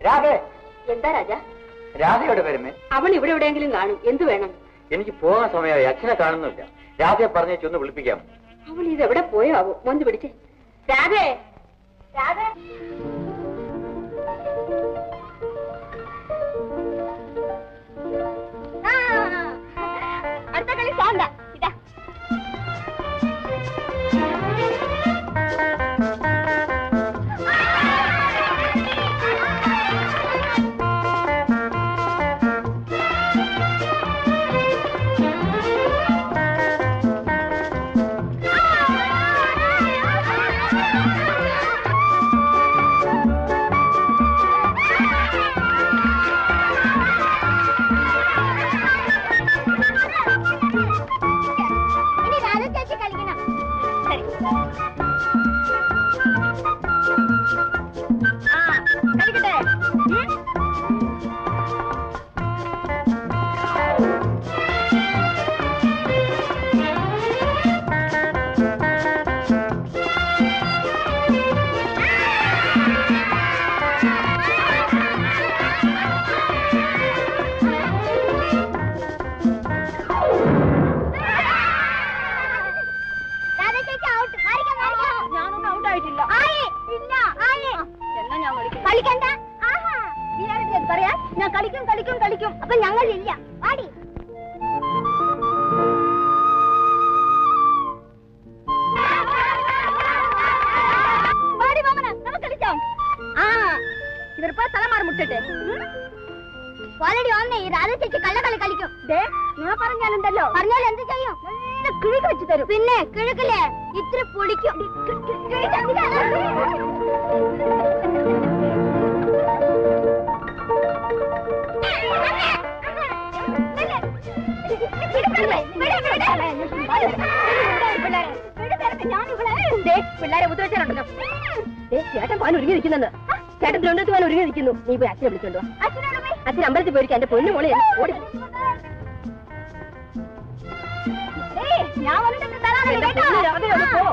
രാധേ എന്താ രാജ രാധയുടെ പേരുമേ അവൾ ഇവിടെ എവിടെയെങ്കിലും കാണും എന്തു വേണം എനിക്ക് പോകാൻ സമയമായി അച്ഛനെ കാണുന്നില്ല രാധയെ പറഞ്ഞേച്ച് ഒന്ന് വിളിപ്പിക്കാം അവൾ ഇത് എവിടെ പോയോ ആവോ മോന്ത് പിടിച്ചേ രാധേ രാധേ അടുത്ത കളി സാന്ത ഇതാ ഇനി രാധ ചേച്ചി കളിക്കണം ശരി ആ കളിക്കട്ടെ ഉം? ഞാനൊന്നും ഔട്ട് ആയിട്ടില്ല ഇല്ല എന്നാ ഞാൻ കളിക്കാം കളിക്കണ്ട പറയാ ഞാൻ കളിക്കും കളിക്കും കളിക്കും അപ്പൊ ഞങ്ങളില്ല പാടി പാടി മാമന നമുക്ക് കളിക്കാം ആ ഇവരിപ്പോ തലമാറി മുട്ടിട്ട് ഓൾറെഡി വന്നേ ഈ രാധ ചേച്ചി കള്ളക്കളി കളിക്കും ദേ ഞാൻ പറഞ്ഞാലുണ്ടല്ലോ പറഞ്ഞാൽ എന്ത് ചെയ്യും നല്ല കിഴുക്ക് വെച്ച് തരും പിന്നെ കിഴുക്കില്ലേ ഇത്ര പൊടിക്കും പിള്ളേരെ ഉപദ്രവിച്ചാലുണ്ടല്ലോ ചേട്ടൻ പാൻ ഒരുങ്ങി നിൽക്കുന്നുണ്ട് ചേട്ടൻ തിരുവനന്തപുരത്ത് പാൻ ഒരുങ്ങി നിൽക്കുന്നു നീ പോയി അച്ഛനെ വിളിച്ചോണ്ടോ അച്ഛൻ അമ്പലത്തിൽ പോയിരിക്കും എന്റെ പൊന്നു മോളെ ഓടി എന്റെ പൊന്നു രാധേ, ഒന്ന് പോ.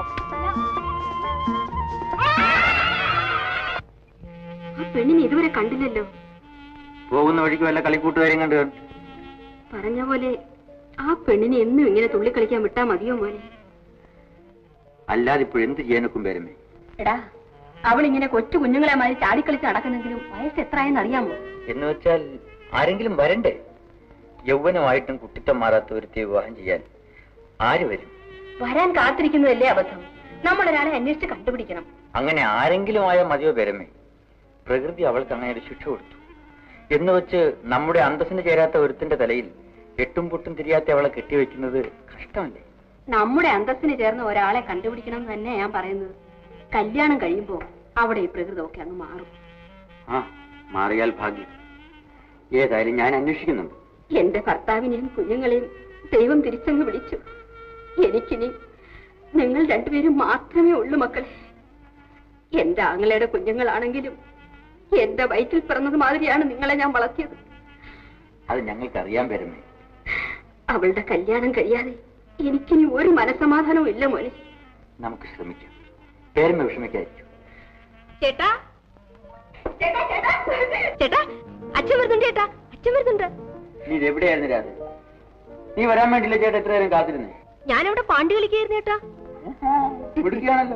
ആ പെണ്ണിനെ ഇതുവരെ കണ്ടില്ലല്ലോ പോകുന്ന വഴിക്ക് വല്ല കളിക്കൂട്ടുകാരെയും കണ്ടു കാണും. പറഞ്ഞ പോലെ ആ പെണ്ണിനെ എന്നും ഇങ്ങനെ തുള്ളിക്കളിക്കാൻ വിട്ടാ മതിയോ മോനെ അല്ലാതെ ഇപ്പോൾ എന്ത് ചെയ്യാനൊക്കും പേരമേ എടാ അവൾ ഇങ്ങനെ കൊച്ചു കുഞ്ഞുങ്ങളെ മാതിരി ചാടിക്കളിച്ച് നടക്കുന്നെങ്കിലും വയസ്സ് എത്രയെന്ന് അറിയാമോ എന്ന് വെച്ചാൽ ആരെങ്കിലും വരണ്ടേ യൗവനമായിട്ടും കുട്ടിത്തം മാറാത്ത ഒരുത്തെ വിവാഹം ചെയ്യാൻ ആര് വരും വരാൻ കാത്തിരിക്കുന്നതല്ലേ അബദ്ധം നമ്മൾ ഒരാളെ അന്വേഷിച്ച് കണ്ടുപിടിക്കണം അങ്ങനെ ആരെങ്കിലും ആയ മതിയോ പേരമേ പ്രകൃതി അവൾക്ക് അങ്ങനെ ഒരു ശിക്ഷ കൊടുത്തു എന്ന് വെച്ച് നമ്മുടെ അന്തസ്സിന് ചേരാത്ത ഒരുത്തിന്റെ തലയിൽ എട്ടും പൊട്ടും തിരിയാത്ത അവളെ കെട്ടിവെക്കുന്നത് കഷ്ടമല്ലേ നമ്മുടെ അന്തസ്സിന് ചേർന്ന് ഒരാളെ കണ്ടുപിടിക്കണം എന്ന് തന്നെ ഞാൻ പറയുന്നത് കല്യാണം കഴിയുമ്പോ അവിടെ ഈ പ്രകൃതമൊക്കെ അങ്ങ് മാറും ആ മാറിയാൽ ഭാഗ്യം ഏതായാലും ഞാൻ അന്വേഷിക്കുന്നുണ്ട് എന്റെ ഭർത്താവിനെയും കുഞ്ഞുങ്ങളെയും ദൈവം തിരിച്ചങ്ങ് വിളിച്ചു എനിക്കിനി നിങ്ങൾ രണ്ടുപേരും മാത്രമേ ഉള്ളൂ മക്കളെ എന്റെ ആങ്ങളയുടെ കുഞ്ഞുങ്ങളാണെങ്കിലും എന്റെ വയറ്റിൽ പിറന്നത് മാതിരിയാണ് നിങ്ങളെ ഞാൻ വളർത്തിയത് അത് ഞങ്ങൾക്ക് അറിയാൻ പേരമേ അവളുടെ കല്യാണം കഴിയാതെ എനിക്കിനി ഒരു മനസമാധാനവും ഇല്ല മോനെ നമുക്ക് ശ്രമിക്കാം പേരമ വിഷമിക്കായിരിക്കും ചേട്ടാ ചേട്ടാ ചേട്ടാ ചേട്ടാ അച്ഛൻ വരുന്നുണ്ട് ചേട്ടാ അച്ഛൻ വരുന്നുണ്ട് നീ ഇത് എവിടെയായിരുന്നു രാത്രി നീ വരാൻ വേണ്ടിയില്ല ചേട്ടാ എത്ര നേരം കാത്തിരുന്നേ ഞാനവിടെ പാണ്ടി കളിക്കായിരുന്നു ചേട്ടാ വിളിക്കുകയാണല്ലോ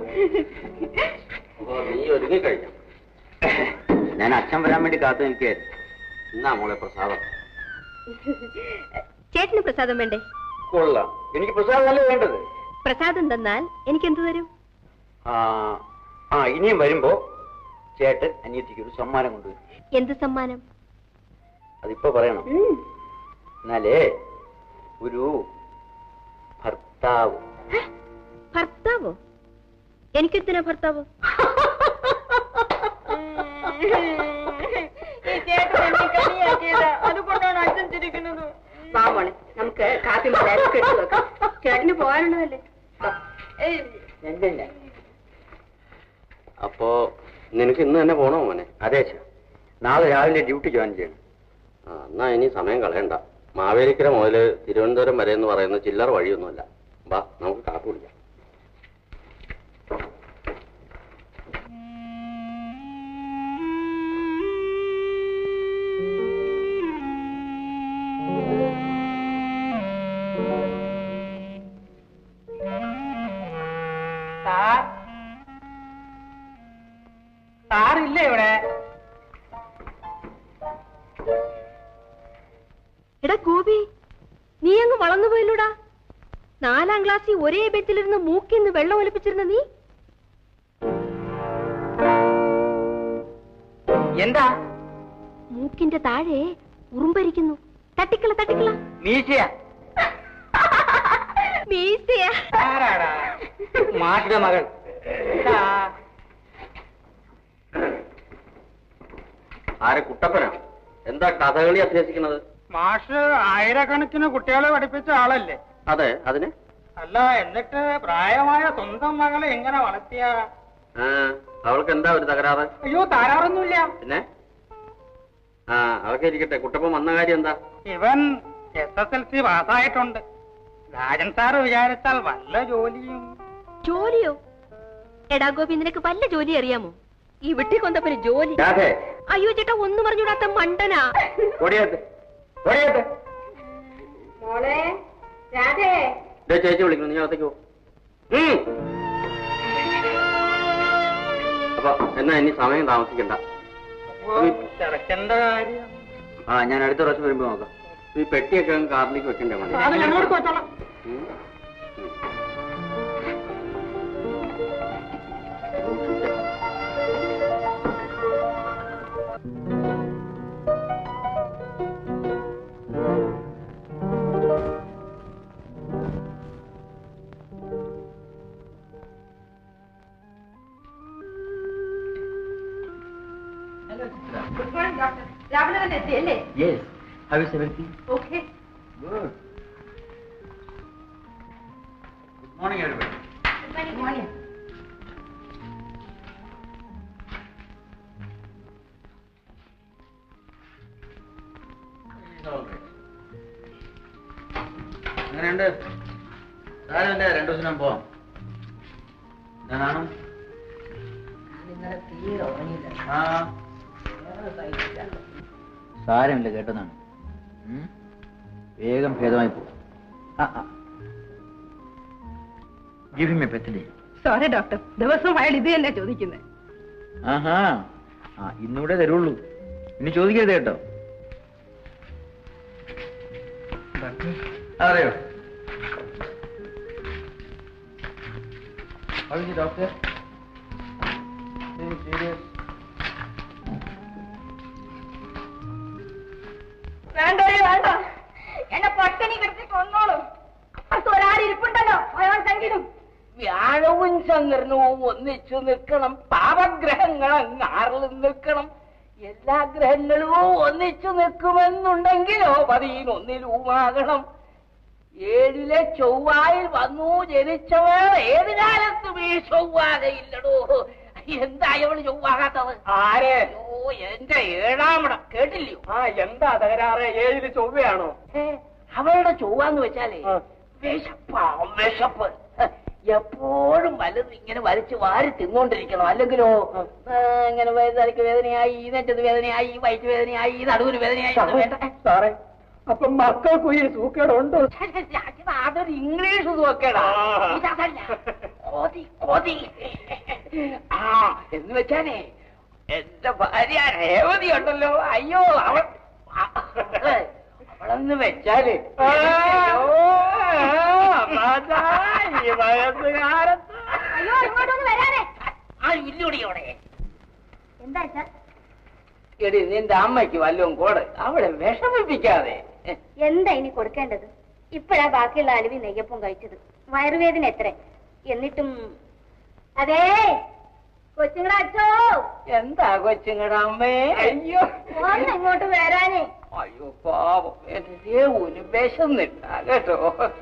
നീ ഒരുങ്ങി കഴിഞ്ഞു ഞാൻ അച്ഛൻ വരാൻ വേണ്ടി കാത്തു നിൽക്കുകയായിരുന്നു എന്നാ മോളെ പ്രസാദം ചേട്ടന് പ്രസാദം വേണ്ടേ കൊള്ളാം എനിക്ക് പ്രസാദമല്ലേ വേണ്ടത് പ്രസാദം തന്നാൽ എനിക്ക് എന്ത് തരും ആ ആ ഇനിയും വരുമ്പോ ചേട്ടൻ അനിയത്തിക്ക് ഒരു സമ്മാനം കൊണ്ടുവരും എന്ത് സമ്മാനം അതിപ്പോ പറയണം എന്നാലേ ഒരു ഭർത്താവ് ഭർത്താവോ എനിക്കെന്തിനാ ഭർത്താവ് വാ മോളെ നമുക്ക് കാപ്പി മലയാളം കെട്ടു വെക്കാം ചേട്ടന് പോകാനുള്ളതല്ലേ അപ്പോ നിനക്ക് ഇന്ന് തന്നെ പോണോ മോനെ അതെ അച്ഛാ നാളെ രാവിലെ ഡ്യൂട്ടി ജോയിൻ ചെയ്യണം ആ എന്നാ ഇനി സമയം കളയണ്ട മാവേലിക്കര മുതൽ തിരുവനന്തപുരം വരെ എന്ന് പറയുന്നത് ചില്ലറ വഴിയൊന്നുമല്ല വാ നമുക്ക് കാപ്പി കുടിക്കാം വളർന്നു പോയില്ലൂടാ നാലാം ക്ലാസ്സിൽ ഒരേ ബെത്തിലിരുന്ന് മൂക്കിന്ന് വെള്ളം ഒലിപ്പിച്ചിരുന്ന നീ എന്താ മൂക്കിന്റെ താഴെ ഉറുമ്പരിക്കുന്നു തട്ടിക്കള തട്ടിക്കള മീശയാ മീസയാ ആരാടാ മാഷിന്റെ മകൾ ആരെ കുട്ടപ്പനാ എന്താ കഥകളി അഭ്യസിക്കുന്നത് മാഷ് ആയിരക്കണക്കിന് കുട്ടികളെ പഠിപ്പിച്ച ആളല്ലേ അതെ അതിന് അല്ല എന്നിട്ട് പ്രായമായ സ്വന്തം മകളെ എങ്ങനെ വളർത്തിയ ആ അവൾക്ക് എന്താ ഒരു തകരാറ് അയ്യോ താരാറൊന്നുമില്ല പിന്നെ ആ അതൊക്കെ ഇരിക്കട്ടെ കുട്ടപ്പൻ വന്ന കാര്യം എന്താ ഇവൻ എസ് എസ് എൽ സി പാസ്സായിട്ടുണ്ട് രാജൻ സാറ് വിചാരിച്ചാൽ വല്ല ജോലിയും ജോലിയോ എടാ ഗോപി നിനക്ക് വല്ല ജോലി അറിയാമോ ഈ വെട്ടിക്കൊന്തപ്പന് ജോലി രാധേ അയ്യോ ചേട്ടാ ഒന്ന് പറഞ്ഞുകൂടാത്ത മണ്ടനാ ഓടിയത്ത് ഓടിയത്ത് മോളെ രാധേ ദേ ചേച്ചി വിളിക്കുന്നു നീ അകത്തേക്ക് പോ ഉം. അപ്പൊ എന്നാ ഇനി സമയം താമസിക്കണ്ട അപ്പോ ചെറുക്കന്റെ കാര്യം ആ ഞാൻ അടുത്ത പ്രാവശ്യം വരുമ്പോ നോക്കാം ഈ പെട്ടിയൊക്കെ അങ്ങ് കാറിലേക്ക് വെക്കണ്ടേ മണി അത് ഞങ്ങളോട് വെച്ചോളാം ഉം. ഉം. രാവിലെ തന്നെ എത്തിയല്ലേ yes how is everything okay good good morning everybody അങ്ങനെയുണ്ട് സാരമില്ല രണ്ടു ദിവസം ഞാൻ പോവാം ഞാനാണോ ആ സാരമില്ല കേട്ടതാണ് ഉം? വേഗം ഭേദമായി പോകും ഗിവ് ഹിം എ പെത്തലി സോറി ഡോക്ടർ ദിവസം അയാൾ ഇത് തന്നെ ചോദിക്കുന്നത് ആഹാ ആ ഇന്നിവിടെ തരുള്ളൂ ഇനി ചോദിക്കരുത് കേട്ടോ അറിയോ ഡോക്ടർ സീരിയസ് വേണ്ട വേണ്ട എന്നെ പട്ടിണി കിടത്തി കൊന്നോളും അപ്പുറത്ത് ഒരാളിരിപ്പുണ്ടല്ലോ അയാൾ തങ്കിടും വ്യാഴവും ചന്ദ്രനും ഒന്നിച്ചു നിൽക്കണം പാപഗ്രഹങ്ങൾ അങ്ങാറിൽ നിൽക്കണം എല്ലാ ഗ്രഹങ്ങളും ഒന്നിച്ചു നിൽക്കുമെന്നുണ്ടെങ്കിലോ പതിനൊന്നിലുമാകണം ഏഴിലെ ചൊവ്വായിൽ വന്നു ജനിച്ചവർ ഏത് കാലത്തും ഈ ചൊവ്വാകയില്ലടോ എന്താ അവള് ചൊവ്വാകാത്തത് ആരെ അയ്യോ എന്റെ ഏഴാമടം കേട്ടില്ലയോ ആ എന്താ തകരാറ് ഏഴില് ചൊവ്വയാണോ ഏ, അവളുടെ ചൊവ്വാന്ന് വെച്ചാലേ ആ. വിശപ്പാ വിശപ്പ് ഹ, എപ്പോഴും വലുത് ഇങ്ങനെ വലിച്ചു വാരി തിന്നോണ്ടിരിക്കണം അല്ലെങ്കിലോ ആ, ഇങ്ങനെ തലക്ക് വേദനയായി ഈ നെറ്റത്ത് വേദനയായി ഈ വയറ്റ് വേദനയായി ഈ നടുവിന് വേദനയായി ഇത് വേണ്ട. സാറേ അപ്പൊ മക്കൾക്കും ഈ സൂക്കേടുണ്ടോ ഛെ, ഛെ, ഛെ, ഇത് അതൊരു ഇംഗ്ലീഷ് നോക്കേടാ ആ. ഇതല്ല കൊതി കൊതി ആ എന്ന് വെച്ചാലേ എന്റെ ഭാര്യ രേവതി ഉണ്ടല്ലോ അയ്യോ അവൾ ആ, അവളെന്ന് വെച്ചാല് ആ. അയ്യോ, അതാ ഈ വയസ്സുകാലത്ത് അയ്യോ ഇങ്ങോട്ടൊന്ന് വരാനേ ആ ഇല്ലൂടിയോടെ എന്താ സാർ എടി നിന്റെ അമ്മയ്ക്ക് വല്ലതും കോട് അവളെ വിഷമിപ്പിക്കാതെ എന്താ ഇനി കൊടുക്കേണ്ടത് ഇപ്പോഴാ ബാക്കിയുള്ള അലുവി നെയ്യപ്പം കഴിച്ചത് വയറുവേദന എത്ര എന്നിട്ടും അതേ കൊച്ചുങ്ങളെ അച്ഛോ എന്താ കൊച്ചുങ്ങടെ അമ്മേ അയ്യോ ഒന്ന് ഇങ്ങോട്ട് വരാനേ അയ്യോ പാവം എന്റെ ദേവുന് വിശന്നില്ല കേട്ടോ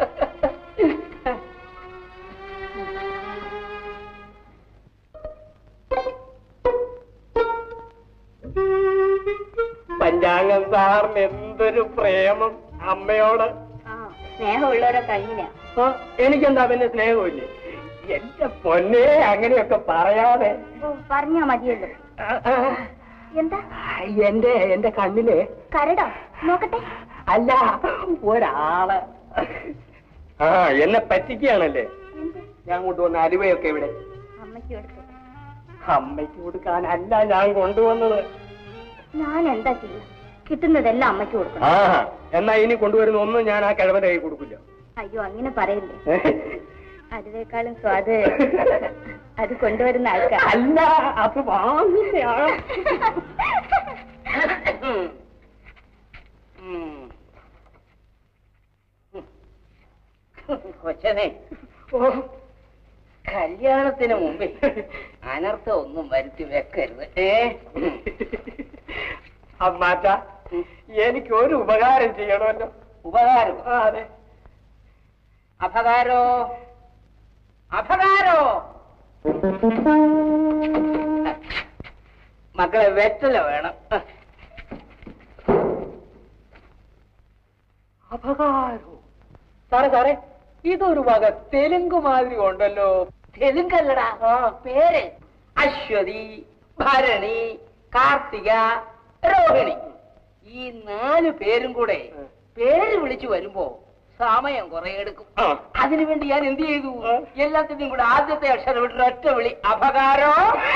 പഞ്ചാംഗം സാറിന് എന്തൊരു പ്രേമം അമ്മയോട് ആ സ്നേഹമുള്ളവരെ കഴിഞ്ഞില്ല ആ, എനിക്കെന്താ പിന്നെ സ്നേഹമില്ലേ എന്റെ പൊന്നെ അങ്ങനെയൊക്കെ പറയാതെ ഓ പറഞ്ഞാ മതിയല്ലോ ആ, ആ, എന്താ എന്റെ എന്റെ കണ്ണില് കരടോ നോക്കട്ടെ അല്ല ഒരാള് ആ എന്നെ പറ്റിക്കുകയാണല്ലേ എന്ത് ഞാൻ കൊണ്ടുവന്ന അലുവയൊക്കെ ഇവിടെ അമ്മയ്ക്ക് എടുത്തു അമ്മയ്ക്ക് കൊടുക്കാനല്ല ഞാൻ കൊണ്ടുവന്നത് ഞാൻ എന്താ ചെയ്യാ കിട്ടുന്നതെല്ലാം അമ്മയ്ക്ക് കൊടുക്കണം ആ എന്നാ ഇനി കൊണ്ടുവരുന്ന ഒന്നും ഞാൻ ആ കിഴവന്റെ കൈ കൊടുക്കില്ല അയ്യോ അങ്ങനെ പറയില്ലേ അതിനേക്കാളും സ്വാദ് അത് കൊണ്ടുവരുന്ന ആൾക്കാർ അല്ല അത് വാങ്ങിയ ആളാ. കൊച്ചനെ കല്യാണത്തിന് മുമ്പേ അനർത്ഥം ഒന്നും വരുത്തി വെക്കരുത് ഏ അമ്മാറ്റ എനിക്ക് ഒരു ഉപകാരം ചെയ്യണമല്ലോ ഉപകാരം ആ, അതെ അപകാരോ അപകാരോ മക്കളെ വെറ്റല വേണം അപകാരോ സാറേ സാറേ ഇതൊരു വക തെലുങ്ക് മാതിരി ഉണ്ടല്ലോ തെലുങ്കല്ലടാ ആ. പേര് അശ്വതി ഭരണി കാർത്തിക രോഹിണി ഈ നാല് പേരും കൂടെ പേര് വിളിച്ചു വരുമ്പോ സമയം കുറെ എടുക്കും ആ. അതിനുവേണ്ടി ഞാൻ എന്ത് ചെയ്തു ആ. എല്ലാത്തിന്റെയും കൂടെ ആദ്യത്തെ അക്ഷരം വിട്ട് ഒറ്റ വിളി അപകാരോ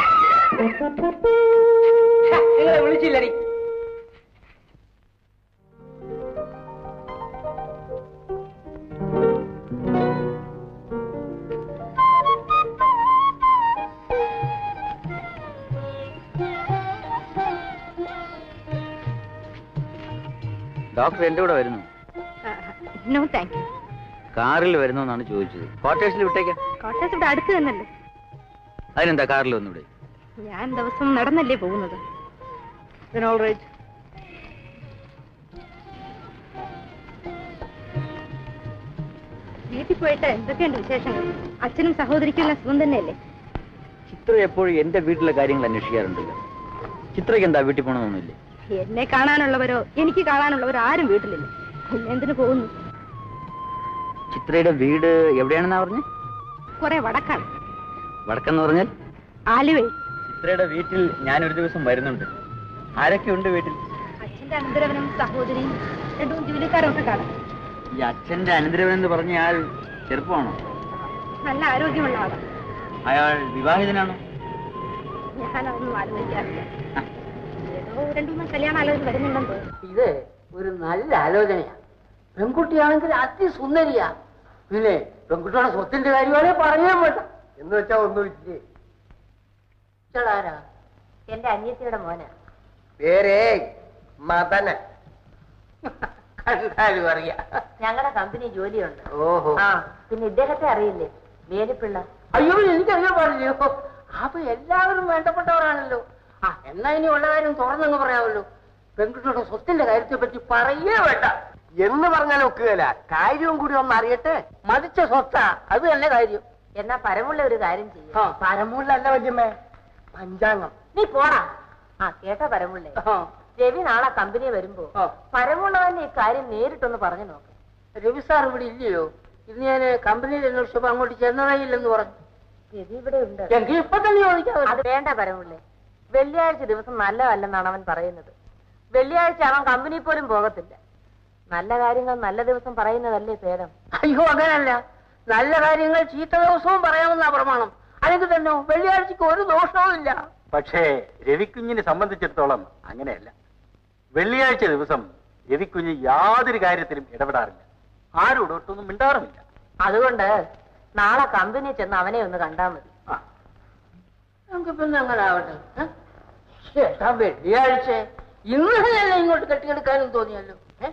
ഛ, നിങ്ങളെ വിളിച്ചില്ലടി ഡോക്ടർ എന്റെ കൂടെ വരുന്നു നോ താങ്ക് യു കാറിൽ വരുന്നു എന്നാണ് ചോദിച്ചത് ക്വാർട്ടേഴ്സിൽ വിട്ടേക്കാം കോട്ടയത്ത് ഇവിടെ അടുത്ത് തന്നല്ലേ അതിനെന്താ കാറിൽ വന്നൂടെ ഞാൻ ദിവസം നടന്നല്ലേ പോകുന്നത് വീട്ടിൽ പോയിട്ട് എന്തൊക്കെയുണ്ട് വിശേഷങ്ങൾ അച്ഛനും സഹോദരിക്കും സുഖം തന്നെയല്ലേ ചിത്ര എപ്പോഴും എന്റെ വീട്ടിലെ കാര്യങ്ങൾ അന്വേഷിക്കാറുണ്ടല്ലോ ചിത്രയ്ക്ക് എന്താ വീട്ടിൽ പോകണമെന്നൊന്നുമില്ലേ എന്നെ കാണാനുള്ളവരോ എനിക്ക് കാണാനുള്ളവരോ ആരും വീട്ടിലില്ല പിന്നെ എന്തിനു പോകുന്നു ചിത്രയുടെ വീട് എവിടെയാണെന്നാ പറഞ്ഞ് കുറെ വടക്കാണ് വടക്കെന്ന് പറഞ്ഞാൽ ആലുവയിൽ ചിത്രയുടെ വീട്ടിൽ ഞാൻ ഒരു ദിവസം വരുന്നുണ്ട് ആരൊക്കെ ഉണ്ട് വീട്ടിൽ അച്ഛന്റെ അനന്തരവനും സഹോദരിയും രണ്ടും ജോലിക്കാരും ഒക്കെ കാണാം ഈ അച്ഛന്റെ അനന്തരവൻ എന്ന് പറഞ്ഞ ആൾ ചെറുപ്പമാണോ നല്ല ആരോഗ്യമുള്ള ആളാണ് അയാൾ വിവാഹിതനാണോ ഞാനതൊന്നും ആലോചിക്കാറില്ല ഏതോ രണ്ടു മൂന്ന് കല്യാണ ആലോചന വരുന്നുണ്ടെന്ന് തോന്നുന്നു ഇത് ഒരു നല്ല ആലോചനയാ പെൺകുട്ടിയാണെങ്കിൽ അതിസുന്ദരിയാ പിന്നെ പെൺകുട്ടിയുടെ സ്വത്തിന്റെ കാര്യമാണെ പറയാൻ വേണ്ട എന്ന് വെച്ചാ ഒന്നുമില്ലേ ഇയാളാരാ എന്റെ അനിയത്തിയുടെ മോനാ പേരേ മദന കണ്ടാലും അറിയാം ഞങ്ങളുടെ കമ്പനി ജോലിയുണ്ട് ഓഹോ ആ പിന്നെ ഇദ്ദേഹത്തെ അറിയില്ലേ വേലിപ്പിള്ള അയ്യോ എനിക്കറിയാൻ പാടില്ലയോ അപ്പൊ എല്ലാവരും വേണ്ടപ്പെട്ടവരാണല്ലോ ആ എന്നാ ഇനി ഉള്ള കാര്യം തുറന്നങ്ങ് പറയാമല്ലോ പെൺകുട്ടിയുടെ സ്വത്തിന്റെ കാര്യത്തെ പറ്റി പറയേ വേണ്ട എന്ന് പറഞ്ഞാൽ ഒക്കുകയില്ല കാര്യവും കൂടി ഒന്ന് അറിയട്ടെ മതിച്ച സ്വത്താ അത് തന്നെ കാര്യം എന്നാ പരമുള്ള ഒരു കാര്യം ആ. ചെയ്യും പരമുള്ളല്ല വല്യമ്മേ പഞ്ചാംഗം നീ പോടാ ആ കേട്ടാ പരമുള്ളേ ആ. രവി നാളെ കമ്പനി വരുമ്പോ ആ. പരമുള്ള തന്നെ ഈ കാര്യം നേരിട്ടൊന്ന് പറഞ്ഞു നോക്ക് രവി സാർ ഇവിടെ ഇല്ലയോ ഇന്ന് ഞാൻ കമ്പനിയിൽ അന്വേഷിച്ചപ്പോ അങ്ങോട്ട് ചെന്നതായില്ലെന്ന് പറഞ്ഞു രവി ഇവിടെ ഉണ്ട് എങ്കിൽ ഇപ്പൊ തന്നെ ചോദിക്കാം അത് വേണ്ട പരമുള്ളേ വെള്ളിയാഴ്ച ദിവസം നല്ലതല്ലെന്നാണ് അവൻ പറയുന്നത് വെള്ളിയാഴ്ച അവൻ കമ്പനി പോലും പോകത്തില്ല നല്ല കാര്യങ്ങൾ നല്ല ദിവസം പറയുന്നതല്ലേ ഭേദം അയ്യോ അങ്ങനല്ല നല്ല കാര്യങ്ങൾ ചീത്ത ദിവസവും പറയാമെന്നാ പ്രമാണം അല്ലെങ്കിൽ തന്നെ വെള്ളിയാഴ്ചക്ക് ഒരു ദോഷവും ഇല്ല പക്ഷേ രവിക്കുഞ്ഞിനെ സംബന്ധിച്ചിടത്തോളം അങ്ങനെയല്ല വെള്ളിയാഴ്ച ദിവസം രവിക്കുഞ്ഞ് യാതൊരു കാര്യത്തിലും ഇടപെടാറില്ല ആരോടും ഒട്ടൊന്നും മിണ്ടാറുമില്ല അതുകൊണ്ട് നാളെ കമ്പനി ചെന്ന് അവനെ ഒന്ന് കണ്ടാ മതി ആ, നമുക്ക് പിന്നെ അങ്ങനെ ആവട്ടെ ഏ? ചേട്ടാ വെള്ളിയാഴ്ച ഇന്ന് തന്നെ ഇങ്ങോട്ട് കെട്ടിയെടുക്കാനും തോന്നിയല്ലോ ഏ?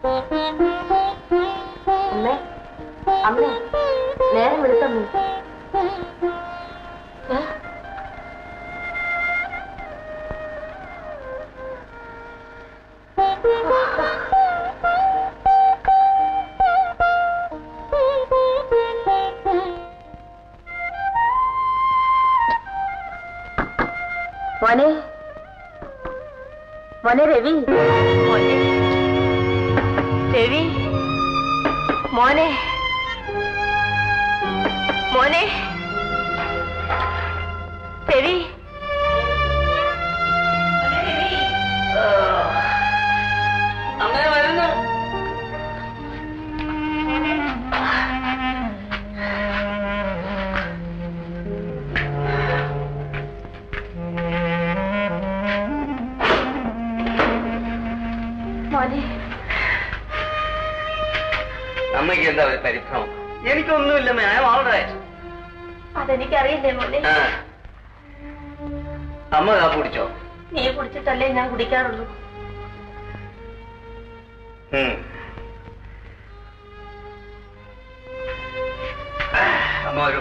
അമ്മേ അമ്മേ നേരം വിളിത്തമ്മേ മോനെ മോനെ രവി മോനെ രവി മോനെ മോനെ രവി അങ്ങനെ വരുന്നു മോനെ അമ്മയ്ക്ക് എന്താ ഒരു പരിഭ്രമം എനിക്കൊന്നുമില്ല ഞാൻ വളരെ അതെനിക്കറിയില്ലേ മോനെ അമ്മ കാപ്പ് കുടിച്ചോ നീ കുടിച്ചിട്ടല്ലേ ഞാൻ കുടിക്കാറുള്ളൂ ഉം. അമ്മ വരൂ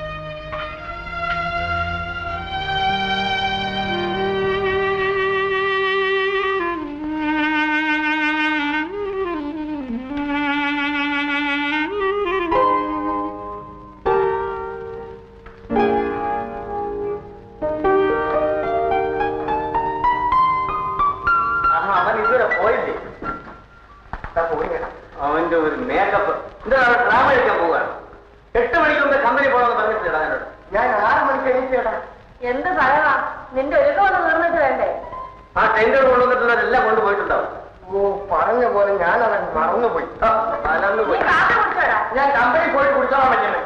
ആഹാ, അവൻ ഇതുവരെ പോയില്ലേ ദാ പോയി. അവന്റെ ഒരു മേക്കപ്പ് എന്താ ഡ്രാമ കളിക്കാൻ പോവുകയാണ് എട്ട് മണിക്ക് മുമ്പ് കമ്പനി പോകണമെന്ന് പറഞ്ഞിട്ടില്ല എന്നോട് ഞാൻ ആറ് മണിക്ക് എണീറ്റേടാ എന്ത് പറയാ നിന്റെ ഒരുക്കമൊന്ന് തീർന്നിട്ട് വേണ്ടേ ആ ടെൻഡർ കൊണ്ടുവന്നിട്ടുള്ളവരെല്ലാം കൊണ്ടുപോയിട്ടുണ്ടാവും ഓ പറഞ്ഞ പോലെ ഞാൻ അവൻ മറന്നുപോയി ആ, മറന്നുപോയി കാപ്പി കുടിച്ചോടാ ഞാൻ കമ്പനി പോയി കുടിച്ചോളാം പറ്റുന്നത്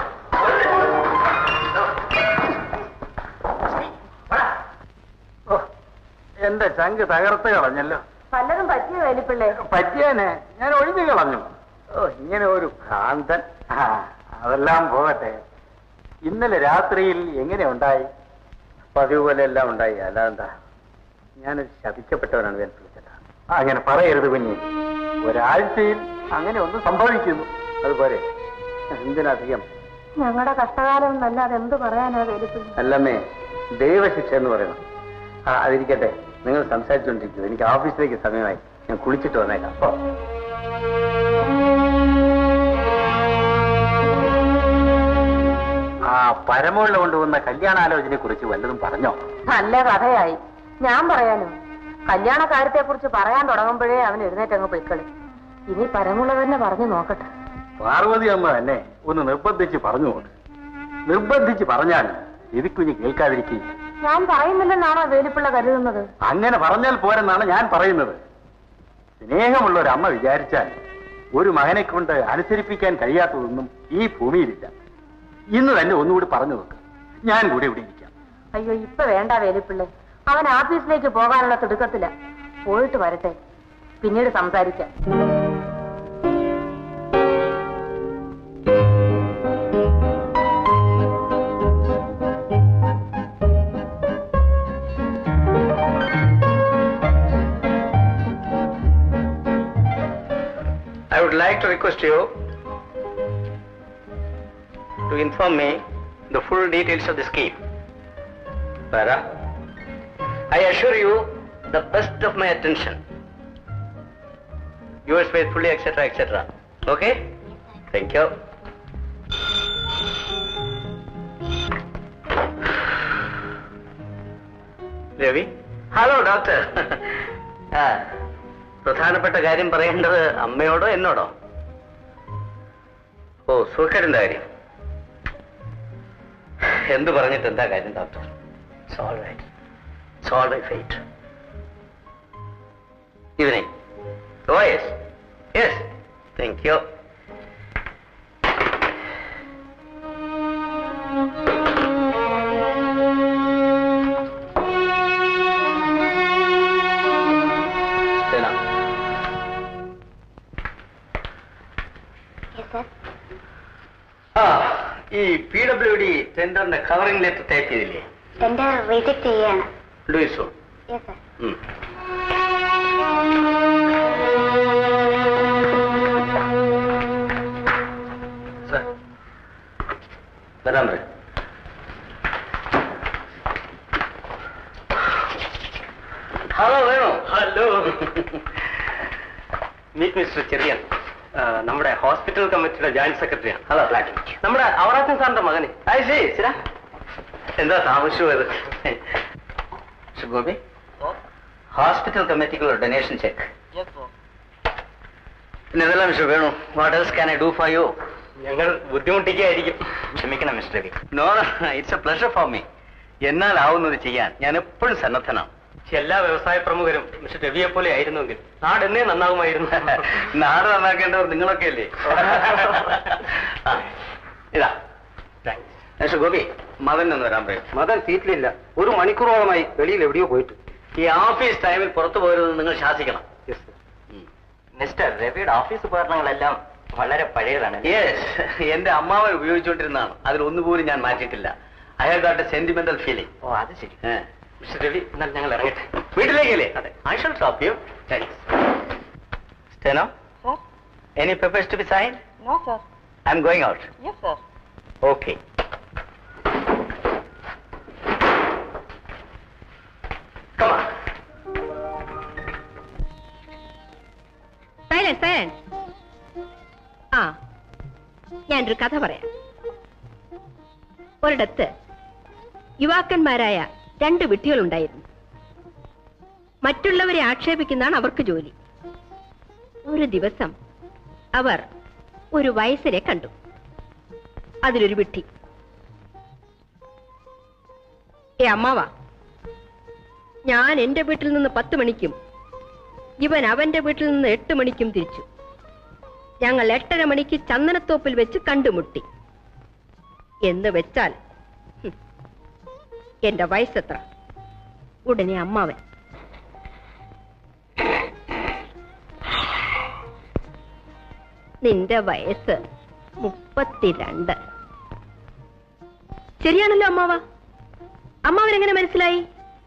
എന്റെ ചങ്ക് തകർത്ത് കളഞ്ഞല്ലോ പലതും പറ്റിയ വേലിപ്പിള്ളേ പറ്റിയാനെ ഞാൻ ഒഴിഞ്ഞു കളഞ്ഞു ഓ ഇങ്ങനെ ഒരു ഭ്രാന്തൻ ആ, അതെല്ലാം പോകട്ടെ ഇന്നലെ രാത്രിയിൽ എങ്ങനെ ഉണ്ടായി പതിവ് പോലെ എല്ലാം ഉണ്ടായി അല്ലാതെന്താ ഞാനൊരു ശപിക്കപ്പെട്ടവനാണ് വേൽപ്പിളിച്ചത് അങ്ങനെ പറയരുത് കുഞ്ഞി ഒരാഴ്ചയിൽ അങ്ങനെ ഒന്ന് സംഭവിക്കുന്നു അതുപോലെ എന്തിനധികം ഞങ്ങളുടെ കഷ്ടകാലം എന്നല്ലാതെ എന്ത് പറയാനാ വേലിപ്പിള്ളി അല്ലമ്മേ ദൈവശിക്ഷ എന്ന് പറയണം ആ അതിരിക്കട്ടെ നിങ്ങൾ സംസാരിച്ചുകൊണ്ടിരിക്കൂ എനിക്ക് ഓഫീസിലേക്ക് സമയമായി ഞാൻ കുളിച്ചിട്ട് വന്നേക്കാം അപ്പോ ആ പരമുള്ള കൊണ്ടുവന്ന കല്യാണാലോചനയെ കുറിച്ച് വല്ലതും പറഞ്ഞോ നല്ല കഥയായി ഞാൻ പറയാനോ കല്യാണ കാര്യത്തെ കുറിച്ച് പറയാൻ തുടങ്ങുമ്പോഴേ അവൻ എഴുന്നേറ്റ് അങ്ങ് പൊയ്ക്കളി ഇനി പരമുള്ള തന്നെ പറഞ്ഞു നോക്കട്ടെ പാർവതി അമ്മ തന്നെ ഒന്ന് നിർബന്ധിച്ച് പറഞ്ഞു നോക്ക് നിർബന്ധിച്ച് പറഞ്ഞാൽ ഇതിക്കുഞ്ഞ് കേൾക്കാതിരിക്കുകയില്ല ഞാൻ പറയുന്നില്ലെന്നാണോ വേലിപ്പിള്ള കരുതുന്നത് അങ്ങനെ പറഞ്ഞാൽ പോരെന്നാണ് ഞാൻ പറയുന്നത് സ്നേഹമുള്ള ഒരു അമ്മ വിചാരിച്ചാൽ ഒരു മകനെ കൊണ്ട് അനുസരിപ്പിക്കാൻ കഴിയാത്തതൊന്നും ഈ ഭൂമിയിലില്ല ഇന്ന് തന്നെ ഒന്നുകൂടി പറഞ്ഞു നോക്ക് ഞാൻ കൂടി ഇവിടെ ഇരിക്കാം അയ്യോ ഇപ്പൊ വേണ്ട വേലിപ്പിള്ളെ അവൻ ആഫീസിലേക്ക് പോകാനുള്ള തിടുക്കത്തില്ല പോയിട്ട് വരട്ടെ പിന്നീട് സംസാരിക്കാം I would like to request you to inform me the full details of the scheme. Para, I assure you the best of my attention. Yours faithfully, etc., etc. Okay? Thank you. Ravi hello doctor ആ പ്രധാനപ്പെട്ട കാര്യം പറയേണ്ടത് അമ്മയോടോ എന്നോടോ ഓ സുഖേടിന്റെ കാര്യം എന്ത് പറഞ്ഞിട്ട് എന്താ കാര്യം doctor soul right soul right fight ഇവനെ oh yes yes thank you ആ ഈ പി ഡബ്ല്യു ഡി ടെൻഡറിന്റെ കവറിംഗ് ലെറ്റർ ടൈപ്പ് ചെയ്തില്ലേ ടെൻഡർ റിജക്ട് ചെയ്യാണ് ഡു സോ യെസ് സർ ഉം വരാൻ പറ ഹലോ വേണോ ഹലോ മീറ്റ് മിസ്റ്റർ ചെറിയൻ ആ, നമ്മുടെ ഹോസ്പിറ്റൽ കമ്മിറ്റിയുടെ ജോയിന്റ് സെക്രട്ടറിയാണ് ഹലോ നമ്മുടെ അവറാച്ചൻ സാറിന്റെ മകന് ശരി എന്താ താമസിച്ചുപോയത് മിസ്റ്റർ ഗോപി ഹോസ്പിറ്റൽ കമ്മിറ്റിക്കുള്ള ഡൊനേഷൻ ചെക്ക് പിന്നെ ഇതെല്ലാം mister Venu what else can I do for you ഞങ്ങൾ ബുദ്ധിമുട്ടിക്കായിരിക്കും ക്ഷമിക്കണം mister Ravi no it's a pleasure for me എന്നാലാവുന്നത് ചെയ്യാൻ ഞാൻ എപ്പോഴും സന്നദ്ധനാണ് എല്ലാ വ്യവസായ പ്രമുഖരും മിസ്റ്റർ രവിയെ പോലെ ആയിരുന്നുവെങ്കിൽ നാട് എന്നേ നന്നാകുമായിരുന്നു നാട് നന്നാക്കേണ്ടവർ നിങ്ങളൊക്കെ അല്ലേ ഇതാ മിസ്റ്റർ ഗോപി മദൻ ഒന്ന് വരാൻ പറയും മതൻ സീറ്റിലില്ല ഒരു മണിക്കൂറോളമായി വെളിയിൽ എവിടെയോ പോയിട്ട് ഈ ഓഫീസ് ടൈമിൽ പുറത്തു പോരുന്നത് നിങ്ങൾ ശാസിക്കണം മിസ്റ്റർ രവിയുടെ ഓഫീസ് ഉപകരണങ്ങളെല്ലാം വളരെ പഴയതാണ് യെസ് എന്റെ അമ്മാവൻ ഉപയോഗിച്ചുകൊണ്ടിരുന്നതാണ് അതിൽ ഒന്നുപോലും ഞാൻ മാറ്റിയിട്ടില്ല I have got a sentimental feeling oh അത് ശരി മിസ്റ്റർ രവി എന്നാൽ ഞങ്ങൾ ഇറങ്ങട്ടെ വീട്ടിലേക്കല്ലേ അതെ I shall drop you steno any papers to be sign no sir I am going out yes sir okay Come on. Silence silence ആ ഞാനൊരു കഥ പറയാം ഒരിടത്ത് യുവാക്കന്മാരായ രണ്ട് വിട്ടികളുണ്ടായിരുന്നു മറ്റുള്ളവരെ ആക്ഷേപിക്കുന്നതാണ് അവർക്ക് ജോലി ഒരു ദിവസം അവർ ഒരു വയസ്സിനെ കണ്ടു അതിലൊരു വിട്ടി ഏ അമ്മാവാ ഞാൻ എന്റെ വീട്ടിൽ നിന്ന് പത്ത് മണിക്കും ഇവൻ അവന്റെ വീട്ടിൽ നിന്ന് എട്ട് മണിക്കും തിരിച്ചു ഞങ്ങൾ എട്ടര മണിക്ക് ചന്ദനത്തോപ്പിൽ വെച്ച് കണ്ടുമുട്ടി എന്ന് വെച്ചാൽ ഹും, എന്റെ വയസ്സെത്ര ഉടനെ അമ്മാവൻ നിന്റെ വയസ്സ് മുപ്പത്തിരണ്ട് ശരിയാണല്ലോ അമ്മാവ അമ്മാവൻ എങ്ങനെ മനസ്സിലായി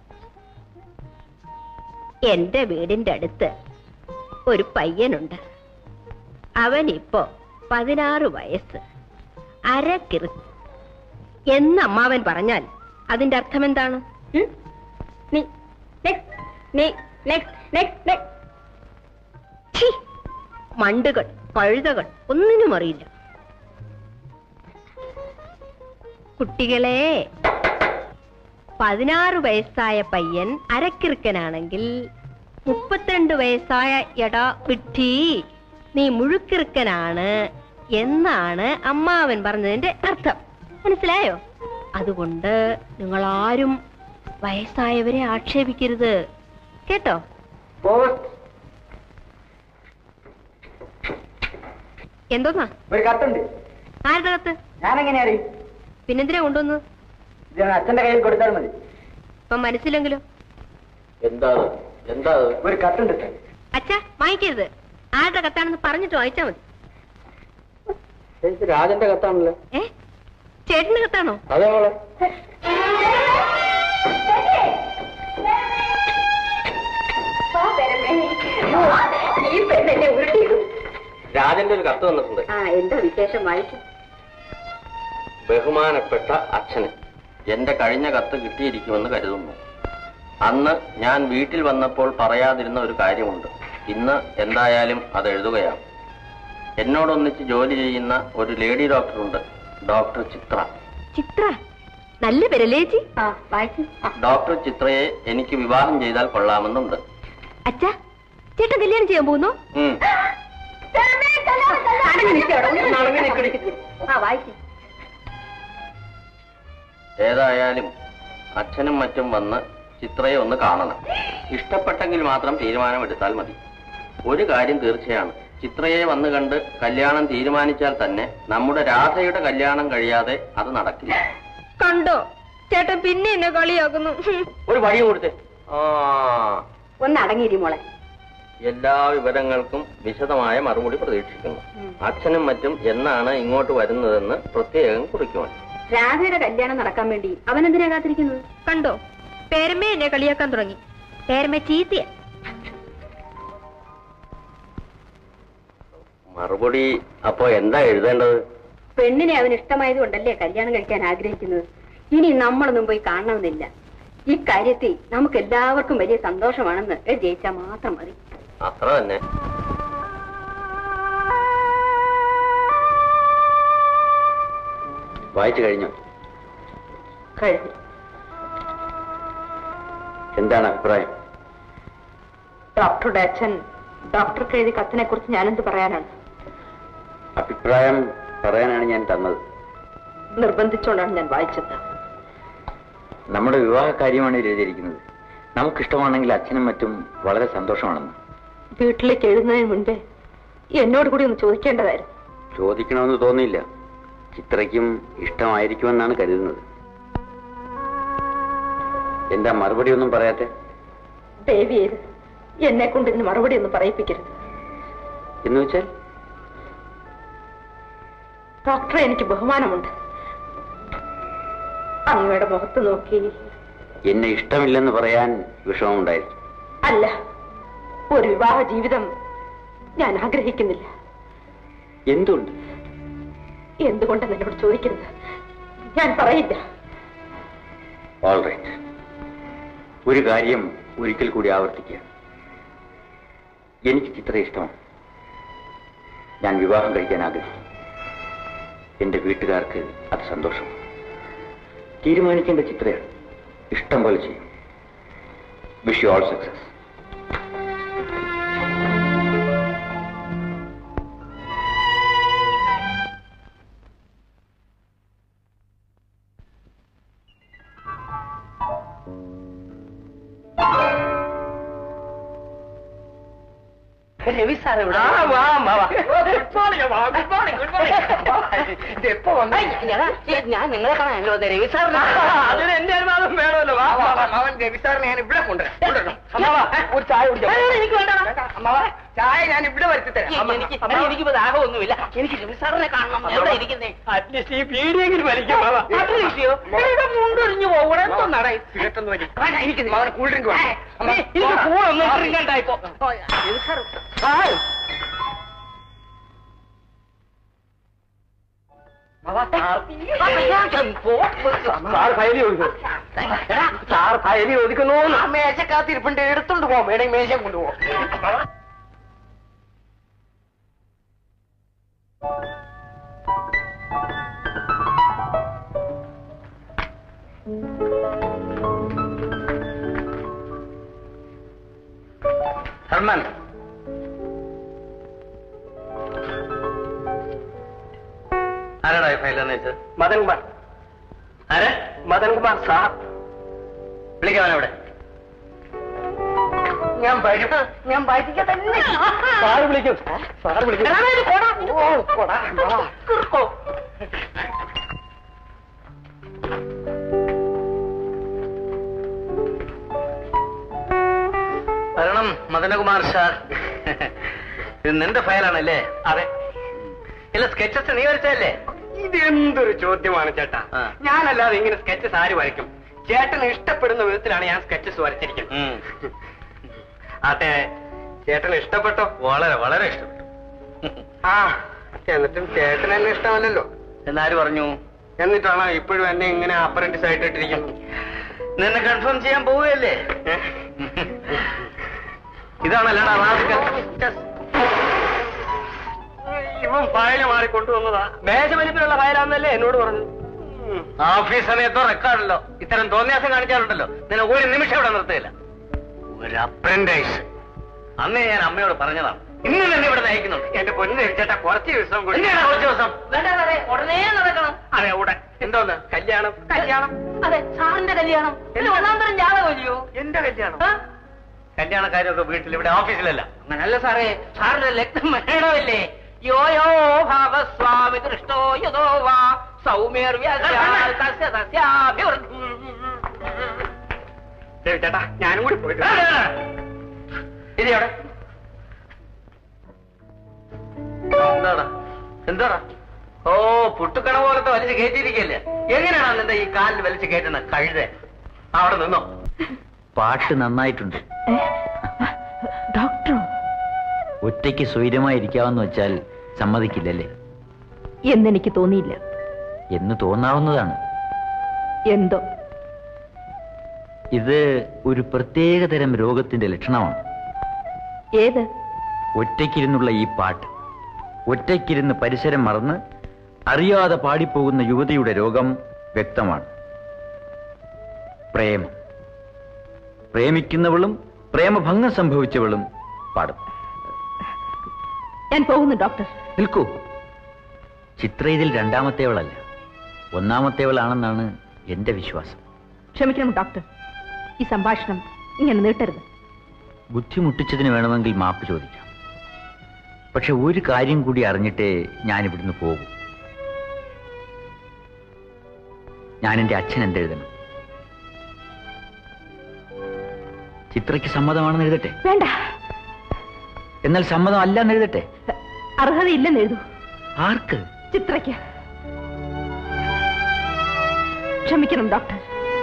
എന്റെ വീടിന്റെ അടുത്ത് ഒരു പയ്യനുണ്ട് അവനിപ്പോ പതിനാറ് വയസ്സ് അരക്കിറു എന്ന് അമ്മാവൻ പറഞ്ഞാൽ അതിന്റെ അർത്ഥം എന്താണ് ഉം? നീ next, നീ next, next, next. ഛീ, മണ്ടുകൾ കഴുതകൾ ഒന്നിനും അറിയില്ല കുട്ടികളെ പതിനാറ് വയസ്സായ പയ്യൻ അരക്കിറുക്കനാണെങ്കിൽ മുപ്പത്തിരണ്ട് വയസ്സായ എടാ വിട്ടി നീ മുഴുക്കിറുക്കനാണ് എന്നാണ് അമ്മാവൻ പറഞ്ഞതിന്റെ അർത്ഥം മനസ്സിലായോ അതുകൊണ്ട് നിങ്ങൾ ആരും വയസ്സായവരെ ആക്ഷേപിക്കരുത് കേട്ടോ എന്തോന്നാ ഒരു കത്തുണ്ട് ആരുടെ കത്ത് ഞാനെങ്ങനെ അറിയും പിന്നെന്തിനാ കൊണ്ടുവന്നത് ഇത് അച്ഛന്റെ കയ്യിൽ കൊടുത്താൽ മതി ഇപ്പം മനസ്സിലെങ്കിലോ എന്താ അത്? എന്താ അത്? ഒരു കത്തുണ്ട് സാർ അച്ഛാ വാങ്ങിക്കരുത് ആരുടെ കത്താണെന്ന് പറഞ്ഞിട്ട് വായിച്ചാ മതി ഇത് രാജന്റെ കത്താണല്ലോ ഏ ചേട്ടന്റെ കത്താണോ അതെ മോളെ ഈ പെണ്ണെന്നെ ഉരുട്ടിയിടും രാജന്റെ ഒരു കത്ത് വന്നിട്ടുണ്ട് ആ എന്താ വിശേഷം വായിക്കും ബഹുമാനപ്പെട്ട അച്ഛന് എന്റെ കഴിഞ്ഞ കത്ത് കിട്ടിയിരിക്കുമെന്ന് കരുതുന്നു അന്ന് ഞാൻ വീട്ടിൽ വന്നപ്പോൾ പറയാതിരുന്ന ഒരു കാര്യമുണ്ട് ഇന്ന് എന്തായാലും അത് എഴുതുകയാണ് എന്നോടൊന്നിച്ച് ജോലി ചെയ്യുന്ന ഒരു ലേഡി ഡോക്ടറുണ്ട് ഡോക്ടർ ചിത്ര ചിത്ര നല്ല പേരല്ലേ ചേച്ചി ആ വായിക്കും ഡോക്ടർ ചിത്രയെ എനിക്ക് വിവാഹം ചെയ്താൽ കൊള്ളാമെന്നുണ്ട് അച്ഛാ ചേട്ടൻ കല്യാണം ചെയ്യാൻ പോകുന്നു ഉം. ആ വായിക്കും ഏതായാലും അച്ഛനും മറ്റും വന്ന് ചിത്രയെ ഒന്ന് കാണണം ഇഷ്ടപ്പെട്ടെങ്കിൽ മാത്രം തീരുമാനമെടുത്താൽ മതി ഒരു കാര്യം തീർച്ചയാണ് ചിത്രയെ വന്ന് കണ്ട് കല്യാണം തീരുമാനിച്ചാൽ തന്നെ നമ്മുടെ രാധയുടെ കല്യാണം കഴിയാതെ അത് നടക്കില്ല കണ്ടോ ചേട്ടൻ പിന്നെ എന്നെ കളിയാക്കുന്നു ഒരു വഴി കൊടുത്തേ ആ ഒന്ന് അടങ്ങിയിരി മോളെ എല്ലാ വിവരങ്ങൾക്കും വിശദമായ മറുപടി പ്രതീക്ഷിക്കുന്നു അച്ഛനും മറ്റും എന്നാണ് ഇങ്ങോട്ട് വരുന്നതെന്ന് പ്രത്യേകം കുറിക്കുവാൻ രാധയുടെ കല്യാണം നടക്കാൻ വേണ്ടി അവൻ എന്തിനാ കാത്തിരിക്കുന്നത് കണ്ടോ പേരമ്മ എന്നെ കളിയാക്കാൻ തുടങ്ങി പേരമ്മ ചീത്തിയ മറുപടി അപ്പോ എന്താ എഴുതേണ്ടത് പെണ്ണിനെ അവന് ഇഷ്ടമായത് കൊണ്ടല്ലേ കല്യാണം കഴിക്കാൻ ആഗ്രഹിക്കുന്നത് ഇനി നമ്മളൊന്നും പോയി കാണണമെന്നില്ല ഇക്കാര്യത്തിൽ നമുക്ക് എല്ലാവർക്കും വലിയ സന്തോഷമാണെന്ന് ജയിച്ചാൽ മാത്രം മതി അത്ര തന്നെ വായിച്ചു കഴിഞ്ഞു കഴിഞ്ഞു എന്താണ് അഭിപ്രായം ഡോക്ടറുടെ അച്ഛൻ ഡോക്ടർക്ക് എഴുതി കത്തിനെ കുറിച്ച് ഞാനെന്ത് പറയാനാണ് അഭിപ്രായം പറയാനാണ് ഞാൻ തന്നത് നിർബന്ധിച്ചുകൊണ്ടാണ് ഞാൻ വായിച്ചത് നമ്മുടെ വിവാഹ കാര്യമാണ് എഴുതിയിരിക്കുന്നത് നമുക്കിഷ്ടമാണെങ്കിൽ അച്ഛനും മറ്റും വളരെ സന്തോഷമാണെന്ന് വീട്ടിലേക്ക് എഴുതുന്നതിന് മുൻപേ എന്നോട് കൂടി ഒന്ന് ചോദിക്കേണ്ടതായിരുന്നു ചോദിക്കണമെന്ന് തോന്നിയില്ല ചിത്രയ്ക്കും ഇഷ്ടമായിരിക്കുമെന്നാണ് കരുതുന്നത് എന്താ മറുപടി ഒന്നും പറയാത്തെ ദയവ് ചെയ്ത് എന്നെ കൊണ്ട് ഇതിന് മറുപടി ഒന്നും പറയിപ്പിക്കരുത് എന്ന് വെച്ചാൽ ഡോക്ടറെ എനിക്ക് ബഹുമാനമുണ്ട് അങ്ങയുടെ മുഖത്ത് നോക്കി എന്നെ ഇഷ്ടമില്ലെന്ന് പറയാൻ വിഷമമുണ്ടായിരിക്കും അല്ല ഒരു വിവാഹ ജീവിതം ഞാൻ ആഗ്രഹിക്കുന്നില്ല എന്തുകൊണ്ട് എന്തുകൊണ്ടെന്ന് എന്നോട് ചോദിക്കരുത് ഞാൻ പറയില്ല ഓൾ റൈറ്റ് ഒരു കാര്യം ഒരിക്കൽ കൂടി ആവർത്തിക്കുക എനിക്ക് ചിത്ര ഇഷ്ടമാണ് ഞാൻ വിവാഹം കഴിക്കാൻ ആഗ്രഹിക്കുന്നു എന്റെ വീട്ടുകാർക്ക് അത് സന്തോഷം തീരുമാനിക്കേണ്ട ചിത്രയാണ് ഇഷ്ടം പോലെ ചെയ്യും wish you all success Ravi sir ഇവിടെ എപ്പോ വന്നു ഞാൻ നിങ്ങളെ കാണാനല്ലോ വന്നത്. രവി സാറിന് അതിന് എന്റെ അനുവാദം വേണമല്ലോ വാ, വാ, വാ. അവൻ രവിസാറിനെ ഞാൻ ഇവിടെ കൊണ്ടുവരാം കൊണ്ടുവരണം. അമ്മാവാ, ഒരു ചായ കുടിക്കാം അയ്യോ, എനിക്ക് വേണ്ട. അമ്മാവാ ചായ ഞാൻ ഇവിടെ വരുത്തി തരാം അമ്മ, എനിക്ക് അമ്മാവാ. എനിക്കിപ്പോ ദാഹമൊന്നുമില്ല എനിക്ക് രവി സാറിനെ കാണണം എവിടെ ഇരിക്കുന്നേ അറ്റ്ലീസ്റ്റ് ഈ പീടിയെങ്കിലും വലിക്കാം മാവാ. അറ്റ്ലീസ്റ്റ് മുണ്ടൊരിഞ്ഞു പോകണം എന്തോന്നാടേ സിഗരറ്റ് ഒന്ന് വലി. വേണ്ട, എനിക്ക് മാവന് കൂൾ ഡ്രിങ്ക് വേണം. അമ്മ, എനിക്ക് കൂളൊന്നും ഡ്രിങ്കണ്ട ഇപ്പൊ രവി സാർ മാവാ, സാർ സാർ ഫയലി ഒതുക്കും സാർ ഫയലി ഒതുക്കുന്നു മേശക്കാത്തിരിപ്പുണ്ട് എടുത്തോണ്ട് പോവാം വേണമെങ്കിൽ മേശ കൊണ്ടുപോകാം സൽമാൻ ആരാടാ ഈ ഫയൽ വെച്ചത് മദൻ കുമാർ ആര് മദൻ കുമാർ സാർ വിളിക്കാൻ അവിടെ ഞാൻ വരും ഞാൻ വരിക തന്നെ സാറ് വിളിക്കും സാറ് വിളിക്കും എടാ, ഇത് കൊടാ. ഓ കൊടാ വാ. കിറുക്കോ. വരണം മദനകുമാർ സാർ ഇത് നിന്റെ ഫയലാണല്ലേ അതെ ഇല്ല സ്കെച്ചസ് നീ വരച്ചല്ലേ ഇത് എന്തൊരു ചോദ്യമാണ് ചേട്ടാ ആ. ഞാനല്ലാതെ ഇങ്ങനെ സ്കെച്ചസ് ആര് വരയ്ക്കും ചേട്ടന് ഇഷ്ടപ്പെടുന്ന വിധത്തിലാണ് ഞാൻ സ്കെച്ചസ് വരച്ചിരിക്കുന്നത് അതെ ചേട്ടന് ഇഷ്ടപ്പെട്ടോ വളരെ വളരെ ഇഷ്ടപ്പെട്ടു ആ എന്നിട്ടും ചേട്ടൻ എന്നെ ഇഷ്ടമല്ലല്ലോ എന്നാര് പറഞ്ഞു എന്നിട്ടാണോ ഇപ്പോഴും എന്നെ ഇങ്ങനെ അപ്രന്റീസ് ആയിട്ട് ഇട്ടിരിക്കുന്നത് നിന്നെ കൺഫേം ചെയ്യാൻ പോവുകയല്ലേ ഇതാണല്ലടാ റാസ്കൽ. ഇവൻ ഫയല് മാറി കൊണ്ടുവന്നതാ മേശവലിപ്പിലുള്ള ഫയലാന്നല്ലേ എന്നോട് പറഞ്ഞു ഓഫീസ് സമയത്തോ റെക്കോർഡല്ലോ ഇത്തരം തോന്നിയാസം കാണിച്ചാലുണ്ടല്ലോ നിന്നെ ഒരു നിമിഷം ഇവിടെ നിർത്തുകയില്ല ഒരു അപ്രന്റൈസ് അന്നേ ഞാൻ അമ്മയോട് പറഞ്ഞതാണ് ഇന്ന് തന്നെ ഇവിടെ നയിക്കുന്നുണ്ട് എന്റെ പൊന്നു ചേട്ടാ കുറച്ച് ദിവസം കൂടി എന്തിനാണ് കുറച്ച് ദിവസം വേണ്ട വേണ്ട ഉടനെ നടക്കണം അതെ ഉടൻ എന്തോന്ന് കല്യാണം കല്യാണം അതെ സാറിന്റെ കല്യാണം ഇത് ഒന്നാം തരം ജാതകമല്ലയോ എന്റെ കല്യാണം ആ? കല്യാണക്കാരൊക്കെ വീട്ടിൽ ഇവിടെ ഓഫീസിലല്ല അങ്ങനല്ല സാറേ സാറിന്റെ ലഗ്നം വേണമല്ലേ യോ യോ ഭാവസ്വാമി ദൃഷ്ടോ യതോ വാ സൗമ്യർ വ്യാഖ്യാൽ തസ്യ തസ്യാഭിവൃദ്ധി. ശരി ചേട്ടാ ഞാനും കൂടി പോയിട്ട് ആ, ആ, ആ. ഇരി അവിടെ എന്താടാ എന്താടാ ഓ പുട്ടുക്കണ പോലത്തെ വലിച്ച് കയറ്റിയിരിക്കല്ലേ എങ്ങനെയാണ് നിന്റെ ഈ കാലിൽ വലിച്ച് കയറ്റുന്ന കഴുത അവിടെ നിന്നോ പാട്ട് നന്നായിട്ടുണ്ട് ഡോക്ടറോ ഒറ്റയ്ക്ക് സ്വൈര്യമായിരിക്കാമെന്ന് വെച്ചാൽ സമ്മതിക്കില്ലല്ലേ എന്നെനിക്ക് തോന്നിയില്ല എന്ന് തോന്നാവുന്നതാണ് എന്തോ ഇത് ഒരു പ്രത്യേകതരം രോഗത്തിന്റെ ലക്ഷണമാണ് ഏത് ഒറ്റയ്ക്കിരുന്നുള്ള ഈ പാട്ട് ഒറ്റയ്ക്കിരുന്ന് പരിസരം മറന്ന് അറിയാതെ പാടിപ്പോകുന്ന യുവതിയുടെ രോഗം വ്യക്തമാണ് പ്രേമം പ്രേമിക്കുന്നവളും പ്രേമഭംഗം സംഭവിച്ചവളും പാടും ഞാൻ പോകുന്നു ഡോക്ടർ നിൽക്കൂ ചിത്ര ഇതിൽ രണ്ടാമത്തേവളല്ല ഒന്നാമത്തേവളാണെന്നാണ് എന്റെ വിശ്വാസം ക്ഷമിക്കണം ഡോക്ടർ ഈ സംഭാഷണം ഇങ്ങനെ നീട്ടരുത് ബുദ്ധിമുട്ടിച്ചതിന് വേണമെങ്കിൽ മാപ്പ് ചോദിക്കാം പക്ഷെ ഒരു കാര്യം കൂടി അറിഞ്ഞിട്ടേ ഞാൻ ഇവിടുന്ന് പോകും ഞാൻ എന്റെ അച്ഛൻ എന്തെഴുതണം ചിത്രയ്ക്ക് സമ്മതമാണെന്ന് എഴുതട്ടെ വേണ്ട എന്നാൽ സമ്മതം അല്ലെന്ന് എഴുതട്ടെ അർഹതയില്ലെന്ന് എഴുതൂ ആർക്ക് ചിത്രയ്ക്ക് ക്ഷമിക്കണം ഡോക്ടർ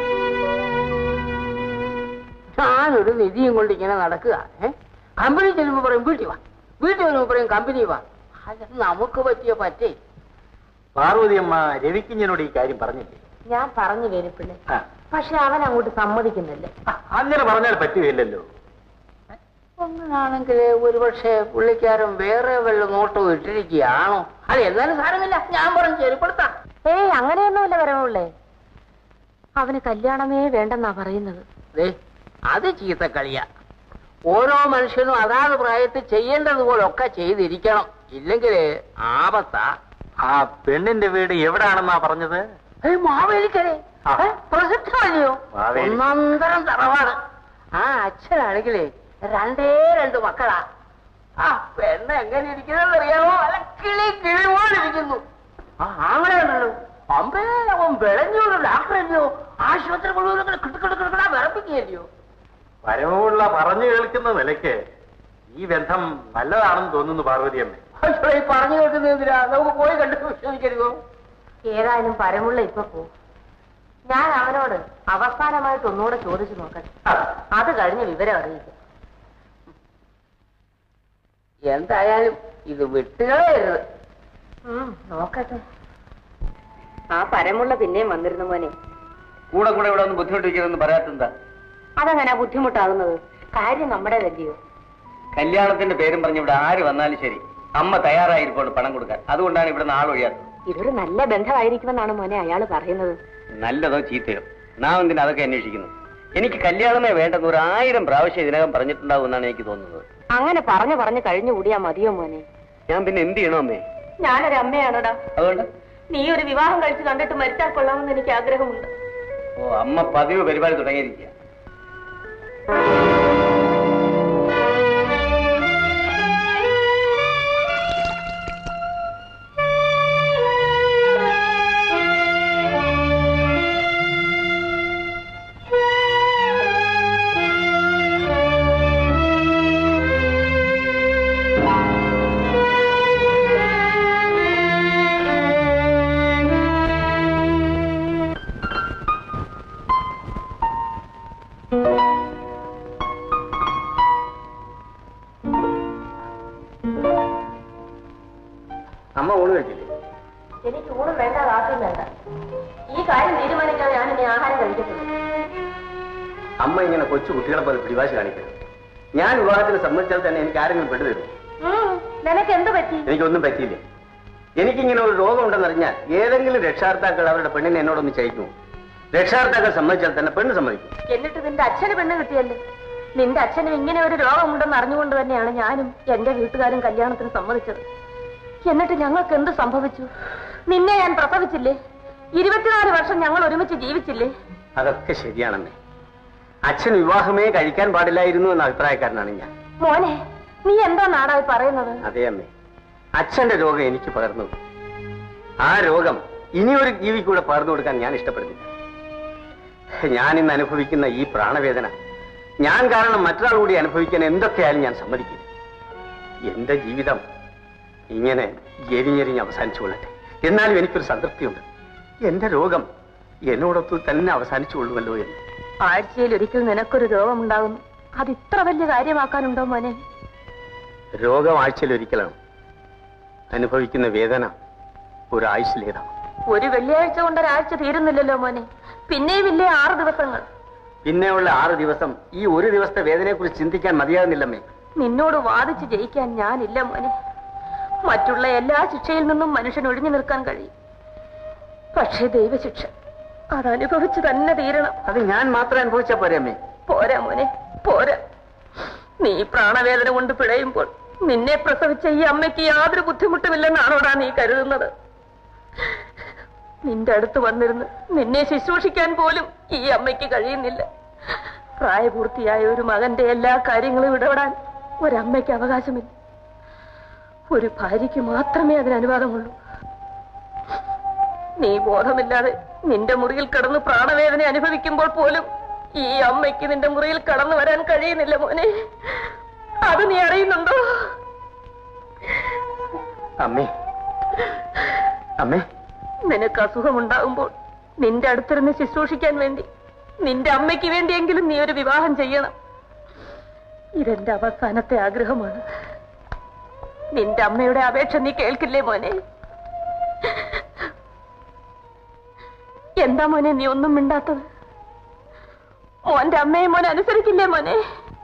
ഞാനൊരു നിധിയും കൊണ്ട് ഇങ്ങനെ നടക്കുക ഏ കമ്പനി ചെല്ലുമ്പോ പറയും വീട്ടിൽ വാ വീട്ടിൽ വരുമ്പോ പറയും കമ്പനി വാ അത് നമുക്ക് പറ്റിയ പറ്റേ പാർവതിയമ്മ രവിക്കുഞ്ഞിനോട് ഈ കാര്യം പറഞ്ഞില്ലേ ഞാൻ പറഞ്ഞു വേലിപ്പിള്ളേ ആ, പക്ഷെ അവൻ അങ്ങോട്ട് സമ്മതിക്കുന്നില്ല ആ, അങ്ങനെ പറഞ്ഞാൽ പറ്റുകയില്ലല്ലോ ഒന്നാണെങ്കിൽ ഒരുപക്ഷെ പുള്ളിക്കാരൻ വേറെ വല്ല നോട്ടവും ഇട്ടിരിക്കുകയാണോ അത് എന്നാലും സാരമില്ല ഞാൻ പറഞ്ഞു ശരിപ്പെടുത്താം ഏയ് അങ്ങനെയൊന്നുമില്ല വരവുള്ളേ അവന് കല്യാണമേ വേണ്ടെന്നാ പറയുന്നത് ദേ, അത് ചീത്തക്കളിയാ ഓരോ മനുഷ്യനും അതാത് പ്രായത്തിൽ ചെയ്യേണ്ടതുപോലൊക്കെ ചെയ്തിരിക്കണം ഇല്ലെങ്കിൽ ആപത്താ ആ പെണ്ണിന്റെ വീട് എവിടാണെന്നാ പറഞ്ഞത് ഏയ് മാവേലിക്കരെ ആ. ഏ, പ്രസിദ്ധമല്ലയോ മാവേലി. ഒന്നന്തരം തറവാട് ആ അച്ഛനാണെങ്കിലേ രണ്ടേ രണ്ട് മക്കളാ ആ പെണ്ണ് എങ്ങനെ ഇരിക്കുന്നത് അറിയാമോ അല്ല കിളി കിളി പോലെ ഇരിക്കുന്നു ആ ആങ്ങളെ ഉണ്ടല്ലോ അമ്പേ അവൻ വിളഞ്ഞോളൂ ഡാക്ടറല്ലയോ ആശുപത്രി മുഴുവൻ ഇങ്ങനെ കിട്ടുകിടക്കിടക്കിടാ വിറപ്പിക്കുകയല്ലയോ പരമുള്ള പറഞ്ഞു കേൾക്കുന്ന നിലയ്ക്ക് ഈ ബന്ധം നല്ലതാണെന്ന് തോന്നുന്നു പാർവതിയമ്മ അയ്യോ, ഈ പറഞ്ഞു കേൾക്കുന്നത് എന്തിനാ നമുക്ക് പോയി കണ്ടു വിശ്വസിക്കരുതോ ഏതായാലും പരമുള്ള ഇപ്പൊ പോ ഞാൻ അവനോട് അവസാനമായിട്ട് ഒന്നുകൂടെ ചോദിച്ചു നോക്കട്ടെ അത് കഴിഞ്ഞ് വിവരം അറിയിക്കാം എന്തായാലും ഇത് വിട്ടുകളയരുത് ഉം, നോക്കട്ടെ ആ പരമുള്ള പിന്നെയും വന്നിരുന്നു മോനെ കൂടെ കൂടെ ഇവിടെ ഒന്ന് ബുദ്ധിമുട്ടിക്കുന്നതെന്ന് പറയാത്തെന്താ അതെങ്ങനാ ബുദ്ധിമുട്ടാകുന്നത് കാര്യം നമ്മുടേതല്ലയോ കല്യാണത്തിന്റെ പേരും പറഞ്ഞ് ഇവിടെ ആര് വന്നാലും ശരി അമ്മ തയ്യാറായിരിക്കും പണം കൊടുക്കാൻ അതുകൊണ്ടാണ് ഇവിടെ നാളൊഴിയാത്തത് ഇതൊരു നല്ല ബന്ധമായിരിക്കുമെന്നാണ് മോനെ അയാള് പറയുന്നത് നല്ലതോ ചീത്തയോ നാം എന്തിനാ അതൊക്കെ അന്വേഷിക്കുന്നു എനിക്ക് കല്യാണമേ വേണ്ടെന്ന് ഒരു ആയിരം പ്രാവശ്യം ഇതിനകം പറഞ്ഞിട്ടുണ്ടാവും എന്നാണ് എനിക്ക് തോന്നുന്നത് അങ്ങനെ പറഞ്ഞു പറഞ്ഞു കഴിഞ്ഞു കൂടിയാ മതിയോ മോനെ ഞാൻ പിന്നെ എന്ത് ചെയ്യണോ അമ്മേ ഞാനൊരു അമ്മയാണോടാ അതുകൊണ്ട് നീ ഒരു വിവാഹം കഴിച്ച് കണ്ടിട്ട് മരിച്ചാൽ കൊള്ളാമെന്ന് എനിക്ക് ആഗ്രഹമുണ്ട് ഓ അമ്മ പതിവ് പരിപാടി തുടങ്ങിയിരിക്കുക അമ്മ ഊണ് കഴിച്ചില്ലേ എനിക്ക് ഊണും വേണ്ട കാശും വേണ്ട ഈ കാര്യം തീരുമാനിക്കാൻ ഞാൻ ഇനി ആഹാരം കഴിക്കത്തുള്ളൂ അമ്മ ഇങ്ങനെ കൊച്ചു കുട്ടികളെ പോലെ പിടിവാശി കാണിക്കണം ഞാൻ വിവാഹത്തിന് സമ്മതിച്ചാൽ തന്നെ എനിക്ക് ആരെങ്കിലും പെട്ടുതരും നിനക്ക് എന്ത് പറ്റി എനിക്കൊന്നും പറ്റിയില്ല എനിക്കിങ്ങനെ ഒരു രോഗമുണ്ടെന്നറിഞ്ഞാൽ ഏതെങ്കിലും രക്ഷാർത്ഥാക്കൾ അവരുടെ പെണ്ണിനെ എന്നോടൊന്ന് ചെയ്യിക്കുമോ രക്ഷാർത്ഥാക്കൾ സമ്മതിച്ചാൽ തന്നെ പെണ്ണ് സമ്മതിക്കും എന്നിട്ട് നിന്റെ അച്ഛന് പെണ്ണ് കിട്ടിയല്ലോ നിന്റെ അച്ഛനും ഇങ്ങനെ ഒരു രോഗമുണ്ടെന്ന് അറിഞ്ഞുകൊണ്ട് തന്നെയാണ് ഞാനും എന്റെ വീട്ടുകാരും കല്യാണത്തിന് സമ്മതിച്ചത് എന്നിട്ട് ഞങ്ങൾക്ക് എന്ത് സംഭവിച്ചു നിന്നെ ഞാൻ പ്രസവിച്ചില്ലേ ഇരുപത്തിനാല് വർഷം ഞങ്ങൾ ഒരുമിച്ച് ജീവിച്ചില്ലേ അതൊക്കെ ശരിയാണെന്നേ അച്ഛൻ വിവാഹമേ കഴിക്കാൻ പാടില്ലായിരുന്നു എന്ന അഭിപ്രായക്കാരനാണ് ഞാൻ മോനെ നീ എന്താ നാടായി പറയുന്നത് അതേ അമ്മേ അച്ഛന്റെ രോഗം എനിക്ക് പകർന്നു ആ രോഗം ഇനിയൊരു ജീവിക്കൂടെ പകർന്നു കൊടുക്കാൻ ഞാൻ ഇഷ്ടപ്പെടുന്നില്ല ഞാൻ ഇന്ന് അനുഭവിക്കുന്ന ഈ പ്രാണവേദന ഞാൻ കാരണം മറ്റൊരാൾ കൂടി അനുഭവിക്കാൻ എന്തൊക്കെയായാലും ഞാൻ സമ്മതിക്കില്ല എന്റെ ജീവിതം ഇങ്ങനെ എരിഞ്ഞെരിഞ്ഞ് അവസാനിച്ചു കൊള്ളട്ടെ എന്നാലും എനിക്കൊരു സംതൃപ്തിയുണ്ട് എന്റെ രോഗം എന്നോടൊത്ത് തന്നെ അവസാനിച്ചു കൊള്ളുമല്ലോ എന്ന് ആഴ്ചയിൽ ഒരിക്കൽ നിനക്കൊരു രോഗമുണ്ടാകുന്നു അത് ഇത്ര വലിയ കാര്യമാക്കാനുണ്ടോ മോനെ രോഗം ആഴ്ചയിൽ ഒരിക്കലാണ് അനുഭവിക്കുന്ന വേദന ഒരു ആയുസ്സിലേതാണ് ഒരു വെള്ളിയാഴ്ച കൊണ്ട് ഒരാഴ്ച തീരുന്നില്ലല്ലോ മോനെ പിന്നെയും ഇല്ലേ ആറ് ദിവസങ്ങൾ പിന്നെയുള്ള ആറ് ദിവസം ഈ ഒരു ദിവസത്തെ വേദനയെ കുറിച്ച് ചിന്തിക്കാൻ മതിയാകുന്നില്ലമ്മേ നിന്നോട് വാദിച്ച് ജയിക്കാൻ ഞാനില്ല മോനെ മറ്റുള്ള എല്ലാ ശിക്ഷയിൽ നിന്നും മനുഷ്യൻ ഒഴിഞ്ഞു നിൽക്കാൻ കഴിയും പക്ഷേ ദൈവശിക്ഷ അതനുഭവിച്ച് തന്നെ തീരണം അത് ഞാൻ മാത്രം അനുഭവിച്ചാ പോരെ അമ്മേ പോരാ മോനെ പോരാ നീ പ്രാണവേദന കൊണ്ട് പിഴയുമ്പോൾ നിന്നെ പ്രസവിച്ച ഈ അമ്മയ്ക്ക് യാതൊരു ബുദ്ധിമുട്ടുമില്ലെന്നാണോടാ നീ കരുതുന്നത് നിന്റെ അടുത്ത് വന്നിരുന്ന് നിന്നെ ശുശ്രൂഷിക്കാൻ പോലും ഈ അമ്മയ്ക്ക് കഴിയുന്നില്ല പ്രായപൂർത്തിയായ ഒരു മകന്റെ എല്ലാ കാര്യങ്ങളും ഇടപെടാൻ ഒരമ്മയ്ക്ക് അവകാശമില്ല ഒരു ഭാര്യയ്ക്ക് മാത്രമേ അതിന് അനുവാദമുള്ളൂ നീ ബോധമില്ലാതെ നിന്റെ മുറിയിൽ കിടന്ന് പ്രാണവേദന അനുഭവിക്കുമ്പോൾ പോലും ഈ അമ്മയ്ക്ക് നിന്റെ മുറിയിൽ കടന്നു വരാൻ കഴിയുന്നില്ല മോനെ അത് നീ അറിയുന്നുണ്ടോ അമ്മേ അമ്മേ നിനക്ക് അസുഖമുണ്ടാകുമ്പോൾ നിന്റെ അടുത്തിരുന്ന് ശുശ്രൂഷിക്കാൻ വേണ്ടി നിന്റെ അമ്മയ്ക്ക് വേണ്ടിയെങ്കിലും നീ ഒരു വിവാഹം ചെയ്യണം ഇതെന്റെ അവസാനത്തെ ആഗ്രഹമാണ് നിന്റെ അമ്മയുടെ അപേക്ഷ നീ കേൾക്കില്ലേ മോനെ എന്താ മോനെ നീ ഒന്നും മിണ്ടാത്തത് മോന്റെ അമ്മയെ മോൻ അനുസരിക്കില്ലേ മോനെ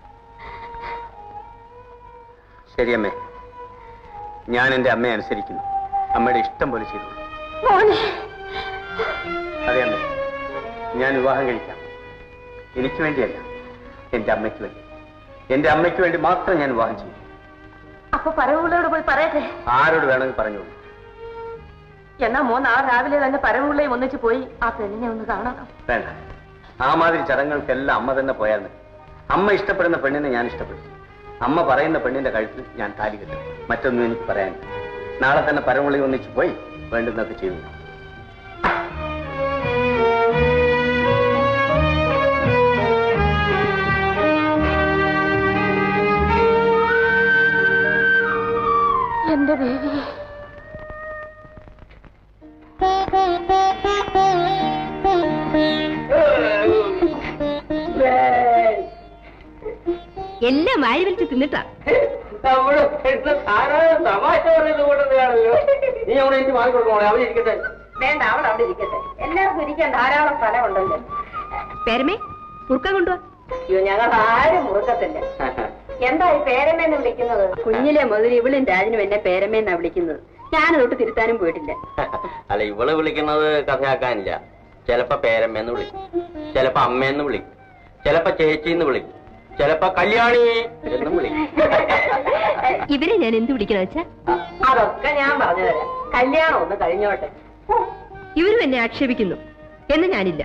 ശരി അമ്മേ ഞാൻ എന്റെ അമ്മയെ അനുസരിക്കുന്നു അമ്മയുടെ ഇഷ്ടം പോലെ ചെയ്തോളൂ മോനെ അതെ അമ്മേ ഞാൻ വിവാഹം കഴിക്കാം എനിക്ക് വേണ്ടിയല്ല എന്റെ അമ്മയ്ക്ക് വേണ്ടി എന്റെ അമ്മയ്ക്ക് വേണ്ടി മാത്രം ഞാൻ വിവാഹം ചെയ്യും അപ്പൊ പരവുള്ളയോട് പോയി പറയട്ടെ ആരോട് വേണമെങ്കിൽ പറഞ്ഞോളൂ എന്നാ മോൻ നാളെ രാവിലെ തന്നെ പരവുള്ളയും ഒന്നിച്ച് പോയി ആ പെണ്ണിനെ ഒന്ന് കാണണം വേണ്ട ആ മാതിരി ചടങ്ങുകൾക്കെല്ലാം അമ്മ തന്നെ പോയാൽ മതി അമ്മ ഇഷ്ടപ്പെടുന്ന പെണ്ണിനെ ഞാൻ ഇഷ്ടപ്പെടും അമ്മ പറയുന്ന പെണ്ണിന്റെ കഴുത്തിൽ ഞാൻ താലി കെട്ടും മറ്റൊന്നും എനിക്ക് പറയാനില്ല നാളെ തന്നെ പരമുള്ളി ഒന്നിച്ച് പോയി വേണ്ടുന്നതൊക്കെ ചെയ്തു എന്റെ ദേവി എല്ലാം വാരി വലിച്ച് തിന്നിട്ടാ നമ്മള് പെണ്ണ് ധാരാളം തമാശ പറയുന്നത് കൂട്ടത്തിലാണല്ലോ നീ അവിടെ എനിക്ക് മാറി കൊടുക്കണോ അവിടെ ഇരിക്കട്ടെ വേണ്ട അവൾ അവിടെ ഇരിക്കട്ടെ എല്ലാവർക്കും ഇരിക്കാൻ ധാരാളം സ്ഥലമുണ്ടല്ലോ പേരമേ മുറുക്കം കൊണ്ടുവാ അയ്യോ ഞങ്ങൾ ആരും മുറുക്കത്തില്ല എന്താ ഈ പേരമ്മേന്ന് വിളിക്കുന്നത് കുഞ്ഞിലെ മുതൽ ഇവളും രാജനും എന്നെ പേരമ്മേന്നാ വിളിക്കുന്നത് ഞാൻ തൊട്ട് തിരുത്താനും പോയിട്ടില്ല അല്ല ഇവള് വിളിക്കുന്നത് കഥയാക്കാനില്ല ചിലപ്പോ പേരമ്മേന്ന് വിളിക്കും ചിലപ്പോ അമ്മേന്ന് വിളിക്കും ചിലപ്പോ ചേച്ചിന്ന് വിളിക്കും ചിലപ്പോ കല്യാണി എന്നും വിളിക്കും ഇവരെ ഞാൻ എന്ത് വിളിക്കണം വെച്ചാ അതൊക്കെ ഞാൻ പറഞ്ഞു തരാം കല്യാണം ഒന്ന് കഴിഞ്ഞോട്ടെ ഇവരും എന്നെ ആക്ഷേപിക്കുന്നു എന്ന് ഞാനില്ല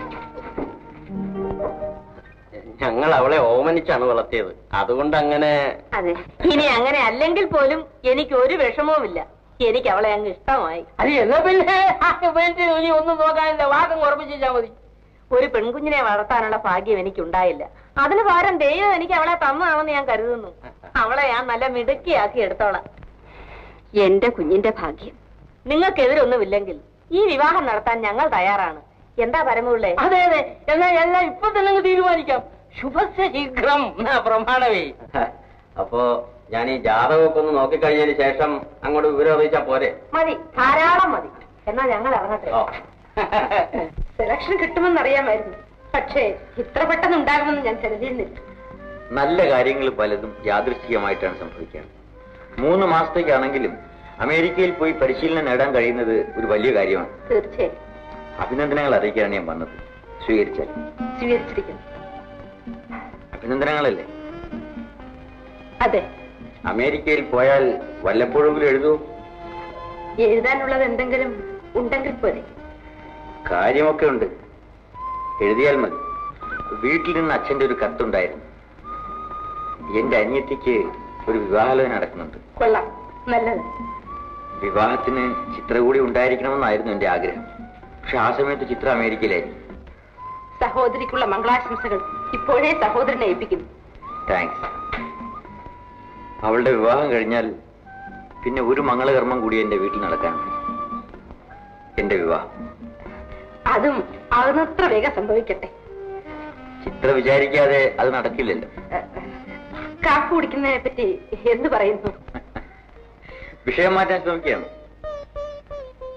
ഞങ്ങൾ അവളെ ഓമനിച്ചാണ് വളർത്തിയത് അതുകൊണ്ട് അങ്ങനെ അതെ ഇനി അങ്ങനെ അല്ലെങ്കിൽ പോലും എനിക്ക് ഒരു വിഷമവുമില്ല എനിക്ക് അവളെ അങ്ങ് ഇഷ്ടമായി അത് എന്നാ പിന്നെ വേണ്ടി ഇനി ഒന്നും നോക്കാനില്ല വാദം ഉറപ്പിച്ചാ മതി ഒരു പെൺകുഞ്ഞിനെ വളർത്താനുള്ള ഭാഗ്യം എനിക്കുണ്ടായില്ല അതിന് പകരം ദൈവം എനിക്ക് അവളെ തന്നതാണെന്ന് ഞാൻ കരുതുന്നു അവളെ ഞാൻ നല്ല മിടുക്കിയാക്കി എടുത്തോളാം എന്റെ കുഞ്ഞിന്റെ ഭാഗ്യം നിങ്ങൾക്കെതിരൊന്നുമില്ലെങ്കിൽ ഈ വിവാഹം നടത്താൻ ഞങ്ങൾ തയ്യാറാണ് എന്താ പരമുള്ളേ അതെ അതെ എന്നാ എല്ലാം ഇപ്പൊ തന്നെ അങ്ങ് തീരുമാനിക്കാം ശുഭസ്യ ശീഘ്രം എന്നാ പ്രമാണമേ അപ്പോ ഞാൻ ഈ ജാതകമൊക്കെ ഒന്ന് നോക്കിക്കഴിഞ്ഞതിന് ശേഷം അങ്ങോട്ട് വിവരം അറിയിച്ചാ പോരെ മതി ധാരാളം മതി എന്നാ ഞങ്ങൾ ഇറങ്ങട്ടെ ഓ സെലക്ഷൻ കിട്ടുമെന്നറിയാമായിരുന്നു പക്ഷേ ഇത്ര പെട്ടെന്ന് ഉണ്ടാകുമെന്ന് ഞാൻ കരുതിയിരുന്നില്ല നല്ല കാര്യങ്ങൾ പലതും യാദൃശ്ചികമായിട്ടാണ് സംഭവിക്കുക മൂന്ന് മാസത്തേക്കാണെങ്കിലും അമേരിക്കയിൽ പോയി പരിശീലനം നേടാൻ കഴിയുന്നത് ഒരു വലിയ കാര്യമാണ് തീർച്ചയായും അഭിനന്ദനങ്ങൾ അറിയിക്കാനാണ് ഞാൻ വന്നത് സ്വീകരിച്ചാൽ സ്വീകരിച്ചിരിക്കുന്നു അഭിനന്ദനങ്ങളല്ലേ അതെ അമേരിക്കയിൽ പോയാൽ വല്ലപ്പോഴെങ്കിലും എഴുതൂ എഴുതാനുള്ളത് എന്തെങ്കിലും ഉണ്ടെങ്കിൽ പോരെ കാര്യമൊക്കെ ഉണ്ട് എഴുതിയാൽ മതി വീട്ടിൽ നിന്ന് അച്ഛന്റെ ഒരു കത്തുണ്ടായിരുന്നു എന്റെ അനിയത്തിക്ക് ഒരു വിവാഹാലോചന നടക്കുന്നുണ്ട് കൊള്ളാം നല്ലത് വിവാഹത്തിന് ചിത്ര കൂടി ഉണ്ടായിരിക്കണമെന്നായിരുന്നു എന്റെ ആഗ്രഹം പക്ഷെ ആ സമയത്ത് ചിത്ര അമേരിക്കയിലായിരുന്നു സഹോദരിക്കുള്ള മംഗളാശംസകൾ ഇപ്പോഴേ സഹോദരനെ ഏൽപ്പിക്കുന്നു താങ്ക്സ് അവളുടെ വിവാഹം കഴിഞ്ഞാൽ പിന്നെ ഒരു മംഗളകർമ്മം കൂടി എന്റെ വീട്ടിൽ നടക്കാനുണ്ട് എന്റെ വിവാഹം അതും ആകുന്നത്ര വേഗം സംഭവിക്കട്ടെ ചിത്ര വിചാരിക്കാതെ അത് നടക്കില്ലല്ലോ കാപ്പ് കുടിക്കുന്നതിനെ പറ്റി എന്ത് പറയുന്നു വിഷയം മാറ്റാൻ ശ്രമിക്കുകയാണ്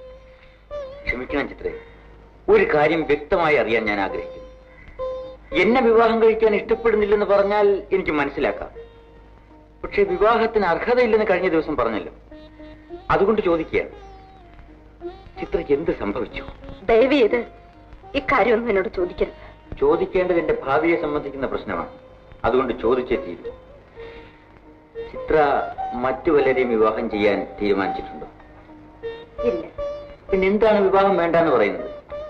ക്ഷമിക്കണം ചിത്രേ ഒരു കാര്യം വ്യക്തമായി അറിയാൻ ഞാൻ ആഗ്രഹിക്കുന്നു എന്നെ വിവാഹം കഴിക്കാൻ ഇഷ്ടപ്പെടുന്നില്ലെന്ന് പറഞ്ഞാൽ എനിക്ക് മനസ്സിലാക്കാം പക്ഷെ വിവാഹത്തിന് അർഹതയില്ലെന്ന് കഴിഞ്ഞ ദിവസം പറഞ്ഞല്ലോ അതുകൊണ്ട് ചോദിക്കുകയാണ് ചിത്രയ്ക്ക് എന്ത് സംഭവിച്ചു ദയവ് ചെയ്ത് ഇക്കാര്യമൊന്നും എന്നോട് ചോദിക്കരുത് ചോദിക്കേണ്ടത് എന്റെ ഭാവിയെ സംബന്ധിക്കുന്ന പ്രശ്നമാണ് അതുകൊണ്ട് ചോദിച്ചേ തീരൂ ചിത്ര മറ്റു വല്ലരെയും വിവാഹം ചെയ്യാൻ തീരുമാനിച്ചിട്ടുണ്ടോ ഇല്ല പിന്നെ എന്താണ് വിവാഹം വേണ്ടെന്ന് പറയുന്നത്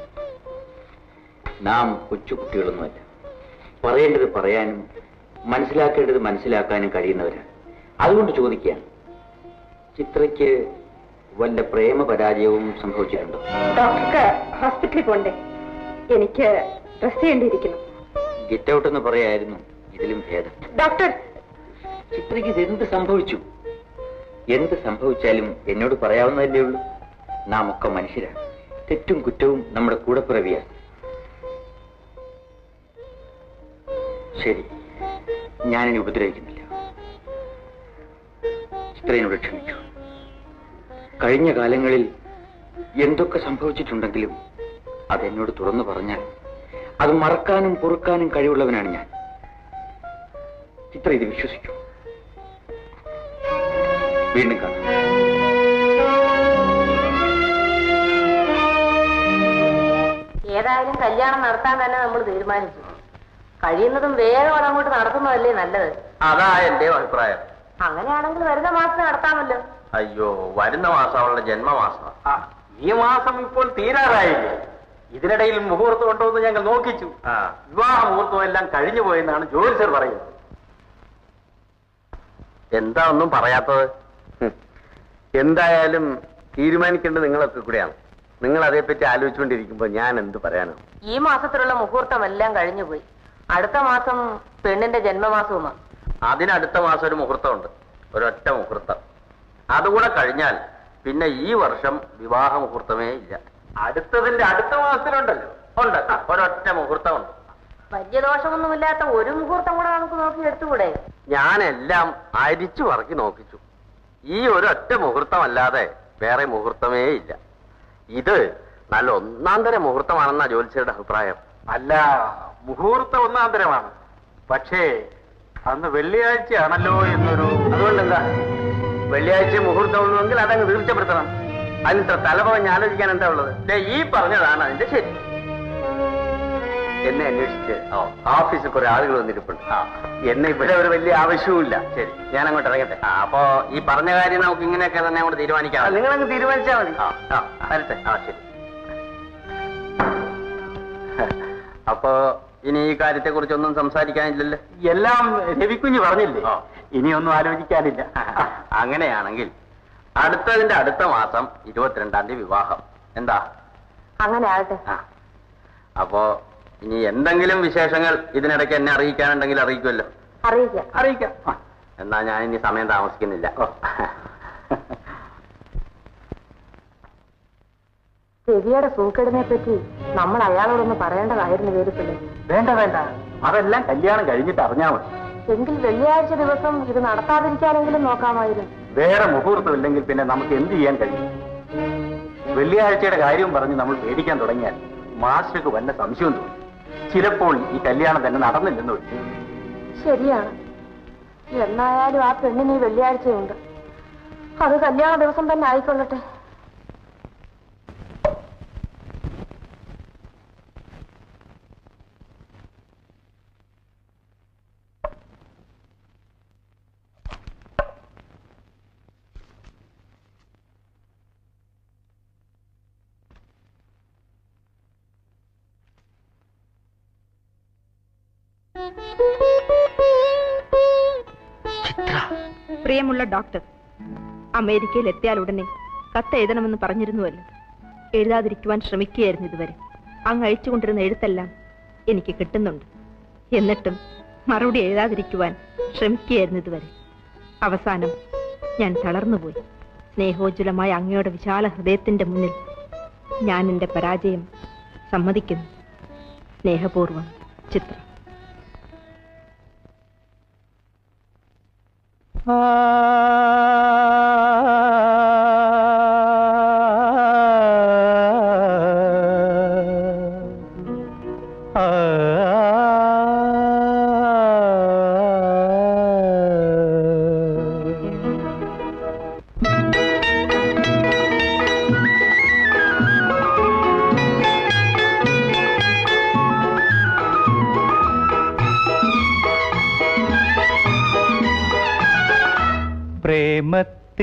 നാം കൊച്ചുകുട്ടികളൊന്നുമല്ല പറയേണ്ടത് പറയാനും മനസ്സിലാക്കേണ്ടത് മനസ്സിലാക്കാനും കഴിയുന്നവരാണ് അതുകൊണ്ട് ചോദിക്കുകയാണ് ചിത്രയ്ക്ക് വല്ല പ്രേമ പരാജയവും സംഭവിച്ചിട്ടുണ്ടോ ഡോക്ടർക്ക് ഹോസ്പിറ്റലിൽ പോണ്ടേ എനിക്ക് ഡ്രസ് ചെയ്യേണ്ടിയിരിക്കുന്നു ഗെറ്റ് ഔട്ട് എന്ന് പറയായിരുന്നു ഇതിലും ഭേദം ഡോക്ടർ ചിത്രയ്ക്ക് ഇത് എന്ത് സംഭവിച്ചു എന്ത് സംഭവിച്ചാലും എന്നോട് പറയാവുന്നതല്ലേ ഉള്ളൂ നാം ഒക്കെ മനുഷ്യരാണ് തെറ്റും കുറ്റവും നമ്മുടെ കൂടപ്പിറവിയാണ് ശരി ഞാനിനി ഉപദ്രവിക്കുന്നില്ല ചിത്രയോട് ക്ഷമിച്ചു കഴിഞ്ഞ കാലങ്ങളിൽ എന്തൊക്കെ സംഭവിച്ചിട്ടുണ്ടെങ്കിലും അതെന്നോട് തുറന്നു പറഞ്ഞാൽ അത് മറക്കാനും പൊറുക്കാനും കഴിവുള്ളവനാണ് ഞാൻ ചിത്ര ഇത് വിശ്വസിക്കൂ വീണ്ടും കാണാം ഏതായാലും കല്യാണം നടത്താൻ തന്നെ നമ്മൾ തീരുമാനിച്ചു കഴിയുന്നതും വേഗം അതങ്ങോട്ട് നടത്തുന്നതല്ലേ നല്ലത് അതാ എന്റെ അഭിപ്രായം അങ്ങനെയാണെങ്കിൽ വരുന്ന മാസം നടത്താമല്ലോ അയ്യോ വരുന്ന മാസം അവളുടെ ജന്മമാസം ആ, ഈ മാസം ഇപ്പോൾ തീരാറായില്ലേ ഇതിനിടയിൽ മുഹൂർത്തം ഉണ്ടോ എന്ന് ഞങ്ങൾ നോക്കിച്ചു ആ വിവാഹ മുഹൂർത്തം എല്ലാം കഴിഞ്ഞു പോയെന്നാണ് ജ്യോത്സ്യർ പറയുന്നത് എന്താ ഒന്നും പറയാത്തത് ഹും. എന്തായാലും തീരുമാനിക്കേണ്ടത് നിങ്ങളൊക്കെ കൂടെയാണ് നിങ്ങൾ അതേപ്പറ്റി ആലോചിച്ചുകൊണ്ടിരിക്കുമ്പോൾ ഞാൻ എന്ത് പറയാനാണ് ഈ മാസത്തിലുള്ള മുഹൂർത്തം എല്ലാം കഴിഞ്ഞുപോയി അടുത്ത മാസം പെണ്ണിന്റെ ജന്മമാസവുമാണ് അതിനടുത്ത മാസം ഒരു മുഹൂർത്തമുണ്ട് ഒരൊറ്റ മുഹൂർത്തം അതുകൂടെ കഴിഞ്ഞാൽ പിന്നെ ഈ വർഷം വിവാഹ മുഹൂർത്തമേ ഇല്ല അടുത്തതിന്റെ അടുത്ത മാസത്തിലുണ്ടല്ലോ ഉണ്ട് ഒരൊറ്റ മുഹൂർത്തമുണ്ട് വലിയ ദോഷമൊന്നുമില്ലാത്ത ഒരു മുഹൂർത്തം കൂടെ നമുക്ക് നോക്കി എടുത്തുകൂടെ ഞാനെല്ലാം അരിച്ചു പറക്കി നോക്കിച്ചു ഈ ഒരൊറ്റ മുഹൂർത്തമല്ലാതെ വേറെ മുഹൂർത്തമേ ഇല്ല ഇത് നല്ല ഒന്നാം തരം മുഹൂർത്തമാണെന്നാ ജ്യോത്സ്യരുടെ അഭിപ്രായം അല്ല മുഹൂർത്തം ഒന്നാന്തരമാണ് പക്ഷേ അന്ന് വെള്ളിയാഴ്ചയാണല്ലോ എന്നൊരു അതുകൊണ്ടെന്താ വെള്ളിയാഴ്ച മുഹൂർത്തം ഉള്ളുവെങ്കിൽ അതങ്ങ് തീർച്ചപ്പെടുത്തണം അതിനിത്ര തലപറഞ്ഞ് ആലോചിക്കാൻ എന്താ ഉള്ളത് ദേ, ഈ പറഞ്ഞതാണ് അതിന്റെ ശരി എന്നെ അന്വേഷിച്ച് ഓഫീസിൽ കുറെ ആളുകൾ വന്നിരിപ്പുണ്ട് എന്നെ ഇവിടെ ഒരു വലിയ ആവശ്യവുമില്ല ശരി ഞാൻ അങ്ങോട്ട് ഇറങ്ങട്ടെ ആ, അപ്പോ ഈ പറഞ്ഞ കാര്യം നമുക്ക് ഇങ്ങനെയൊക്കെ തന്നെ അങ്ങോട്ട് തീരുമാനിക്കാം നിങ്ങളങ്ങ് തീരുമാനിച്ചാൽ മതി ആ, ആ, വരട്ടെ ആ ശരി അപ്പോ ഇനി ഈ കാര്യത്തെ കുറിച്ചൊന്നും സംസാരിക്കാനില്ലല്ലോ എല്ലാം രവിക്കുഞ്ഞ് പറഞ്ഞില്ലേ ആ. ഇനിയൊന്നും ആലോചിക്കാനില്ല അങ്ങനെയാണെങ്കിൽ അടുത്തതിന്റെ അടുത്ത മാസം ഇരുപത്തിരണ്ടാം തീയതി വിവാഹം എന്താ അങ്ങനെ ആകട്ടെ ആ. അപ്പോ ഇനി എന്തെങ്കിലും വിശേഷങ്ങൾ ഇതിനിടയ്ക്ക് എന്നെ അറിയിക്കാനുണ്ടെങ്കിൽ അറിയിക്കുമല്ലോ അറിയിക്കാം അറിയിക്കാം ആ. എന്നാ ഞാൻ ഇനി സമയം താമസിക്കുന്നില്ല രവിയുടെ സൂക്കേടിനെ പറ്റി നമ്മൾ അയാളോടൊന്ന് പറയേണ്ടതായിരുന്നു വേദിപ്പിള്ളി വേണ്ട വേണ്ട അതെല്ലാം കല്യാണം കഴിഞ്ഞിട്ട് അറിഞ്ഞാൽ മതി എങ്കിൽ വെള്ളിയാഴ്ച ദിവസം ഇത് നടത്താതിരിക്കാനെങ്കിലും നോക്കാമായിരുന്നു വേറെ മുഹൂർത്തമില്ലെങ്കിൽ പിന്നെ നമുക്ക് എന്ത് ചെയ്യാൻ കഴിയും വെള്ളിയാഴ്ചയുടെ കാര്യം പറഞ്ഞ് നമ്മൾ പേടിക്കാൻ തുടങ്ങിയാൽ മാസ്റ്റർക്ക് വല്ല സംശയവും തോന്നും ചിലപ്പോൾ ഈ കല്യാണം തന്നെ നടന്നില്ലെന്ന് വരും ശരിയാണ് എന്നായാലും ആ പെണ്ണിന് ഈ വെള്ളിയാഴ്ചയുണ്ട് അത് കല്യാണ ദിവസം തന്നെ ആയിക്കൊള്ളട്ടെ പ്രിയമുള്ള ഡോക്ടർ അമേരിക്കയിൽ എത്തിയാൽ ഉടനെ കത്ത് എഴുതണമെന്ന് പറഞ്ഞിരുന്നുവല്ലോ എഴുതാതിരിക്കുവാൻ ശ്രമിക്കുകയായിരുന്നു ഇതുവരെ അങ്ങ് അയച്ചുകൊണ്ടിരുന്ന എഴുത്തെല്ലാം എനിക്ക് കിട്ടുന്നുണ്ട് എന്നിട്ടും മറുപടി എഴുതാതിരിക്കുവാൻ ശ്രമിക്കുകയായിരുന്നു ഇതുവരെ അവസാനം ഞാൻ തളർന്നുപോയി സ്നേഹോജ്വലമായ അങ്ങയുടെ വിശാല ഹൃദയത്തിന്റെ മുന്നിൽ ഞാൻ എന്റെ പരാജയം സമ്മതിക്കുന്നു സ്നേഹപൂർവം ചിത്ര ആ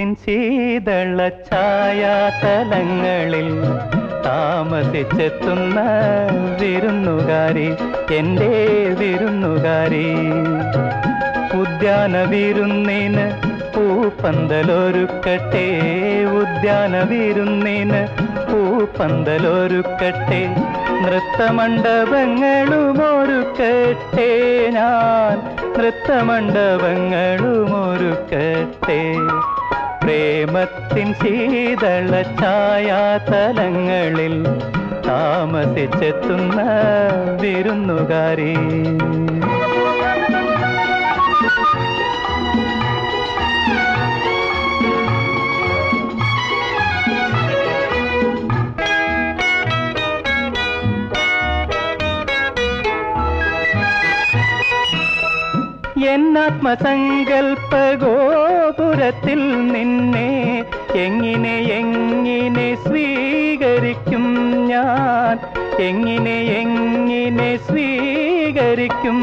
പ്രേമത്തിൻ ശീതള ഛായാതലങ്ങളിൽ താമസിച്ചെത്തുന്ന വിരുന്നുകാരി എൻ്റെ വിരുന്നുകാരി ഉദ്യാന വിരുന്നിന് പൂപ്പന്തലൊരുക്കട്ടെ ഉദ്യാന വിരുന്നിന് പൂപ്പന്തലൊരുക്കട്ടെ നൃത്തമണ്ഡപങ്ങളും ഒരുക്കട്ടെ ഞാൻ നൃത്തമണ്ഡപങ്ങളും ഒരുക്കട്ടെ പ്രേമത്തിൻ ശീതള ഛായാതലങ്ങളിൽ താമസിച്ചെത്തുന്ന വിരുന്നുകാരി എന്നാത്മസങ്കൽപ്പ ഗോപുരത്തിൽ നിന്നെ എങ്ങനെ എങ്ങനെ സ്വീകരിക്കും ഞാൻ എങ്ങനെ എങ്ങനെ സ്വീകരിക്കും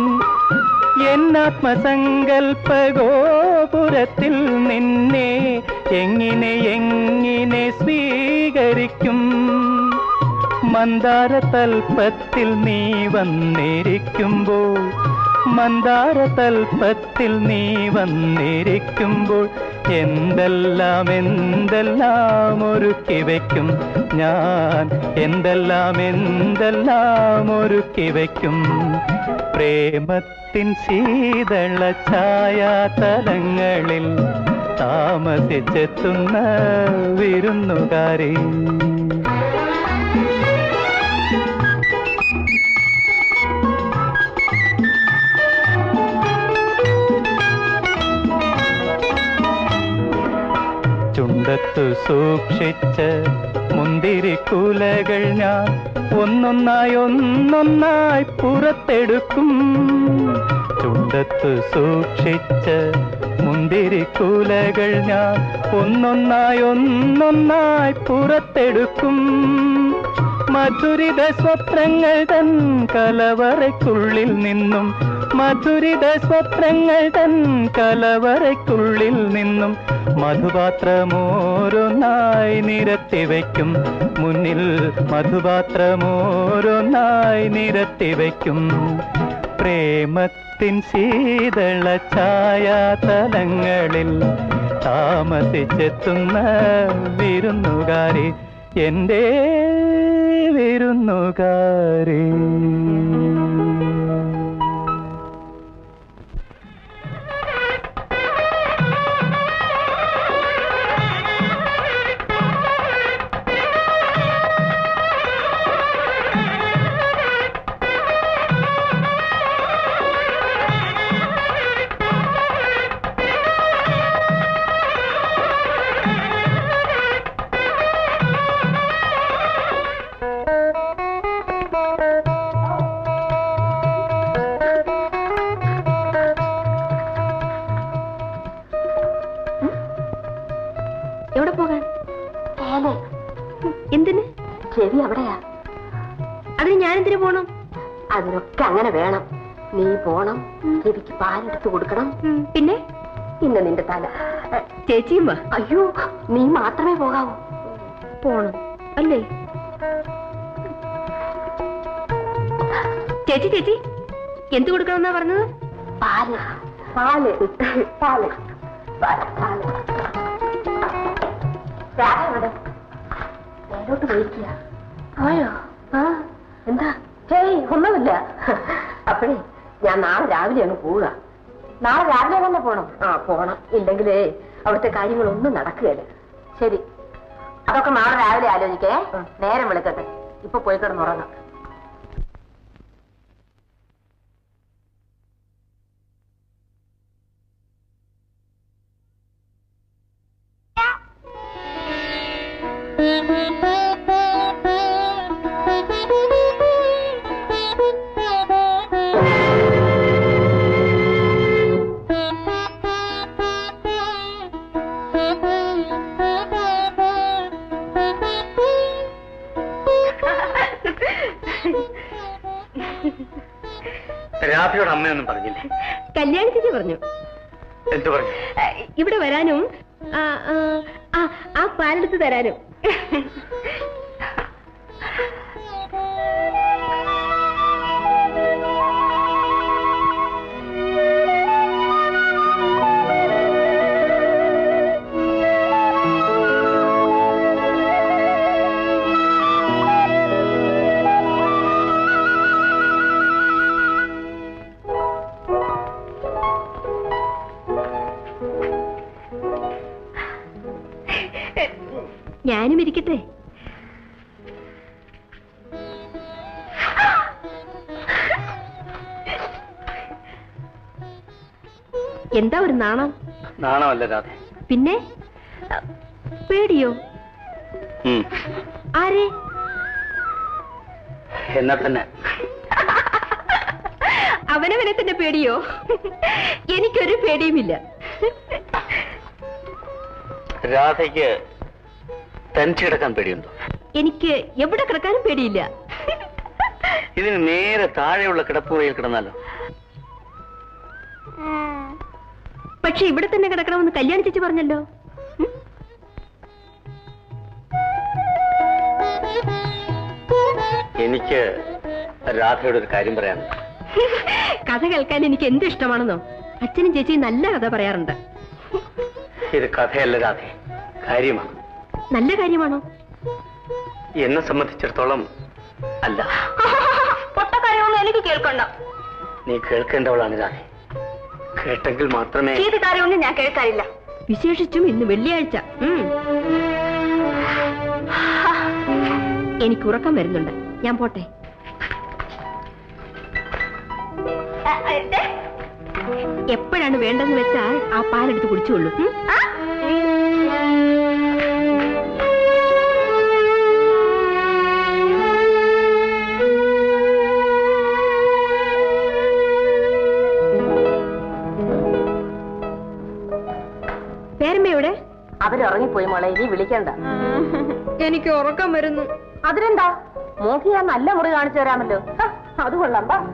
എന്നാത്മസങ്കൽപ്പ ഗോപുരത്തിൽ നിന്നെ എങ്ങനെ എങ്ങനെ സ്വീകരിക്കും മന്ദാര തൽപ്പത്തിൽ നീ വന്നിരിക്കുമ്പോൾ മന്ദാര തൽപ്പത്തിൽ നീ വന്നിരിക്കുമ്പോൾ എന്തെല്ലാം എന്തെല്ലാം ഒരുക്കി വയ്ക്കും ഞാൻ എന്തെല്ലാം എന്തെല്ലാം ഒരുക്കി വയ്ക്കും പ്രേമത്തിൻ ശീതള ഛായാതലങ്ങളിൽ താമസിച്ചെത്തുന്ന വിരുന്നുകാരി ചുണ്ടത്തു സൂക്ഷിച്ച മുന്തിരിക്കുലകൾ ഞാൻ ഒന്നൊന്നായി ഒന്നൊന്നായി പുറത്തെടുക്കും ചുണ്ടത്തു സൂക്ഷിച്ച മുന്തിരിക്കുലകൾ ഞാൻ ഒന്നൊന്നായി ഒന്നൊന്നായി പുറത്തെടുക്കും മധുരിത സ്വപ്നങ്ങൾ തൻ കലവറയ്ക്കുള്ളിൽ നിന്നും മധുരിത സ്വപ്നങ്ങൾ തൻ കലവറയ്ക്കുള്ളിൽ നിന്നും മധുപാത്രമോരോന്നായി നിരത്തി വയ്ക്കും മുന്നിൽ മധുപാത്രമോരോന്നായി നിരത്തി വയ്ക്കും പ്രേമത്തിൻ ശീതള ഛായാതലങ്ങളിൽ താമസിച്ചെത്തുന്ന വിരുന്നുകാരി എൻ്റെ വിരുന്നുകാരി എവിടെ പോകാൻ എന്തിന് ചെവി അവിടെയാ അതിന് ഞാനെന്തിനു പോണം അതിനൊക്കെ അങ്ങനെ വേണം നീ പോണം ചെവിക്ക് പാലെടുത്ത് കൊടുക്കണം പിന്നെ ഇന്ന് നിന്റെ തല ചേച്ചിയും അയ്യോ നീ മാത്രമേ പോകാവൂ പോണം അല്ലേ ചേച്ചി ചേച്ചി എന്ത് കൊടുക്കണമെന്നാ പറഞ്ഞത് പാല് പാല് പാല് പാല് പാല് എവിടെ മേലോട്ട് പോയിരിക്കുക പോയോ ആ എന്താ ഹേയ് ഒന്നുമില്ല അപ്പോഴേ ഞാൻ നാളെ രാവിലെ അങ്ങ് പോവുക നാളെ രാവിലെ തന്നെ പോണം ആ പോണം ഇല്ലെങ്കിലേ അവിടുത്തെ കാര്യങ്ങളൊന്നും നടക്കുകയില്ല ശരി അതൊക്കെ നാളെ രാവിലെ ആലോചിക്കേ നേരം വിളിക്കട്ടെ ഇപ്പൊ പോയി കിടന്നുറങ്ങാം രാധയോട് അമ്മയൊന്നും പറഞ്ഞില്ലേ കല്യാണ ചേച്ചി പറഞ്ഞു എന്തു പറഞ്ഞു ഏ, ഇവിടെ വരാനും ആ, ആ, ആ, ആ പാലെടുത്ത് തരാനും ഞാനും ഇരിക്കട്ടെ എന്താ ഒരു നാണം നാണമല്ല രാധ പിന്നെ അ, പേടിയോ ഉം. ആരെ എന്നാ തന്നെ അവനവനെ തന്നെ പേടിയോ എനിക്കൊരു പേടിയുമില്ല രാധയ്ക്ക് തനിച്ച് കിടക്കാൻ പേടിയുണ്ടോ എനിക്ക് എവിടെ കിടക്കാനും പേടിയില്ല ഇതിന് നേരെ താഴെയുള്ള കിടപ്പുറയിൽ കിടന്നാലോ പക്ഷെ ഇവിടെ തന്നെ കിടക്കണമെന്ന് കല്യാണ ചേച്ചി പറഞ്ഞല്ലോ ഉം? എനിക്ക് രാധയോട് ഒരു കാര്യം പറയാനുണ്ട് കഥ കേൾക്കാൻ എനിക്ക് എന്ത് ഇഷ്ടമാണെന്നോ അച്ഛനും ചേച്ചിയും നല്ല കഥ പറയാറുണ്ട് ഇത് കഥയല്ല രാധേ കാര്യമാണ് നല്ല കാര്യമാണോ എന്നെ സംബന്ധിച്ചിടത്തോളം അല്ല പൊട്ടക്കാര്യമൊന്നും എനിക്ക് കേൾക്കണ്ട നീ കേൾക്കേണ്ടവളാണ് രാധേ കേട്ടെങ്കിൽ മാത്രമേ ചെയ്ത കാര്യമൊന്നും ഞാൻ കേൾക്കാറില്ല വിശേഷിച്ചും ഇന്ന് വെള്ളിയാഴ്ച ഉം. എനിക്ക് ഉറക്കം വരുന്നുണ്ട് ഞാൻ പോട്ടെ എപ്പോഴാണ് വേണ്ടെന്ന് വെച്ചാൽ ആ പാലെടുത്ത് കുടിച്ചോളൂ ഉം? പേരമ്മയുടെ അവരുറങ്ങിപ്പോയി മോളെ ഇനി വിളിക്കണ്ട എനിക്ക് ഉറക്കം വരുന്നു അതിനെന്താ മോക്ക് ഞാൻ നല്ല മുറി കാണിച്ചു തരാമല്ലോ ഹ, അത് കൊള്ളാം ബാ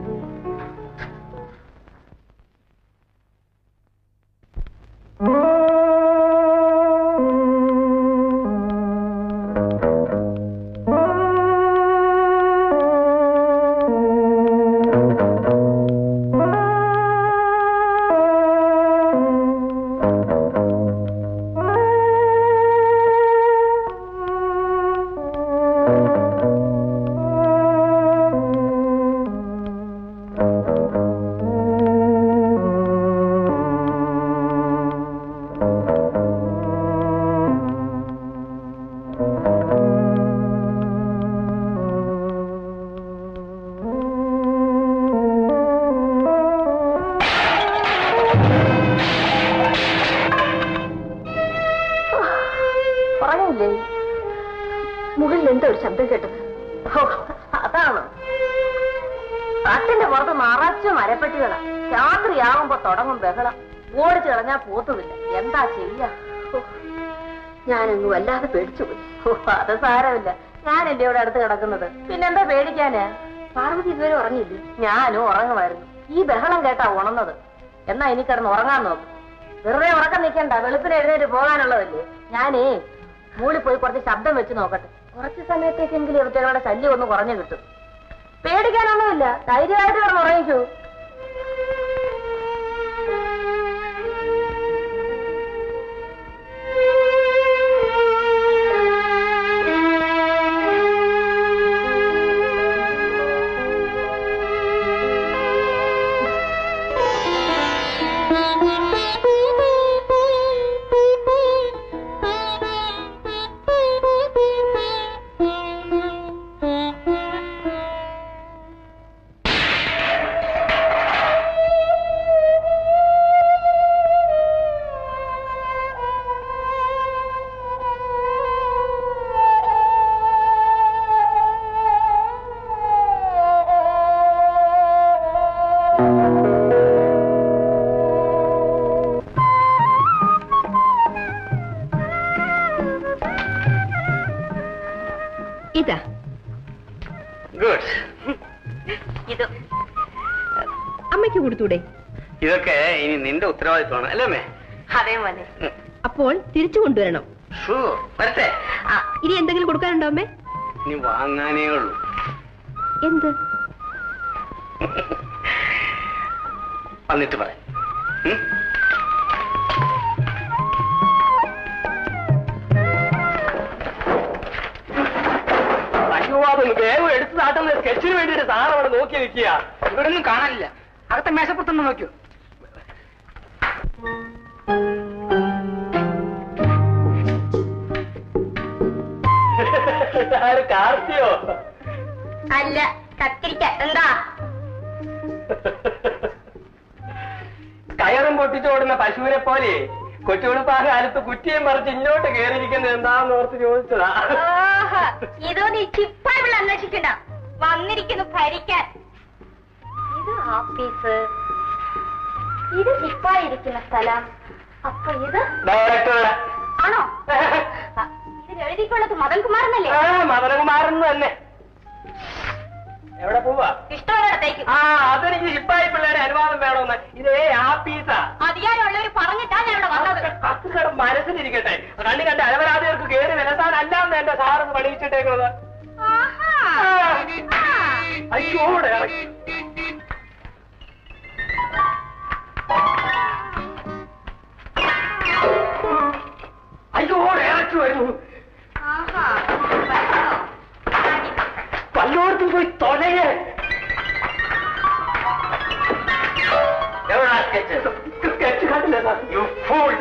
പറഞ്ഞില്ലേ മുകളിൽ എന്തോ ഒരു ശബ്ദം കേട്ടത് ഓ, അതാണ് കാട്ടിന്റെ പുറത്ത് നിറച്ച് മരപ്പെട്ടികളാ രാത്രിയാവുമ്പോ തുടങ്ങും ബഹളം ഓടിച്ചു കളഞ്ഞാ പോത്തുമില്ല എന്താ ചെയ്യാ ഓ, ഞാനങ്ങ് വല്ലാതെ പേടിച്ചു പോയി ഓ, അത് സാരമില്ല ഞാനല്ലേ ഇവിടെ അടുത്ത് കിടക്കുന്നത് പിന്നെന്താ പേടിക്കാന് പാർവതി ഇതുവരെ ഉറങ്ങിയില്ലേ ഞാനും ഉറങ്ങുമായിരുന്നു ഈ ബഹളം കേട്ടാ ഉണർന്നത് എന്നാ ഇനി കിടന്ന് ഉറങ്ങാൻ നോക്ക് വെറുതെ ഉറക്കം നിൽക്കണ്ട വെളുപ്പിന് എഴുന്നേറ്റ് പോകാനുള്ളതല്ലേ ഞാനേ മൂളിൽ പോയി കുറച്ച് ശബ്ദം വെച്ച് നോക്കട്ടെ കുറച്ച് സമയത്തേക്കെങ്കിലും ഇവറ്റകളുടെ ശല്യം ഒന്ന് കുറഞ്ഞു കിട്ടും പേടിക്കാനൊന്നുമില്ല ധൈര്യമായിട്ട് കിടന്ന് ഉറങ്ങിക്കൂ ഇതാ ഗുഡ് ഇത് അമ്മയ്ക്ക് കൊടുത്തൂടെ ഇതൊക്കെ ഇനി നിന്റെ ഉത്തരവാദിത്വമാണ് അല്ലേ അമ്മേ അതേ മോനെ അപ്പോൾ തിരിച്ചു കൊണ്ടുവരണം ഷൂർ വരട്ടെ ആ, ഇനി എന്തെങ്കിലും കൊടുക്കാനുണ്ടോ അമ്മേ ഇനി വാങ്ങാനേ ഉള്ളൂ എന്ത് വന്നിട്ട് പറയാം ഉം? അയ്യോ അതൊന്ന് വേഗം എടുത്ത് നാട്ടുന്ന സ്കെച്ചിന് വേണ്ടിയിട്ട് സാർ അവിടെ നോക്കി നിൽക്കുക ഇവിടെ ഒന്നും കാണാനില്ല അകത്തെ മേശപ്പുറത്തൊന്നും നോക്കൂ കാർത്തിയോ അല്ല കത്തിരിക്ക എന്താ കയറും പൊട്ടിച്ചോടുന്ന പശുവിനെ പോലെ കൊച്ചുകുളിപ്പാ കാലത്ത് കുറ്റിയും പറിച്ച് ഇങ്ങോട്ട് കയറിയിരിക്കുന്നത് എന്താന്ന് ഓർത്ത് ചോദിച്ചതാ ആഹാ, ഇതോ നീ ചിപ്പായുള്ള അന്വേഷിക്കണ്ട വന്നിരിക്കുന്നു ഭരിക്കാൻ ഇത് ഓഫീസ് ഇത് ചിപ്പായിരിക്കുന്ന സ്ഥലം അപ്പൊ ഇത് ഡയറക്ടറുടെ ആണോ ആ, ഇതിൽ എഴുതിക്കൊള്ളത് മദൻകുമാർ എന്നല്ലേ മദനകുമാരെന്ന് തന്നെ എവിടെ പോവാ ഇഷ്ടമുള്ളിടത്തേക്ക് ആ അതെനിക്ക് ശിപ്പായി പിള്ളേരെ അനുവാദം വേണമെന്ന് ഇതേ ആപ്പീസാ അധികാരമുള്ളവർ പറഞ്ഞിട്ടാ ഞാൻ ഇവിടെ വന്നത് കത്തുകട മനസ്സിലിരിക്കട്ടെ കണ്ണി കണ്ട് അലവരാധികർക്ക് കയറി നിലത്താനല്ലാന്ന് എന്റെ സാറെന്ന് പണിയിച്ചിട്ടേക്കുന്നത് ആഹാ. ആ. അയ്യോ ഡേ. അയ്യോ ഡയറക്ടർ വരുന്നു ആഹാ. വരുന്നോ? ആടി. വല്ലോടത്തും പോയി തൊലയെ എവിടാ സ്കെച്ച് സ്കെച്ച് കണ്ടില്ല സാർ യു ഫൂൾ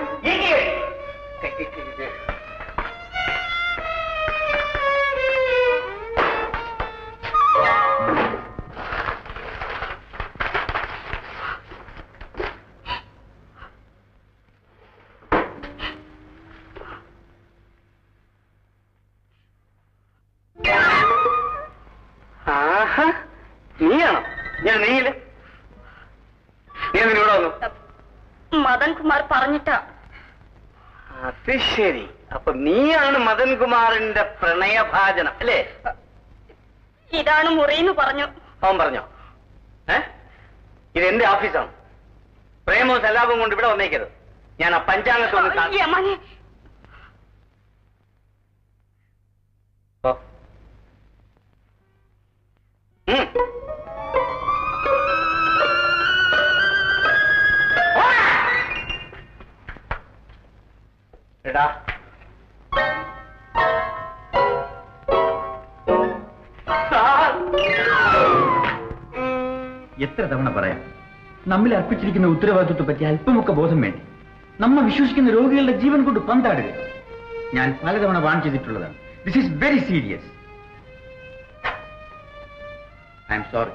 ആഹാ നീയാണോ ഞാൻ നീയില്ല നീ എന്തിനു ഇവിടെ വന്നു മദൻകുമാർ പറഞ്ഞിട്ടാ അത് ശരി അപ്പൊ നീയാണ് മദൻകുമാറിന്റെ പ്രണയഭാജനം അല്ലേ ഇതാണ് മുറിന്ന് പറഞ്ഞു അവൻ പറഞ്ഞോ ഏ ഇത് എന്റെ ഓഫീസാണ് പ്രേമവും സലാപവും കൊണ്ട് ഇവിടെ വന്നേക്കരുത് ഞാൻ ആ പഞ്ചാംഗത്തെ ഒന്ന് കാണാം യമനെ ഓ. ഉം. എടാ എത്ര തവണ പറയാം നമ്മിൽ അർപ്പിച്ചിരിക്കുന്ന ഉത്തരവാദിത്വത്തെ പറ്റി അല്പമൊക്കെ ബോധം വേണ്ടി നമ്മൾ വിശ്വസിക്കുന്ന രോഗികളുടെ ജീവൻ കൊണ്ട് പന്താടുക ഞാൻ പലതവണ വാൺ ചെയ്തിട്ടുള്ളതാണ് this is very serious I am sorry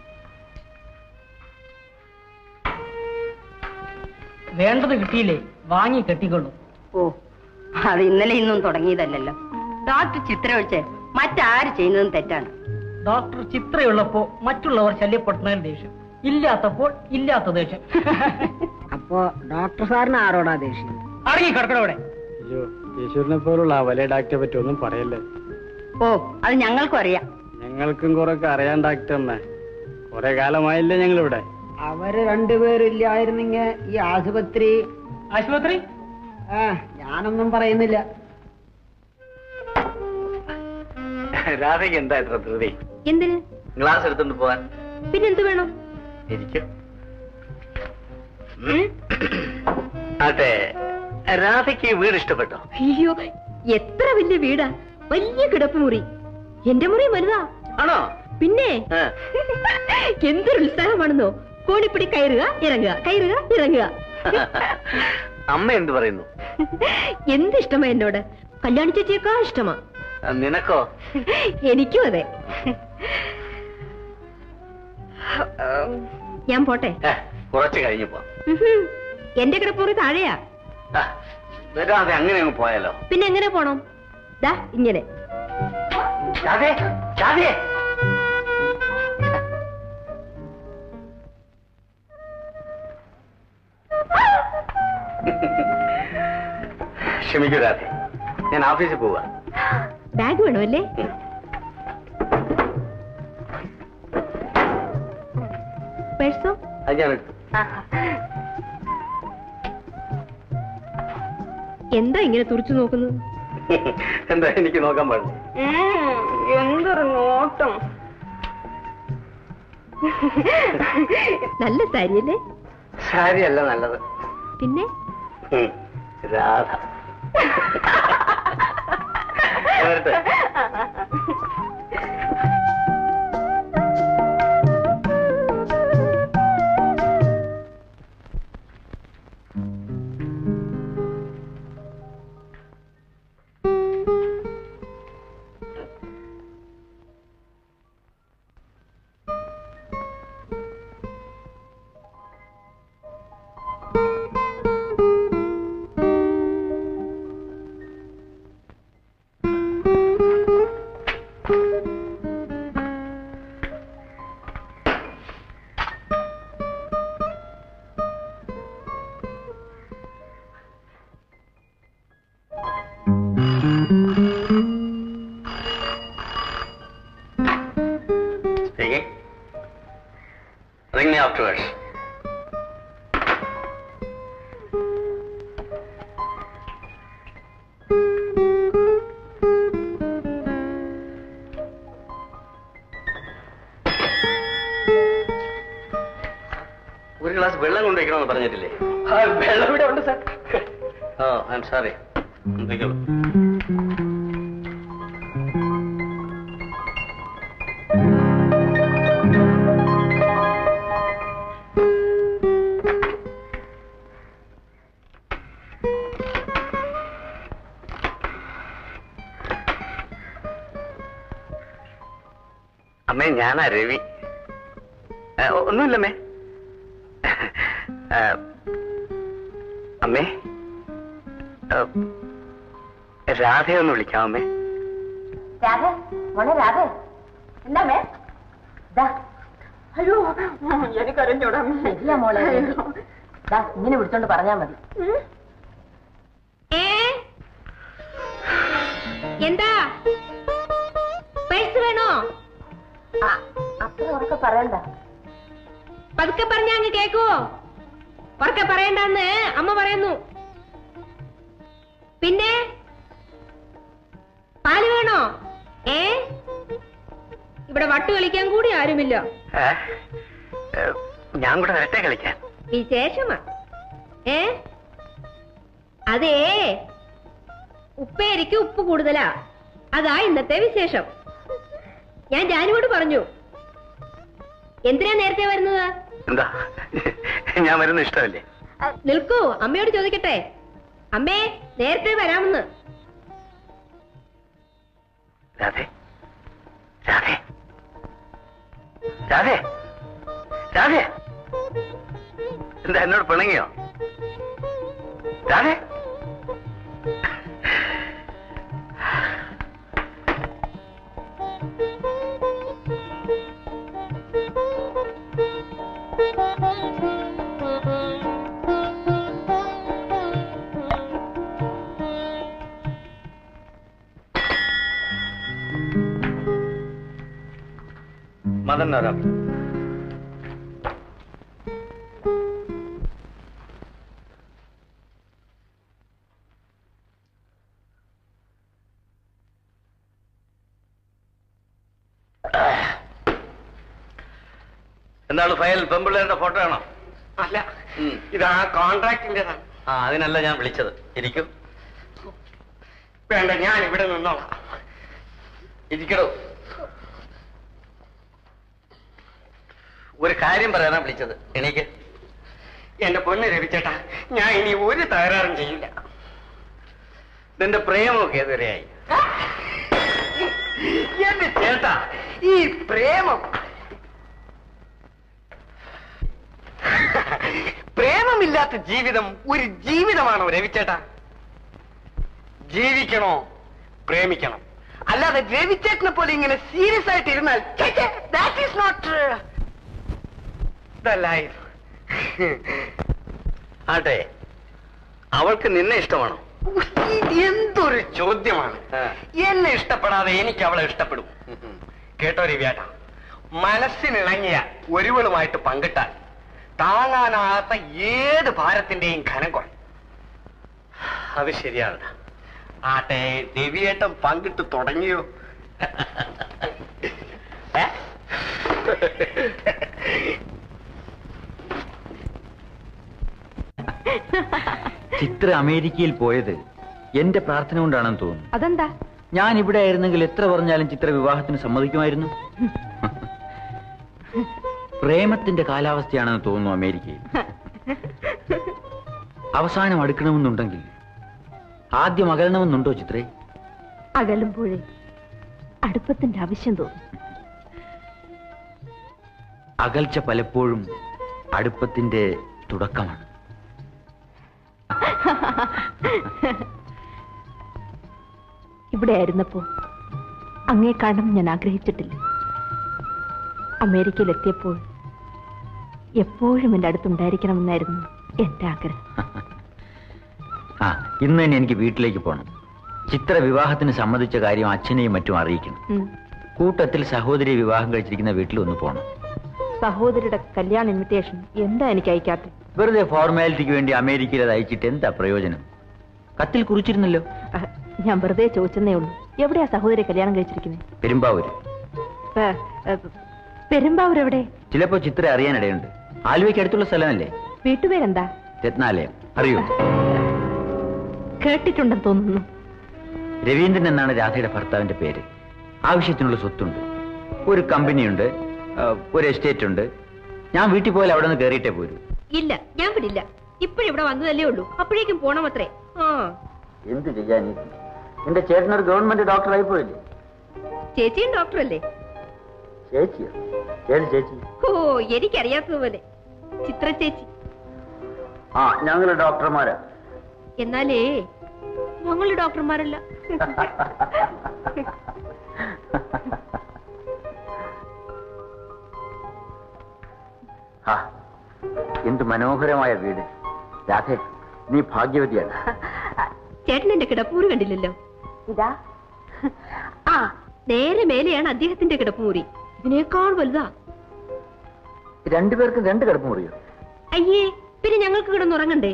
വേണ്ടത് കിട്ടിയില്ലേ വാങ്ങി കെട്ടിക്കൊള്ളു ഓ അത് ഇന്നലെ ഇന്നും തുടങ്ങിയതല്ലല്ലോ ഡോക്ടർ ചിത്രം ഒഴിച്ച് മറ്റാര് ചെയ്യുന്നതും തെറ്റാണ് ഡോക്ടർ ചിത്രയുള്ളപ്പോ മറ്റുള്ളവർ ശല്യപ്പെടുന്നതിന് ദേഷ്യം ഇല്ലാത്തപ്പോൾ ഇല്ലാത്ത ദേഷ്യം അപ്പോ ഡോക്ടർ സാറിന് ആരോടാ ദേഷ്യം അടങ്ങി കിടക്കണവിടെ അയ്യോ ഈശ്വരനെ പോലുള്ള ആ വലിയ ഡാക്ടറെ പറ്റി ഒന്നും പറയല്ലേ ഓ അത് ഞങ്ങൾക്കും അറിയാം ഞങ്ങൾക്കും കുറെയൊക്കെ അറിയാൻ ഡാക്ടർ അമ്മ കുറെ കാലമായില്ലേ ഞങ്ങളിവിടെ അവര് രണ്ടുപേരില്ലായിരുന്നെങ്കിൽ ഈ ആശുപത്രി ആശുപത്രി ആ ഞാനൊന്നും പറയുന്നില്ല രാധയ്ക്ക് എന്താ ഇത്ര ധൃതി എന്തിന് ഗ്ലാസ് എടുത്തോണ്ട് പോവാൻ പിന്നെന്ത് വേണം ഇരിക്കും അതെ രാധയ്ക്ക് വീട് ഇഷ്ടപ്പെട്ടോ അയ്യോ എത്ര വലിയ വീടാ വലിയ കിടപ്പ് മുറി എന്റെ മുറി വലുതാ ആണോ പിന്നെ ആ. എന്തൊരു ഉത്സാഹമാണെന്നോ കോണിപ്പിടി കയറുക ഇറങ്ങുക കയറുക ഇറങ്ങുക അമ്മ എന്ത് പറയുന്നു എന്ത് ഇഷ്ടമാ എന്നോട് കല്യാണി ചേച്ചിയേക്കാ ഇഷ്ടമാ ആ, നിനക്കോ എനിക്കും അതെ ഞാൻ പോട്ടെ ഏ, കുറച്ച് കഴിഞ്ഞു പോവാം ഉഹും. എന്റെ കിടപ്പുറി താഴെയാ ആ, രാധ അങ്ങനെ അങ്ങ് പോയാലോ പിന്നെ എങ്ങനെ പോണം ദാ ഇങ്ങനെ രാധേ രാധേ ക്ഷമിക്കൂ രാധേ ഞാൻ ഓഫീസിൽ പോവാ ബാഗ് വേണോ അല്ലേ പേഴ്സോ അത് ഞാൻ എടുത്തു എന്താ ഇങ്ങനെ തുറച്ചു നോക്കുന്നത് എന്താ എനിക്ക് നോക്കാൻ പാടില്ല എന്തൊരു നോട്ടം നല്ല സാരിയല്ലേ സാരിയല്ല നല്ലത് പിന്നെ ഉം, രാധ വരട്ടെ Speaking. Ring me afterwards. ഒരു ഗ്ലാസ് വെള്ളം കൊണ്ടുവയ്ക്കണമെന്ന് പറഞ്ഞിട്ടില്ലേ വെള്ളം ഇവിടെ ഉണ്ട് sir oh I am sorry എന്തൊക്കെയുള്ളൂ അമ്മേ ഞാനാ രവി ഏ, ഒ- ഒന്നുമില്ലമ്മേ ഏ, അമ്മേ ഏ, രാധയൊന്ന് വിളിക്കാം അമ്മേ രാധ മോളെ രാധ എന്താ മേ ദാ അയ്യോ എനിക്കറിഞ്ഞൂടാ ശരിയാ മോളെ ദാ ഇങ്ങനെ വിളിച്ചോണ്ട് പറഞ്ഞാ മതി ഏ എന്താ പേഴ്സ് വേണോ ആ, അത്ര ഉറക്കെ പറയണ്ട പതുക്കെ പറഞ്ഞ അങ്ങ് കേക്കുവോ ഉറക്കെ പറയണ്ടെന്ന് അമ്മ പറയുന്നു പിന്നെ പാല് വേണോ ഏ ഇവിടെ വട്ട് കളിക്കാൻ കൂടി ആരുമില്ല ഏ, ഏ, ഞാൻ കൂടെ വരട്ടെ കളിക്കാൻ വിശേഷമാ ഏ അതേ ഉപ്പേരിക്ക് ഉപ്പ് കൂടുതലാ അതാ ഇന്നത്തെ വിശേഷം ഞാൻ ജാനുവോട് പറഞ്ഞു എന്തിനാ നേരത്തെ വരുന്നത് എന്താ ഞാൻ വരുന്ന ഇഷ്ടമല്ലേ അ, നിൽക്കൂ അമ്മയോട് ചോദിക്കട്ടെ അമ്മേ നേരത്തെ വരാമെന്ന് രാധേ രാധേ രാധേ രാധേ എന്താ എന്നോട് പിണങ്ങിയോ രാധേ മദൻ വരാം എന്താണ് ഫയൽ പെമ്പിള്ളേരുടെ ഫോട്ടോ ആണോ അല്ല ഉം. ഇത് ആ കോൺട്രാക്ടിന്റേതാണ് ആ അതിനല്ല ഞാൻ വിളിച്ചത് ഇരിക്കും വേണ്ട ഞാൻ ഇവിടെ നിന്നോളാം ഇരിക്കടോ ഒരു കാര്യം പറയാനാ വിളിച്ചത് എനിക്ക് എന്റെ പൊന്ന് രവിച്ചേട്ടാ ഞാൻ ഇനി ഒരു തകരാറും ചെയ്യില്ല നിന്റെ പ്രേമമൊക്കെ ഏതുവരെയായി എന്റെ ചേട്ടാ ഈ പ്രേമം പ്രേമമില്ലാത്ത ജീവിതം ഒരു ജീവിതമാണോ രവിച്ചേട്ടാ ജീവിക്കണോ പ്രേമിക്കണം അല്ലാതെ രവിച്ചേട്ടനെ പോലെ ഇങ്ങനെ സീരിയസ് ആയിട്ട് ഇരുന്നാൽ that is not the life ആട്ടെ അവൾക്ക് നിന്നെ ഇഷ്ടമാണോ എന്തൊരു ചോദ്യമാണ് ആ. എന്നെ ഇഷ്ടപ്പെടാതെ എനിക്ക് അവളെ ഇഷ്ടപ്പെടും കേട്ടോ രവിയാട്ട മനസ്സിനിണങ്ങിയ ഒരുവളുമായിട്ട് പങ്കിട്ടാൽ താങ്ങാനാകാത്ത ഏത് ഭാരത്തിന്റെയും ഘനം കുറയും അത് ശരിയാണ് ആട്ടെ രവിയേട്ടൻ പങ്കിട്ട് തുടങ്ങിയോ ഏ? ചിത്ര അമേരിക്കയിൽ പോയത് എന്റെ പ്രാർത്ഥന കൊണ്ടാണെന്ന് തോന്നുന്നു അതെന്താ ഞാൻ ഇവിടെ ആയിരുന്നെങ്കിൽ എത്ര പറഞ്ഞാലും ചിത്ര വിവാഹത്തിന് സമ്മതിക്കുമായിരുന്നു പ്രേമത്തിന്റെ കാലാവസ്ഥയാണെന്ന് തോന്നുന്നു അമേരിക്കയിൽ അവസാനം അടുക്കണമെന്നുണ്ടെങ്കിൽ ആദ്യം അകലണമെന്നുണ്ടോ ചിത്രേ അകലുമ്പോഴേ അടുപ്പത്തിന്റെ ആവശ്യം തോന്നും അകൽച്ച പലപ്പോഴും അടുപ്പത്തിന്റെ തുടക്കമാണ് ഇവിടെ ആയിരുന്നപ്പോ അങ്ങേ കാണണം ഞാൻ ആഗ്രഹിച്ചിട്ടില്ല അമേരിക്കയിൽ എത്തിയപ്പോൾ എപ്പോഴും എൻ്റെ അടുത്തുണ്ടായിരിക്കണമെന്നായിരുന്നു എൻ്റെ ആഗ്രഹം ആ ഇന്ന് തന്നെ എനിക്ക് വീട്ടിലേക്ക് പോകണം ചിത്ര വിവാഹത്തിന് സമ്മതിച്ച കാര്യം അച്ഛനെയും മറ്റും അറിയിക്കണം ഉം. കൂട്ടത്തിൽ സഹോദരി വിവാഹം കഴിച്ചിരിക്കുന്ന വീട്ടിൽ ഒന്ന് പോകണം സഹോദരിയുടെ കല്യാണ ഇൻവിറ്റേഷൻ എന്താ എനിക്ക് അയക്കാത്തെ വെറുതെ ഫോർമാലിറ്റിക്ക് വേണ്ടി അമേരിക്കയിൽ അത് അയച്ചിട്ട് എന്താ പ്രയോജനം കത്തിൽ കുറിച്ചിരുന്നല്ലോ അഹ്, ഞാൻ വെറുതെ ചോദിച്ചെന്നേ ഉള്ളൂ എവിടെയാ സഹോദരി കല്യാണം കഴിച്ചിരിക്കുന്നത് പെരുമ്പാവൂര് പെരുമ്പാവൂർ എവിടെ ചിലപ്പോ ചിത്ര അറിയാനിടയുണ്ട് ആലുവയ്ക്ക് അടുത്തുള്ള സ്ഥലമല്ലേ വീട്ടുപേരെന്താ രത്നാലയം അറിയൂ കേട്ടിട്ടുണ്ടെന്ന് തോന്നുന്നു രവീന്ദ്രൻ എന്നാണ് രാധയുടെ ഭർത്താവിന്റെ പേര് ആവശ്യത്തിനുള്ള സ്വത്തുണ്ട് ഒരു കമ്പനിയുണ്ട് ആ, ഒരു എസ്റ്റേറ്റ് ഉണ്ട് ഞാൻ വീട്ടിൽ പോയാൽ അവിടെ നിന്ന് കയറിയിട്ടേ പോരൂ ഇല്ല ഞാൻ വിടില്ല ഇപ്പോഴിവിടെ വന്നതല്ലേ ഉള്ളൂ അപ്പോഴേക്കും പോണമത്രേ ആ എന്ത് ചെയ്യാൻ എന്റെ ചേട്ടനൊരു ഗവൺമെന്റ് ഡോക്ടർ ആയി പോയില്ലേ ചേച്ചിയും ഡോക്ടറല്ലേ ചേച്ചിയോ ഏത് ചേച്ചി ഓ എനിക്കറിയാത്തതുപോലെ ചിത്ര ചേച്ചി ആ ഞങ്ങള് ഡോക്ടർമാരാ എന്നാലേ ഞങ്ങള് ഡോക്ടർമാരല്ല ആ എന്ത് മനോഹരമായ വീട് രാധേ നീ ഭാഗ്യവതിയാണ് ചേട്ടൻ എന്റെ കിടപ്പൂര് കണ്ടില്ലല്ലോ ഇതാ ആ നേരെ മേലെയാണ് അദ്ദേഹത്തിന്റെ കിടപ്പുമുറി ഇതിനേക്കാൾ വലുതാ രണ്ടുപേർക്കും രണ്ട് കിടപ്പ് മുറിയോ അയ്യേ പിന്നെ ഞങ്ങൾക്ക് കിടന്നുറങ്ങണ്ടേ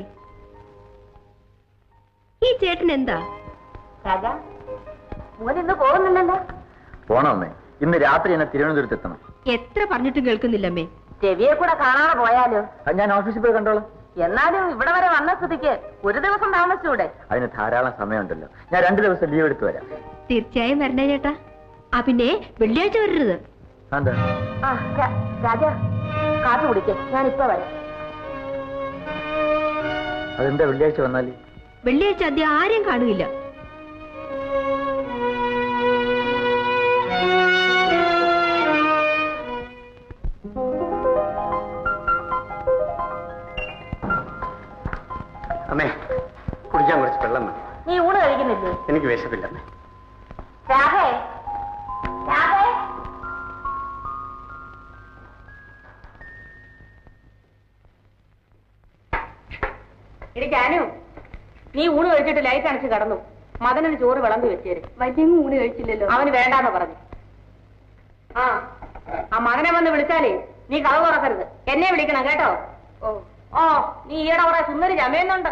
ഈ ചേട്ടൻ എന്താ രാജാ മോൻ ഇന്ന് പോകുന്നില്ലല്ലോ പോണോന്നേ ഇന്ന് രാത്രി എന്നെ തിരുവനന്തപുരത്ത് എത്തണം എത്ര പറഞ്ഞിട്ടും കേൾക്കുന്നില്ലമ്മേ രവിയെ കൂടെ കാണാതെ പോയാലോ അത് ഞാൻ ഓഫീസിൽ പോയി കണ്ടോളാം എന്നാലും ഇവിടെ വരെ വന്ന സ്ഥിതിക്ക് ഒരു ദിവസം താമസിച്ചൂടെ അതിന് ധാരാളം സമയമുണ്ടല്ലോ ഞാൻ രണ്ടു ദിവസം ലീവ് എടുത്തു വരാം തീർച്ചയായും വരണേ ചേട്ടാ ആ പിന്നെ വെള്ളിയാഴ്ച വരരുത് എന്താ ആ രാ- രാജാ കാപ്പി കുടിക്കേ ഞാൻ ഇപ്പൊ വരാം അതെന്താ വെള്ളിയാഴ്ച വന്നാല് വെള്ളിയാഴ്ച ആദ്യം ആരെയും കാണുകയില്ല അമ്മേ കുടിക്കാൻ കുറച്ച് വെള്ളം മതി നീ ഊണ് കഴിക്കുന്നില്ലേ എനിക്ക് വിശപ്പില്ല അമ്മേ രാധേ രാധേ എടി ജാനു നീ ഊണ് കഴിച്ചിട്ട് ലൈറ്റ് അണച്ച് കടന്നു മദനന് ചോറ് വിളമ്പി വെച്ചേര് വലിയ ഊണ് കഴിച്ചില്ലല്ലോ അവന് വേണ്ടാന്ന് പറഞ്ഞു ആ ആ മകനെ വന്ന് വിളിച്ചാലേ നീ കളവ് തുറക്കരുത് എന്നെ വിളിക്കണം കേട്ടോ ഓ ഓ നീ ഈയിടെ കുറെ സുന്ദരി ചമയുന്നുണ്ട്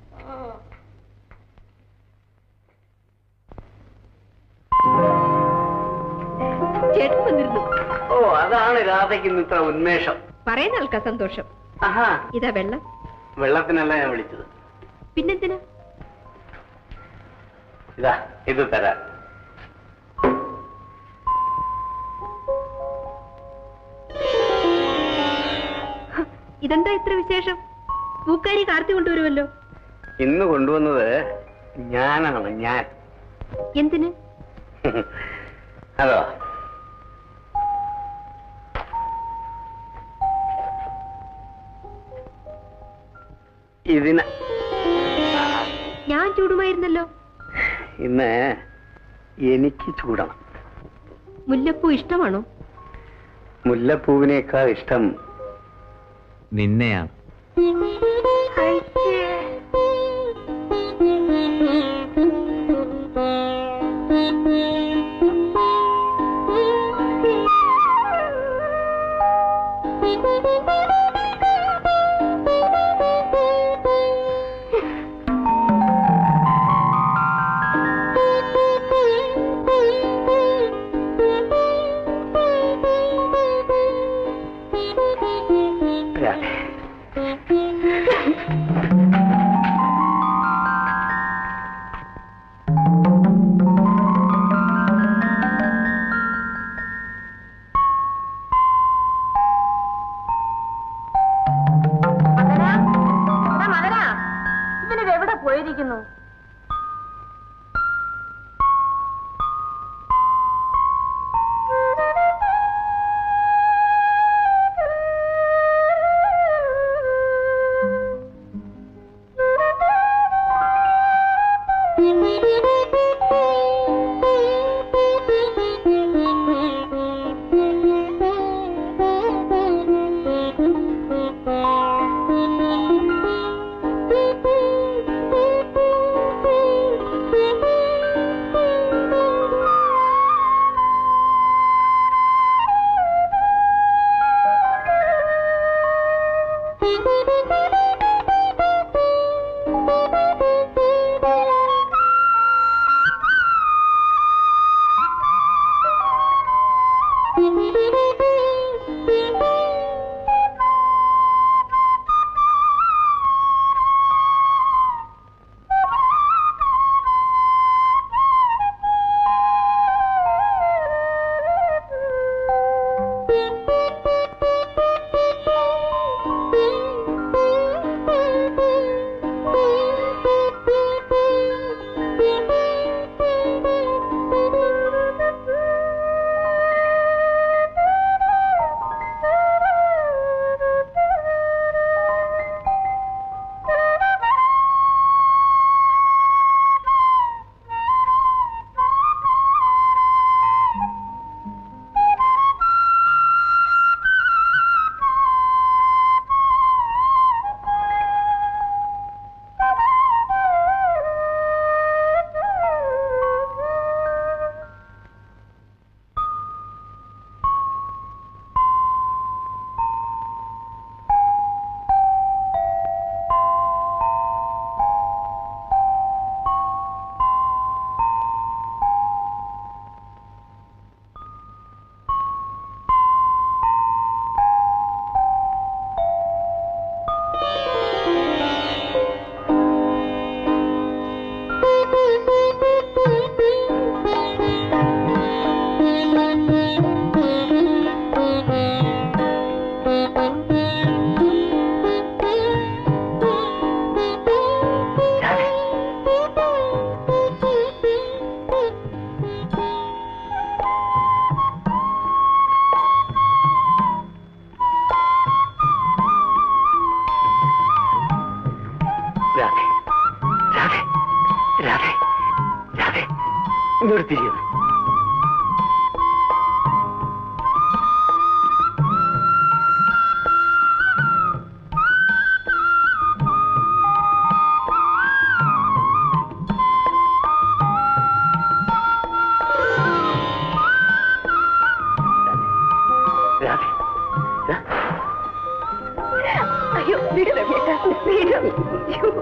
ചേട്ടൻ വന്നിരുന്നു ഓ അതാണ് രാധയ്ക്ക് ഇന്ന് ഇത്ര ഉന്മേഷം പറയുന്ന ആൾക്കാ സന്തോഷം ആഹാ ഇതാ വെള്ളം വെള്ളത്തിനല്ല ഞാൻ വിളിച്ചത് പിന്നെന്തിനാ ഇതാ ഇത് തരാം ഇതെന്താ ഇത്ര വിശേഷം പൂക്കാരി കാർത്തി കൊണ്ടുവരുമല്ലോ ഇന്ന് കൊണ്ടുവന്നത് ഞാനാണ് ഞാൻ എന്തിന് അതോ ഇതിന് ഞാൻ ചൂടുമായിരുന്നല്ലോ ഇന്ന് എനിക്ക് ചൂടണം മുല്ലപ്പൂ ഇഷ്ടമാണോ മുല്ലപ്പൂവിനേക്കാൾ ഇഷ്ടം നിന്നെയാണ്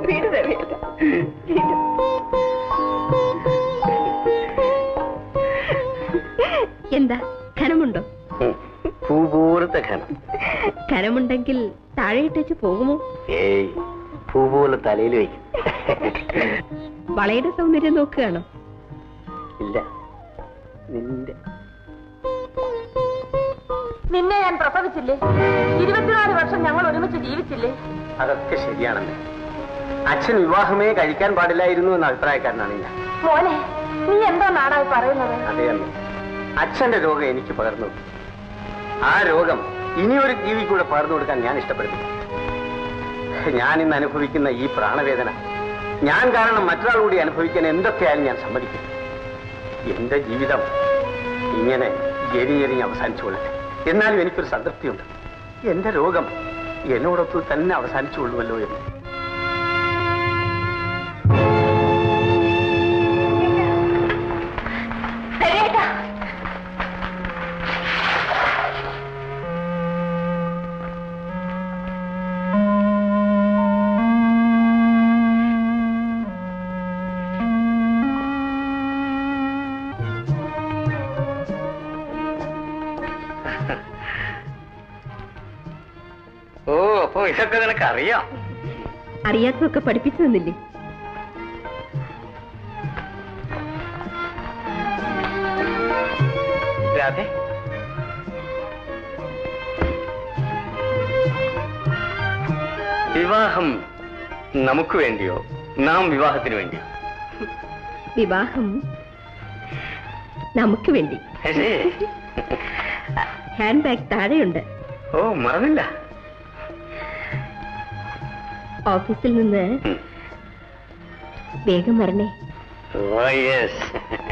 വീട് രവിയല്ല എന്താ ഖനമുണ്ടോ പൂ പോലത്തെ ഖനം ഖനമുണ്ടെങ്കിൽ താഴെ ഇട്ടേച്ച് പോകുമോ ഏയ് പൂ പോലെ തലയിൽ വയ്ക്കും വളയുടെ സൗന്ദര്യം നോക്കുകയാണോ ഇല്ല നിന്റെ നിന്നെ ഞാൻ പ്രസവിച്ചില്ലേ ഇരുപത്തിനാല് വർഷം ഞങ്ങൾ ഒരുമിച്ച് ജീവിച്ചില്ലേ അതൊക്കെ ശരിയാണെന്ന് അച്ഛൻ വിവാഹമേ കഴിക്കാൻ പാടില്ലായിരുന്നു എന്ന അഭിപ്രായക്കാരനാണ് ഞാൻ മോനെ നീ എന്താ നാടായി പറയുന്നത് അതേ അമ്മേ അച്ഛന്റെ രോഗം എനിക്ക് പകർന്നു ആ രോഗം ഇനിയൊരു ജീവിക്കൂടെ പകർന്നു കൊടുക്കാൻ ഞാൻ ഇഷ്ടപ്പെടുന്നില്ല ഞാൻ ഇന്ന് അനുഭവിക്കുന്ന ഈ പ്രാണവേദന ഞാൻ കാരണം മറ്റൊരാൾ കൂടി അനുഭവിക്കാൻ എന്തൊക്കെയായാലും ഞാൻ സമ്മതിക്കും എന്റെ ജീവിതം ഇങ്ങനെ എരിഞ്ഞെരിഞ്ഞ് അവസാനിച്ചുകൊള്ളട്ടെ എന്നാലും എനിക്കൊരു സംതൃപ്തിയുണ്ട് എന്റെ രോഗം എന്നോടൊത്ത് തന്നെ അവസാനിച്ചുകൊള്ളുമല്ലോ എന്ന് ഓ അപ്പൊ ഇതൊക്കെ നിനക്ക് അറിയാം അറിയാത്തതൊക്കെ പഠിപ്പിച്ചു തന്നില്ലേ രാധേ വിവാഹം നമുക്ക് വേണ്ടിയോ നാം വിവാഹത്തിന് വേണ്ടിയോ വിവാഹം നമുക്ക് വേണ്ടി അല്ലേ? ഹാൻഡ് ബാഗ് താഴെയുണ്ട് ഓ മറന്നില്ല ഓഫീസിൽ നിന്ന് ഉം. വേഗം വരണേ ഓ യെസ്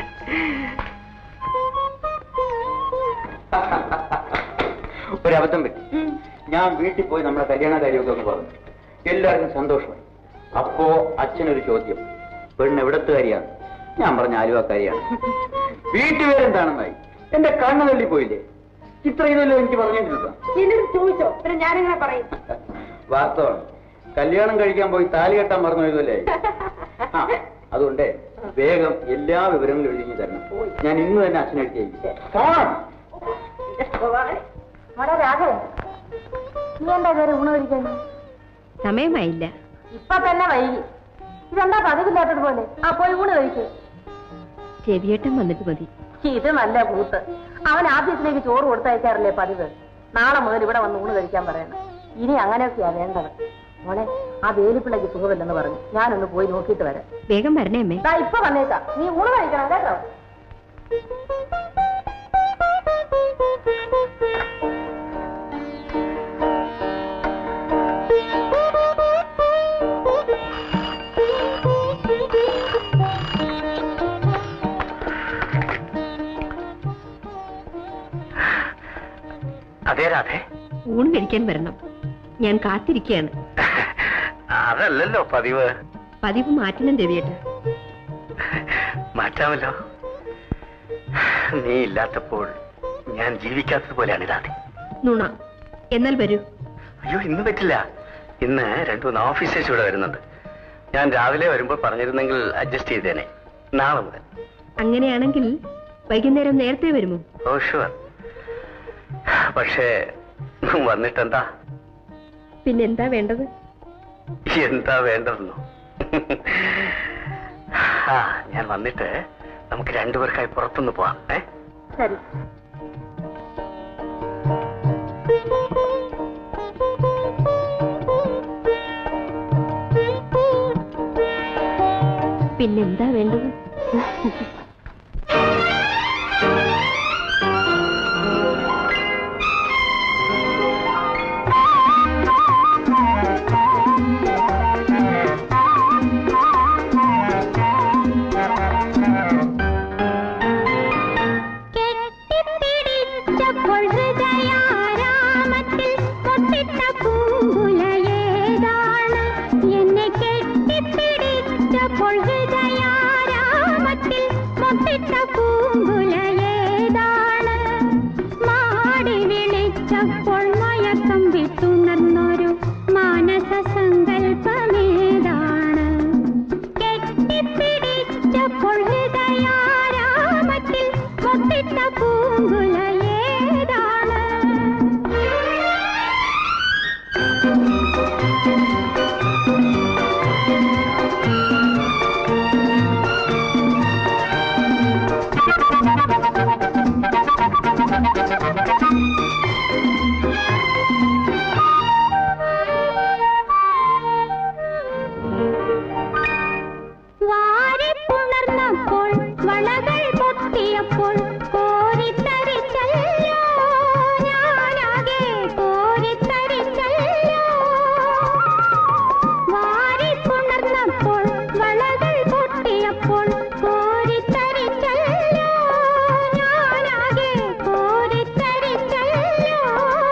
ഒരബദ്ധം പറ്റി ഞാൻ വീട്ടിൽ പോയി നമ്മുടെ കല്യാണ കാര്യമൊക്കെ ഒന്ന് പറഞ്ഞു എല്ലാവർക്കും സന്തോഷമായി അപ്പോ അച്ഛനൊരു ചോദ്യം പെണ്ണ് എവിടത്തുകാരിയാണ് ഞാൻ പറഞ്ഞ ആലുവക്കാരിയാണ് വീട്ടുപേരെന്താണെന്നായി എന്റെ കണ്ണ് തള്ളി പോയില്ലേ ഇത്ര ഇതല്ലോ എനിക്ക് പറഞ്ഞിട്ടില്ല എന്നോട് ചോദിച്ചോ പിന്നെ ഞാനിങ്ങനെ പറയും വാസ്തവമാണ് കല്യാണം കഴിക്കാൻ പോയി താലി കെട്ടാൻ മറന്നു പോയതല്ലേ ആ അതുകൊണ്ട് വേഗം എല്ലാ വിവരങ്ങളും എഴുതി തരണം ഞാൻ ഇന്ന് തന്നെ അച്ഛനെ എഴുതി മോടെ രാഘവൻ നീ എന്താ കയറി ഊണ് കഴിക്കാൻ സമയമായില്ല ഇപ്പൊ തന്നെ വൈകി ഇതെന്താ പതിവില്ലാത്തതുപോലെ ആ പോയി ഊണ് കഴിക്കേ ചെവിയേട്ടൻ വന്നിട്ട് മതി ഇത് നല്ല കൂത്ത് അവൻ ആഫീസിലേക്ക് ചോറ് കൊടുത്തയക്കാറില്ലേ പതിവ് നാളെ മുതൽ ഇവിടെ വന്ന് ഊണ് കഴിക്കാൻ പറയണം ഇനി അങ്ങനെയൊക്കെയാ വേണ്ടത് മോളെ ആ വേലിപ്പിള്ളക്ക് സുഖമില്ലെന്ന് പറഞ്ഞു ഞാനൊന്ന് പോയി നോക്കിയിട്ട് വരാം വേഗം വരണേ അമ്മേ ദാ ഇപ്പൊ വന്നേക്കാം നീ ഊണ് കഴിക്കണം കേട്ടോ അതെ രാധേ ഊണ് കഴിക്കാൻ വരണം ഞാൻ കാത്തിരിക്കുകയാണ് അതല്ലല്ലോ പതിവ് പതിവ് മാറ്റണം രവിയേട്ട മാറ്റാമല്ലോ നീ ഇല്ലാത്തപ്പോൾ ഞാൻ ജീവിക്കാത്തത് പോലെയാണ് രാധേ നുണ എന്നാൽ വരൂ അയ്യോ ഇന്ന് പറ്റില്ല ഇന്ന് രണ്ടു മൂന്ന് ഓഫീസേഴ്സ് ഇവിടെ വരുന്നുണ്ട് ഞാൻ രാവിലെ വരുമ്പോൾ പറഞ്ഞിരുന്നെങ്കിൽ അഡ്ജസ്റ്റ് ചെയ്തേനെ നാളെ മുതൽ അങ്ങനെയാണെങ്കിൽ വൈകുന്നേരം നേരത്തെ വരുമോ ഓ ഷുവർ പക്ഷേ വന്നിട്ടെന്താ പിന്നെന്താ വേണ്ടത് എന്താ വേണ്ടതെന്നോ ആ ഞാൻ വന്നിട്ട് നമുക്ക് രണ്ടുപേർക്കായി പുറത്തുനിന്ന് പോവാം ഏ ശരി പിന്നെന്താ വേണ്ടത് കെട്ടിപ്പിടിച്ചപ്പോൾ ഹൃദയാരാമത്തിൽ മുട്ടിട്ട പൂങ്കുലയേതാണ് എന്നെ കെട്ടിപ്പിടിച്ചപ്പോൾ ഹൃദയാരാമത്തിൽ മുട്ടിട്ട പൂങ്കുലയേതാണ് മാടി വിളിച്ചപ്പോൾ മയക്കം വിട്ടുണർന്നൊരു മാനസ സങ്കല്പമേതാണ് പൊട്ടിട്ട പൂങ്കുല ഏതാണ് വാരിപ്പുണർന്നപ്പോൾ വളകൾ പൊട്ടിയപ്പോൾ കോരിത്തരിച്ചല്ലോ ഞാനാകെ കോരിത്തരിച്ചല്ലോ വാരിപ്പുണർന്നപ്പോൾ വളകൾ പൊട്ടിയപ്പോൾ കോരിത്തരിച്ചല്ലോ ഞാനാകെ കോരിത്തരിച്ചല്ലോ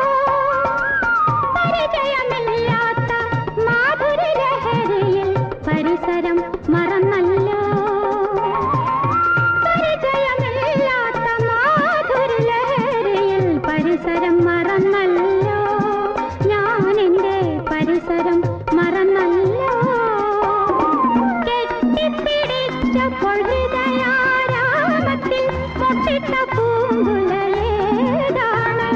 പരിചയമില്ലാത്ത മാധുരലഹരിയിൽ പരിസരം മറന്നല്ലോ പരിചയമില്ലാത്ത മാധുരലഹരിയിൽ പരിസരം മറന്നല്ലോ ഞാൻ എന്റെ പരിസരം മറന്നല്ലോ കെട്ടിപ്പിടിച്ചപ്പോൾ ഹൃദയാരാമത്തിൽ പൊട്ടിട്ട പൂങ്കുലലേതാണ്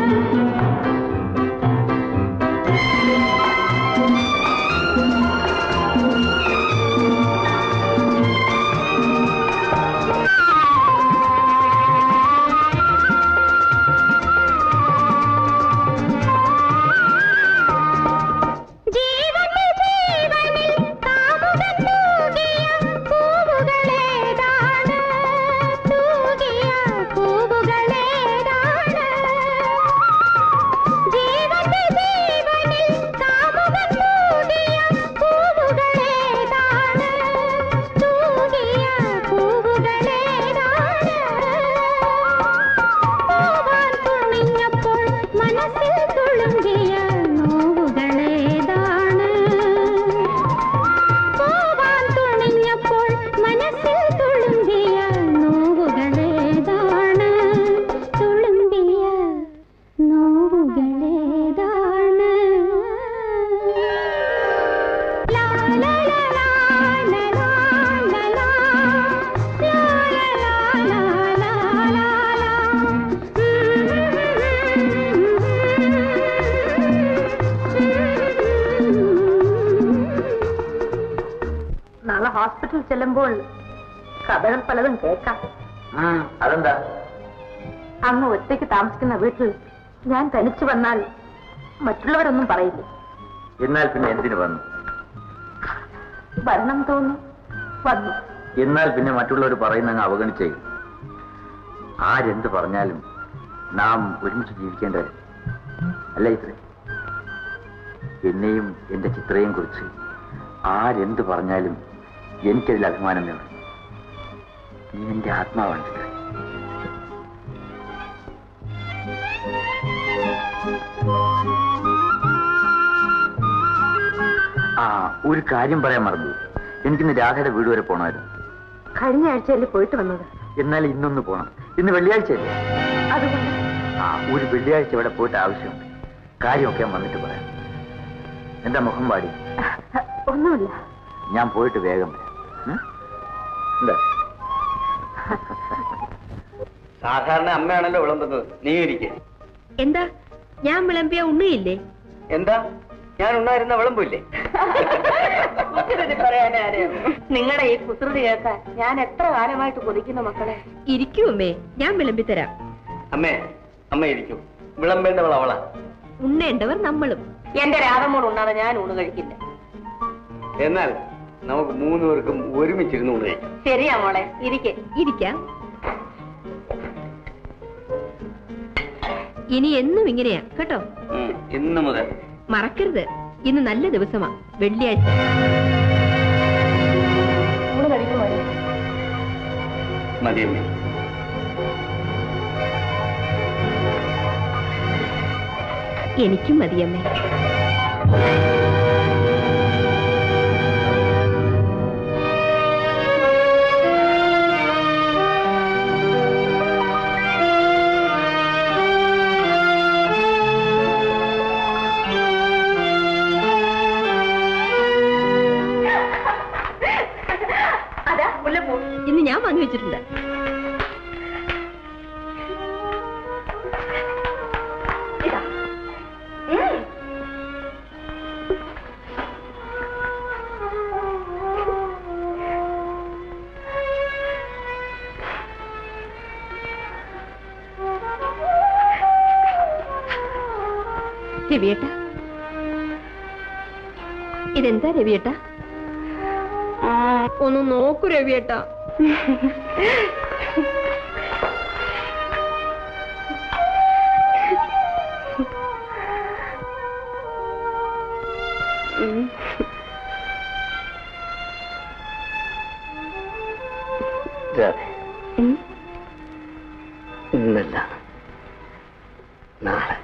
ജീവനിൽ ജീവനിൽ കാമുകൻ തൂകിയ പൂവുകളേതാണ് തൂകിയ പൂവുകളേതാണ് ജീവനിൽ ജീവനിൽ കാമുകൻ തൂകിയ പൂവുകളേതാണ് തൂകിയ പൂവുകളേതാണ് പോവാൻ തുണിഞ്ഞപ്പോൾ മനസ്സിൽ തുളുമ്പിയ നോവുകളേതാണ് പോവാൻ തുണിഞ്ഞപ്പോൾ മനസ്സിൽ തുളുമ്പിയ നോവുകളേതാണ് തുളുമ്പിയ നോവുകളേതാണ് ലാ ലാ ലാ ലാ ലാ ലാ ലാ ലാ ലാ ലാ ലാ നാളെ ഹോസ്പിറ്റലിൽ ചെല്ലുമ്പോൾ കഥകൾ പലതും കേൾക്കാം അതെന്താ അങ്ങ് ഒറ്റയ്ക്ക് താമസിക്കുന്ന വീട്ടിൽ ഞാൻ തനിച്ചു വന്നാൽ മറ്റുള്ളവരൊന്നും പറയില്ലേ എന്നാൽ പിന്നെ എന്തിനു വന്നു വരണം തോന്നി വന്നു എന്നാൽ പിന്നെ മറ്റുള്ളവർ പറയുന്ന അങ്ങ് അവഗണിച്ചേ ആരെന്ത് പറഞ്ഞാലും നാം ഒരുമിച്ച് ജീവിക്കേണ്ടത് അല്ല ഇത്രേ എന്നെയും എന്റെ ചിത്രയും കുറിച്ച് ആരെന്ത് പറഞ്ഞാലും എനിക്കതിൽ അഭിമാനം വേണം നീ എന്റെ ആത്മാവാണ് ചിത്ര ആ ഒരു കാര്യം പറയാൻ മറന്നു എനിക്കിന്ന് രാധയുടെ വീട് വരെ പോണമായിരുന്നു കഴിഞ്ഞ ആഴ്ചയല്ലേ പോയിട്ട് വന്നത് എന്നാൽ ഇന്നൊന്ന് പോണം ഇന്ന് വെള്ളിയാഴ്ചയല്ലേ അതുകൊണ്ട് ആ ഒരു വെള്ളിയാഴ്ച ഇവിടെ പോയിട്ട് ആവശ്യമുണ്ട് കാര്യമൊക്കെ ഞാൻ വന്നിട്ട് പറയാം എന്താ മുഖം പാടി ഒന്നുമില്ല ഞാൻ പോയിട്ട് വേഗം വരാം ഉം? എന്താ സാധാരണ അമ്മയാണല്ലോ വിളമ്പുന്നത് നീ ഇരിക്കെ എന്താ ഞാൻ വിളമ്പിയ ഉണ്ണയില്ലേ എന്താ ഞാൻ ഉണ്ടായിരുന്ന വിളമ്പില്ലേ നിങ്ങളുടെ ഈ കുസൃതി കേൾക്കാൻ ഞാൻ എത്ര കാലമായിട്ട് കൊതിക്കുന്നു മക്കളെ ഇരിക്കൂ അമ്മേ ഞാൻ വിളമ്പിത്തരാം അമ്മേ അമ്മ ഇരിക്കൂ വിളമ്പേണ്ടവൾ അവളാ ഉണ്ണേണ്ടവർ നമ്മളും എന്റെ രാധമോൾ ഉണ്ണാതെ ഞാൻ ഊണ് കഴിക്കില്ല എന്നാൽ നമുക്ക് മൂന്ന് പേർക്കും ഒരുമിച്ചിരുന്ന് ഊണ് കഴിക്കാം ശരിയാ മോളെ ഇരിക്കെ ഇരിക്കാം ഇനി എന്നും ഇങ്ങനെയാ കേട്ടോ ഉം, ഇന്ന് മുതൽ മറക്കരുത് ഇന്ന് നല്ല ദിവസമാ വെള്ളിയാഴ്ച ഊണ് കഴിക്കുമോ മതിയമ്മേ എനിക്കും മതിയമ്മേ അതാ മുല്ലപ്പൂ ഇന്ന് ഞാൻ വാങ്ങി വെച്ചിട്ടുണ്ട് രവിയേട്ട ഇതെന്താ രവിയേട്ട ഒന്ന് നോക്കൂ രവിയേട്ട രാധേ ഇന്നല്ല നാളെ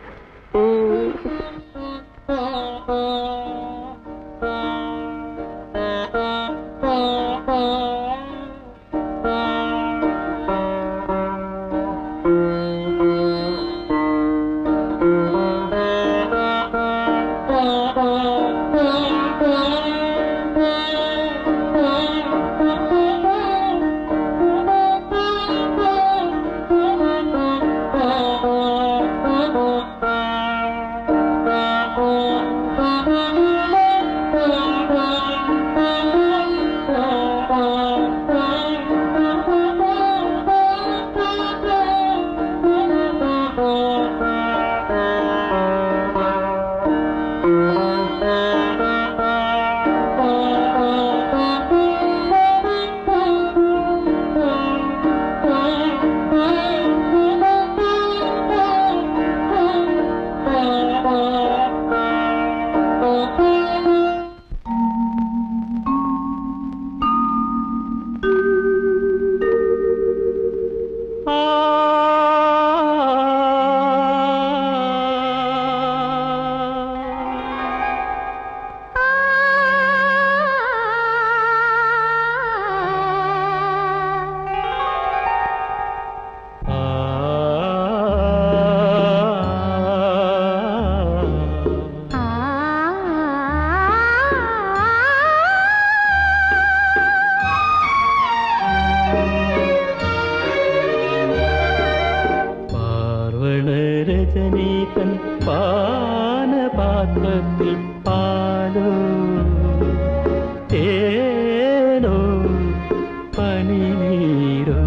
പാർവണരജനീതൻ പാനപാത്രത്തിൽ പാലോ തേനോ പനിനീരോ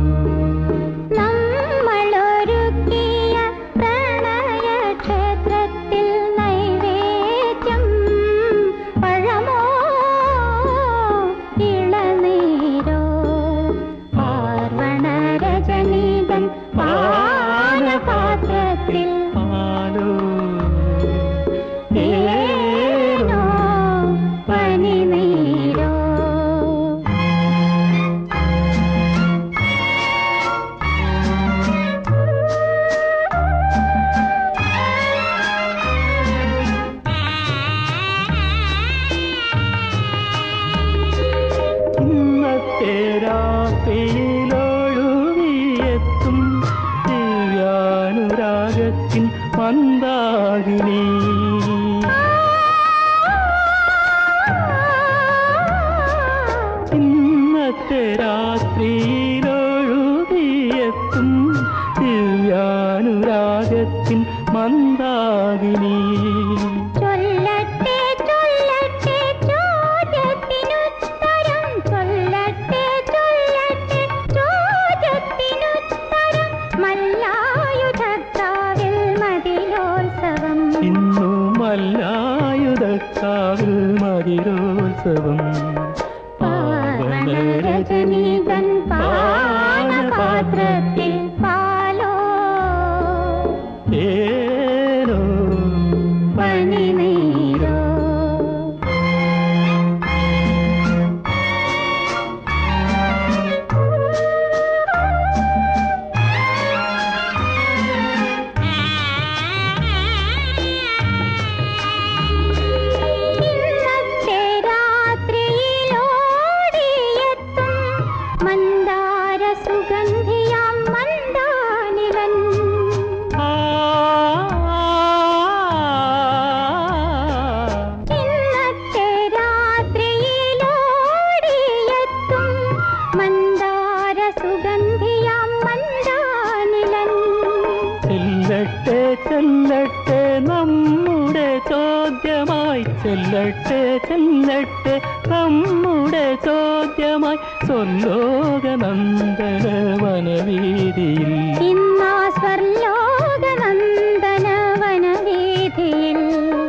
നമ്മളൊരുക്കിയ പ്രണയക്ഷേത്രത്തിൽ നൈവേദ്യം പഴമോ ഇളനീരോ പാർവണരജനീതൻ പാനപാത്രത്തിൽ പാലോ തേനോ പനിനീരോ ഇന്നത്തെ രാത്രിയിലൊഴുകിയെത്തും ദിവ്യാനുരാഗത്തിൻ മന്ദാകിനി ഇന്നത്തെ രാത്രിയിലൊഴുകിയെത്തും ദിവ്യാനുരാഗത്തിൻ മന്ദാകിനി ചൊല്ലട്ടെ ചൊല്ലട്ടെ ചോദ്യത്തിനുത്തരം ചൊല്ലട്ടെ ചൊല്ലട്ടെ ചോദ്യത്തിനുത്തരം മല്ലായുധത്താവിൽ മതിലോത്സവം ഇന്നു മല്ലായുധക്കാവിൽ മതിരോത്സവം പാവനരജനീകൻ പാനപാത്രത്തിൽ പാലോ ഏനോ പനിനീരോ ഇന്നത്തെ രാത്രിയിലോടിയെത്തും മന്ദാര സുഗന്ധിയാം മന്ദാനിലൻ ഇന്നത്തെ രാത്രിയിലോടിയെത്തും മന്ദാര സുഗന്ധിയാം മന്ദാനിലൻ ചെല്ലട്ടെ ചെല്ലട്ടെ നമ്മുടെ ചോദ്യമായി ചെല്ലട്ടെ ചെല്ലട്ടെ നമ്മുടെ ചോദ്യമായി സ്വർലോകനന്ദന വനവീതിയിൽ ഇന്നാ സ്വർലോകനന്ദന വനവീതിയിൽ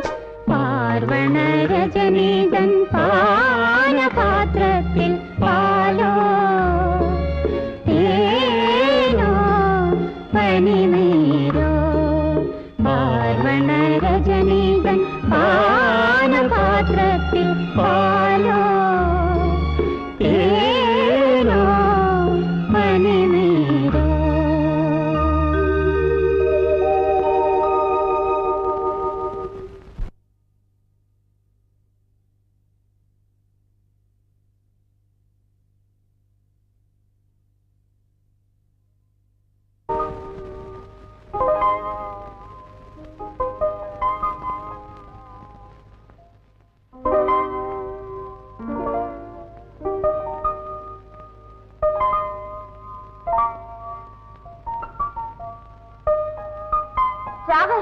രാധേ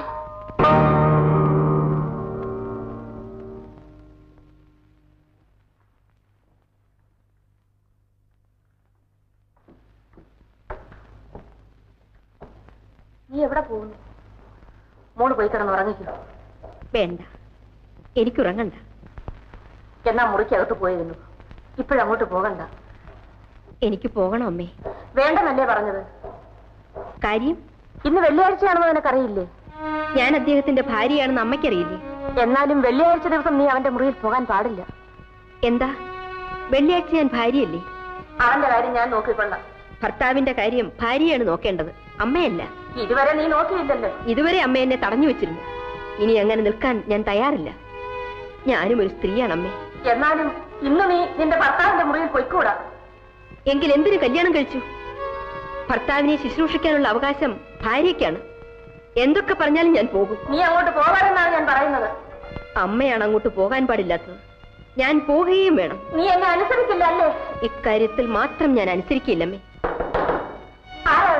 നീ എവിടെ പോകുന്നു മോള് പോയി കിടന്ന് ഉറങ്ങിക്കോ വേണ്ട എനിക്കുറങ്ങണ്ട എന്നാ മുറിക്കകത്ത് പോയിരുന്നു ഇപ്പോഴങ്ങോട്ട് പോകണ്ട എനിക്ക് പോകണം അമ്മേ വേണ്ടെന്നല്ലേ പറഞ്ഞത് കാര്യം ഇന്ന് വെള്ളിയാഴ്ചയാണെന്ന് നിനക്കറിയില്ലേ ഞാൻ അദ്ദേഹത്തിന്റെ ഭാര്യയാണെന്ന് അമ്മയ്ക്കറിയില്ലേ എന്നാലും വെള്ളിയാഴ്ച ദിവസം നീ അവന്റെ മുറിയിൽ പോകാൻ പാടില്ല എന്താ വെള്ളിയാഴ്ച ഞാൻ ഭാര്യയല്ലേ അവന്റെ കാര്യം ഞാൻ നോക്കിക്കൊള്ളാം ഭർത്താവിന്റെ കാര്യം ഭാര്യയാണ് നോക്കേണ്ടത് അമ്മയല്ല ഇതുവരെ നീ നോക്കിയില്ലല്ലോ ഇതുവരെ അമ്മ എന്നെ തടഞ്ഞു വെച്ചിരുന്നു ഇനി അങ്ങനെ നിൽക്കാൻ ഞാൻ തയ്യാറില്ല ഞാനും ഒരു സ്ത്രീയാണ് അമ്മേ എന്നാലും ഇന്ന് നീ നിന്റെ ഭർത്താവിന്റെ മുറിയിൽ പോയിക്കൂടാ എങ്കിൽ എന്തിനു കല്യാണം കഴിച്ചു ഭർത്താവിനെ ശുശ്രൂഷിക്കാനുള്ള അവകാശം ഭാര്യയ്ക്കാണ് എന്തൊക്കെ പറഞ്ഞാലും ഞാൻ പോകും നീ അങ്ങോട്ട് പോകാമെന്നാണ് ഞാൻ പറയുന്നത് അമ്മയാണ് അങ്ങോട്ട് പോകാൻ പാടില്ലാത്തത് ഞാൻ പോവുകയും വേണം നീ എന്നെ അനുസരിക്കില്ല അല്ലേ ഇക്കാര്യത്തിൽ മാത്രം ഞാൻ അനുസരിക്കില്ലമ്മേ ആരാ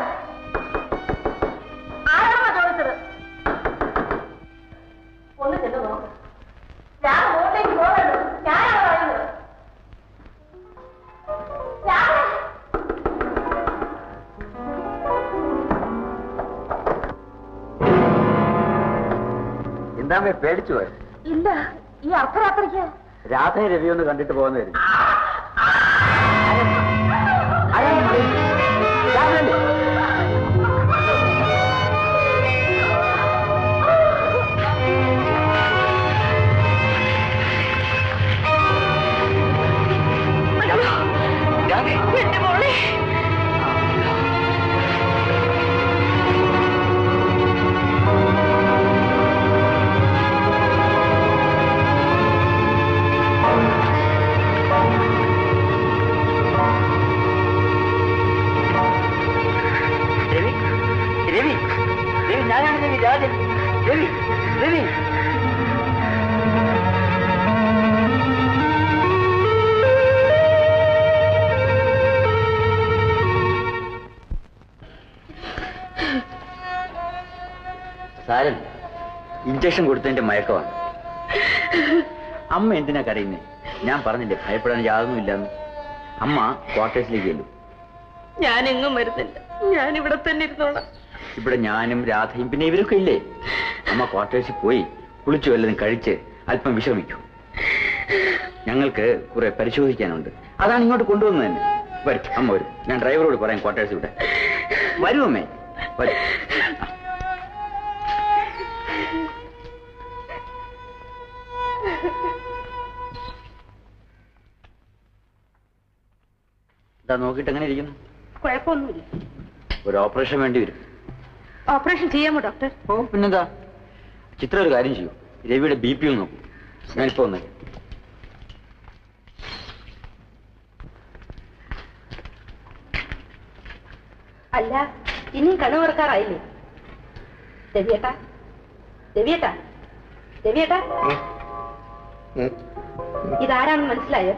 ആരാണോ ചോദിച്ചത് ഒന്ന് ചെന്ന് നോക്ക് ഞാൻ മുകളിലേക്ക് പോകരുത് ഞാനാണ് പറയുന്നത് രാമൻ! എന്താമേ പേടിച്ചു പോയത് ഇല്ല ഈ അർദ്ധരാത്രിക്ക് രാധ രവി ഒന്ന് കണ്ടിട്ട് പോകുന്നതായിരുന്നു എന്റെ മോളെ രവി രവി രവി ഞാനാണ് രവി രാജൻ രവി രവി സാരൻ ഇഞ്ചക്ഷൻ കൊടുത്തതിന്റെ മയക്കമാണ് അമ്മ എന്തിനാ കരയുന്നേ ഞാൻ പറഞ്ഞില്ലേ ഭയപ്പെടാൻ യാതൊന്നുമില്ലെന്ന് അമ്മ ക്വാർട്ടേഴ്സിലേക്ക് ചെല്ലും ഞാൻ എങ്ങും വരുന്നില്ല ഞാൻ ഇവിടെ തന്നെ ഇരുന്നോളാം ഇവിടെ ഞാനും രാധയും പിന്നെ ഇവരൊക്കെ ഇല്ലേ അമ്മ ക്വാർട്ടേഴ്സിൽ പോയി കുളിച്ചു വല്ലതും കഴിച്ച് അല്പം വിശ്രമിക്കൂ ഞങ്ങൾക്ക് കുറെ പരിശോധിക്കാനുണ്ട് അതാണ് ഇങ്ങോട്ട് കൊണ്ടുവന്നത് തന്നെ വരും അമ്മ വരും ഞാൻ ഡ്രൈവറോട് പറയാം ക്വാർട്ടേഴ്സ് ഇവിടെ വരൂ അമ്മേ വരും ഇതാ നോക്കിയിട്ട് എങ്ങനെ ഇരിക്കുന്നു കുഴപ്പമൊന്നുമില്ല ഒരു ഓപ്പറേഷൻ വേണ്ടി വരും ഓപ്പറേഷൻ ചെയ്യാമോ ഡോക്ടർ ഓ പിന്നെന്താ ചിത്ര ഒരു കാര്യം ചെയ്യൂ രവിയുടെ ബി പി ഒന്ന് നോക്കൂ ഞാനിപ്പോ വന്നേ അല്ല ഇനിയും കണ്ണു തുറക്കാറായില്ലേ രവിയേട്ടാ രവിയേട്ടാ രവിയേട്ടാ ഇതാരാണെന്ന് മനസ്സിലായോ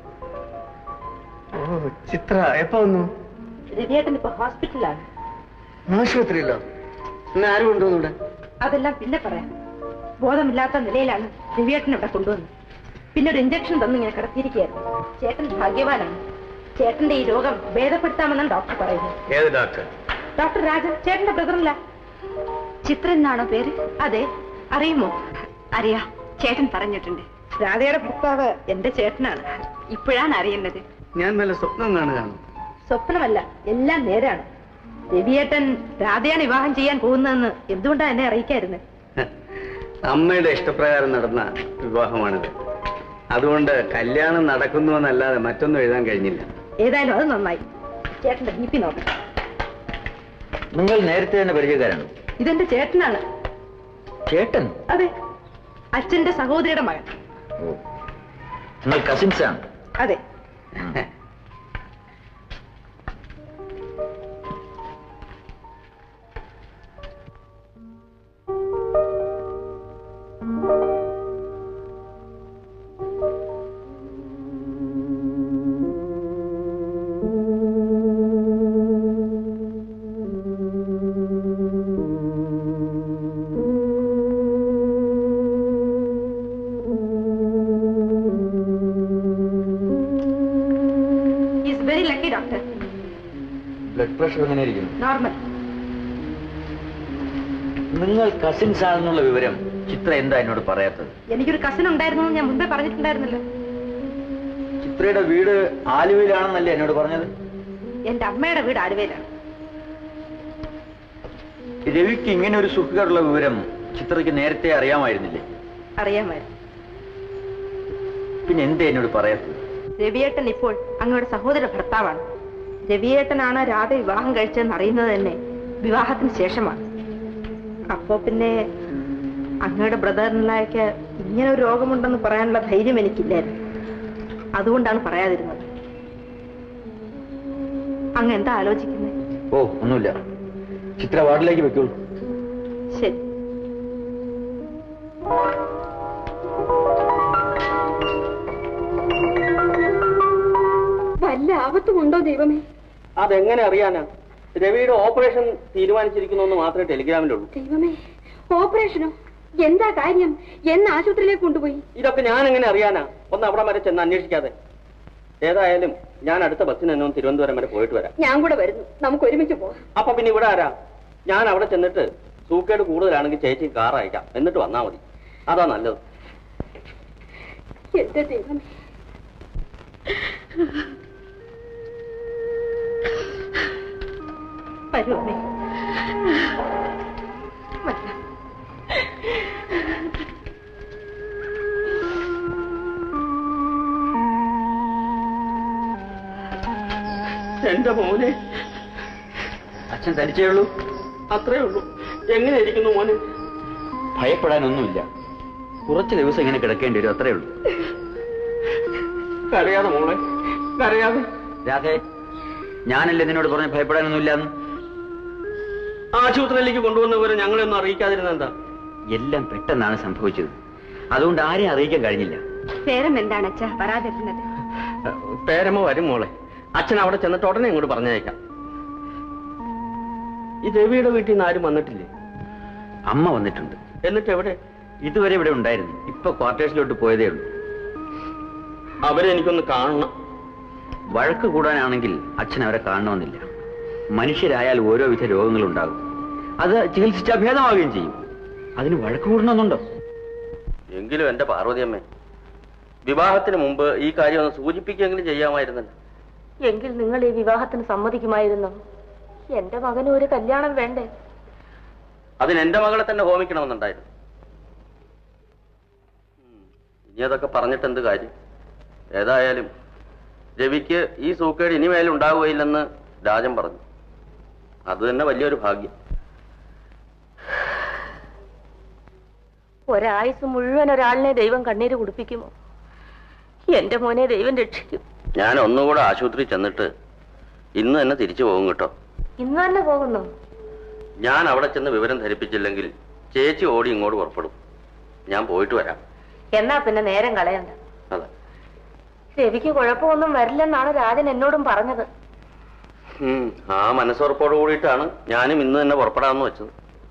ഓ ചിത്ര എപ്പോ വന്നു രവിയേട്ടൻ ഇപ്പൊ ഹോസ്പിറ്റലിലാണ് ആശുപത്രിയിലോ ഇന്ന് ആരും കൊണ്ടുവന്നൂടെ അതെല്ലാം പിന്നെ പറയാം ബോധമില്ലാത്ത നിലയിലാണ് രവിയേട്ടൻ ഇവിടെ കൊണ്ടുവന്നത് പിന്നെ ഒരു ഇഞ്ചക്ഷൻ തന്നു ഇങ്ങനെ കിടത്തിയിരിക്കുകയായിരുന്നു ചേട്ടൻ ഭാഗ്യവാനാണ് ചേട്ടന്റെ ഈ രോഗം ഭേദപ്പെടുത്താമെന്നാണ് ഡോക്ടർ പറയുന്നത് ഏത് ഡോക്ടർ ഡോക്ടർ രാജൻ ചേട്ടന്റെ ബ്രദറല്ല ചിത്ര എന്നാണോ പേര് അതെ അറിയുമോ അറിയാം ചേട്ടൻ പറഞ്ഞിട്ടുണ്ട് രാധയുടെ ഭർത്താവ് എന്റെ ചേട്ടനാണ് ഇപ്പോഴാണ് അറിയുന്നത് ഞാൻ വല്ല സ്വപ്നം കാണുകയാണ് സ്വപ്നമല്ല എല്ലാം നേരാണ് രവിയേട്ടൻ രാധയാണ് വിവാഹം ചെയ്യാൻ പോകുന്നതെന്ന് എന്തുകൊണ്ടാണ് എന്നെ അറിയിക്കായിരുന്നത് അമ്മയുടെ ഇഷ്ടപ്രകാരം നടന്ന വിവാഹമാണിത് അതുകൊണ്ട് കല്യാണം നടക്കുന്നു എന്നല്ലാതെ മറ്റൊന്നും എഴുതാൻ കഴിഞ്ഞില്ല ഏതായാലും അത് നന്നായി ചേട്ടന്റെ ബി പി നോക്കാം നിങ്ങൾ നേരത്തെ തന്നെ പരിചയക്കാരാണ് ഇതെന്റെ ചേട്ടനാണ് ചേട്ടൻ അതെ അച്ഛന്റെ സഹോദരിയുടെ മകൻ ഓ നിങ്ങൾ കസിൻസ് ആണ് അതെ ബ്ലഡ് പ്രഷർ എങ്ങനെ ഇരിക്കുന്നു നോർമൽ നിങ്ങൾ കസിൻസ് ആണെന്നുള്ള വിവരം ചിത്ര എന്താ എന്നോട് പറയാത്തത് എനിക്കൊരു കസിൻ ഉണ്ടായിരുന്നു എന്ന് ഞാൻ മുമ്പേ പറഞ്ഞിട്ടുണ്ടായിരുന്നല്ലോ ചിത്രയുടെ വീട് ആലുവയിലാണെന്നല്ലേ എന്നോട് പറഞ്ഞത് എന്റെ അമ്മയുടെ വീട് ആലുവയിലാണ് രവിക്ക് ഇങ്ങനെ ഒരു സുഖകരമുള്ള വിവരം ചിത്രയ്ക്ക് നേരത്തെ അറിയാമായിരുന്നില്ലേ അറിയാമായിരുന്നു പിന്നെ എന്താ എന്നോട് പറയാത്തത് രവിയേട്ടൻ ഇപ്പോൾ അങ്ങയുടെ സഹോദര ഭർത്താവാണ് രവിയേട്ടനാണ് രാധ വിവാഹം കഴിച്ചതെന്ന് അറിയുന്നത് തന്നെ വിവാഹത്തിന് ശേഷമാണ് അപ്പോ പിന്നെ അങ്ങയുടെ ബ്രദറിനിലേക്ക് ഇങ്ങനെ ഒരു രോഗമുണ്ടെന്ന് പറയാനുള്ള ധൈര്യം എനിക്കില്ലായിരുന്നു അതുകൊണ്ടാണ് പറയാതിരുന്നത് അങ്ങ് എന്താ ആലോചിക്കുന്നത് ഓ ഒന്നുമില്ല ചിത്ര വാർഡിലേക്ക് വെക്കോളൂ ശരി വല്ല ആപത്തുമുണ്ടോ ദൈവമേ അതെങ്ങനെ അറിയാനാ രവിയുടെ ഓപ്പറേഷൻ തീരുമാനിച്ചിരിക്കുന്നു എന്ന് മാത്രമേ ടെലിഗ്രാമിലുള്ളൂ ദൈവമേ ഓപ്പറേഷനോ എന്താ കാര്യം എന്ന് ആശുപത്രിയിലേക്ക് കൊണ്ടുപോയി ഇതൊക്കെ ഞാൻ എങ്ങനെ അറിയാനാ ഒന്ന് അവിടെ വരെ ചെന്ന് അന്വേഷിക്കാതെ ഏതായാലും ഞാൻ അടുത്ത ബസ്സിന് തന്നെ ഒന്ന് തിരുവനന്തപുരം വരെ പോയിട്ട് വരാം ഞാൻ കൂടെ വരുന്നു നമുക്ക് ഒരുമിച്ച് പോകാം അപ്പൊ പിന്നെ ഇവിടെ ആരാ ഞാൻ അവിടെ ചെന്നിട്ട് സൂക്കേട് കൂടുതലാണെങ്കിൽ ചേച്ചി കാർ അയക്കാം എന്നിട്ട് വന്നാ മതി അതാ നല്ലത് എന്റെ ദൈവമേ വരുമേ എന്റെ മോനെ അച്ഛൻ തനിച്ചേ ഉള്ളൂ അത്രേ ഉള്ളൂ എങ്ങനെ ഇരിക്കുന്നു മോനെ ഭയപ്പെടാനൊന്നുമില്ല കുറച്ച് ദിവസം ഇങ്ങനെ കിടക്കേണ്ടി വരും അത്രേ ഉള്ളൂ കരയാതെ മോളെ കരയാതെ രാധേ ഞാനല്ലേ നിന്നോട് പറഞ്ഞ് ഭയപ്പെടാനൊന്നുമില്ല എന്ന് ആശുപത്രിയിലേക്ക് കൊണ്ടുവന്നവരെ ഞങ്ങളെ ഒന്നും അറിയിക്കാതിരുന്ന എന്താ എല്ലാം പെട്ടെന്നാണ് സംഭവിച്ചത് അതുകൊണ്ട് ആരെയും അറിയിക്കാൻ കഴിഞ്ഞില്ല പേരം എന്താണ് അച്ഛാ വരാതിരുന്നത് പേരമ്മ വരും മോളെ അച്ഛൻ അവിടെ ചെന്നിട്ട് ഉടനെ ഇങ്ങോട്ട് പറഞ്ഞയക്കാം ഈ ദേവിയുടെ വീട്ടിൽ നിന്ന് ആരും വന്നിട്ടില്ലേ അമ്മ വന്നിട്ടുണ്ട് എന്നിട്ട് എവിടെ ഇതുവരെ ഇവിടെ ഉണ്ടായിരുന്നു ഇപ്പൊ ക്വാർട്ടേഴ്സിലോട്ട് പോയതേ ഉള്ളൂ അവരെ എനിക്കൊന്ന് കാണണം വഴക്ക് കൂടാനാണെങ്കിൽ അച്ഛൻ അവരെ കാണണമെന്നില്ല മനുഷ്യരായാൽ ഓരോ വിധ രോഗങ്ങളുണ്ടാകും അത് ചികിത്സിച്ച് ഭേദമാവുകയും ചെയ്യും അതിന് വഴക്ക് കൂടണമെന്നുണ്ടോ എങ്കിലും എന്റെ പാർവതിയമ്മേ വിവാഹത്തിന് മുമ്പ് ഈ കാര്യം ഒന്ന് സൂചിപ്പിക്കെങ്കിലും ചെയ്യാമായിരുന്നല്ലോ എങ്കിൽ നിങ്ങൾ ഈ വിവാഹത്തിന് സമ്മതിക്കുമായിരുന്നു എന്റെ മകന് ഒരു കല്യാണം വേണ്ടേ അതിന് എന്റെ മകളെ തന്നെ ഹോമിക്കണമെന്നുണ്ടായിരുന്നു ഉം, ഇനി അതൊക്കെ പറഞ്ഞിട്ട് എന്ത് കാര്യം ഏതായാലും രവിക്ക് ഈ സൂക്കേട് ഇനിമേൽ ഉണ്ടാവുകയില്ലെന്ന് രാജൻ പറഞ്ഞു അത് തന്നെ വലിയൊരു ഭാഗ്യം ഒരായുസ് മുഴുവൻ ഒരാളിനെ ദൈവം കണ്ണീര് കുടിപ്പിക്കുമോ എന്റെ മോനെ ദൈവം രക്ഷിക്കും ഞാൻ ഒന്നുകൂടെ ആശുപത്രി ചെന്നിട്ട് ഇന്ന് തന്നെ തിരിച്ചു പോകും കേട്ടോ ഇന്ന് തന്നെ പോകുന്നു ഞാൻ അവിടെ ചെന്ന് വിവരം ധരിപ്പിച്ചില്ലെങ്കിൽ ചേച്ചി ഓടി ഇങ്ങോട്ട് പുറപ്പെടും ഞാൻ പോയിട്ട് വരാം എന്നാ പിന്നെ നേരം കളയണ്ട അതെ രവിക്ക് കുഴപ്പമൊന്നും വരില്ലെന്നാണ് രാജൻ എന്നോടും പറഞ്ഞത് ഉം, ആ മനസ്സുറപ്പോട് കൂടിയിട്ടാണ് ഞാനും ഇന്ന് തന്നെ പുറപ്പെടാമെന്ന് വെച്ചത്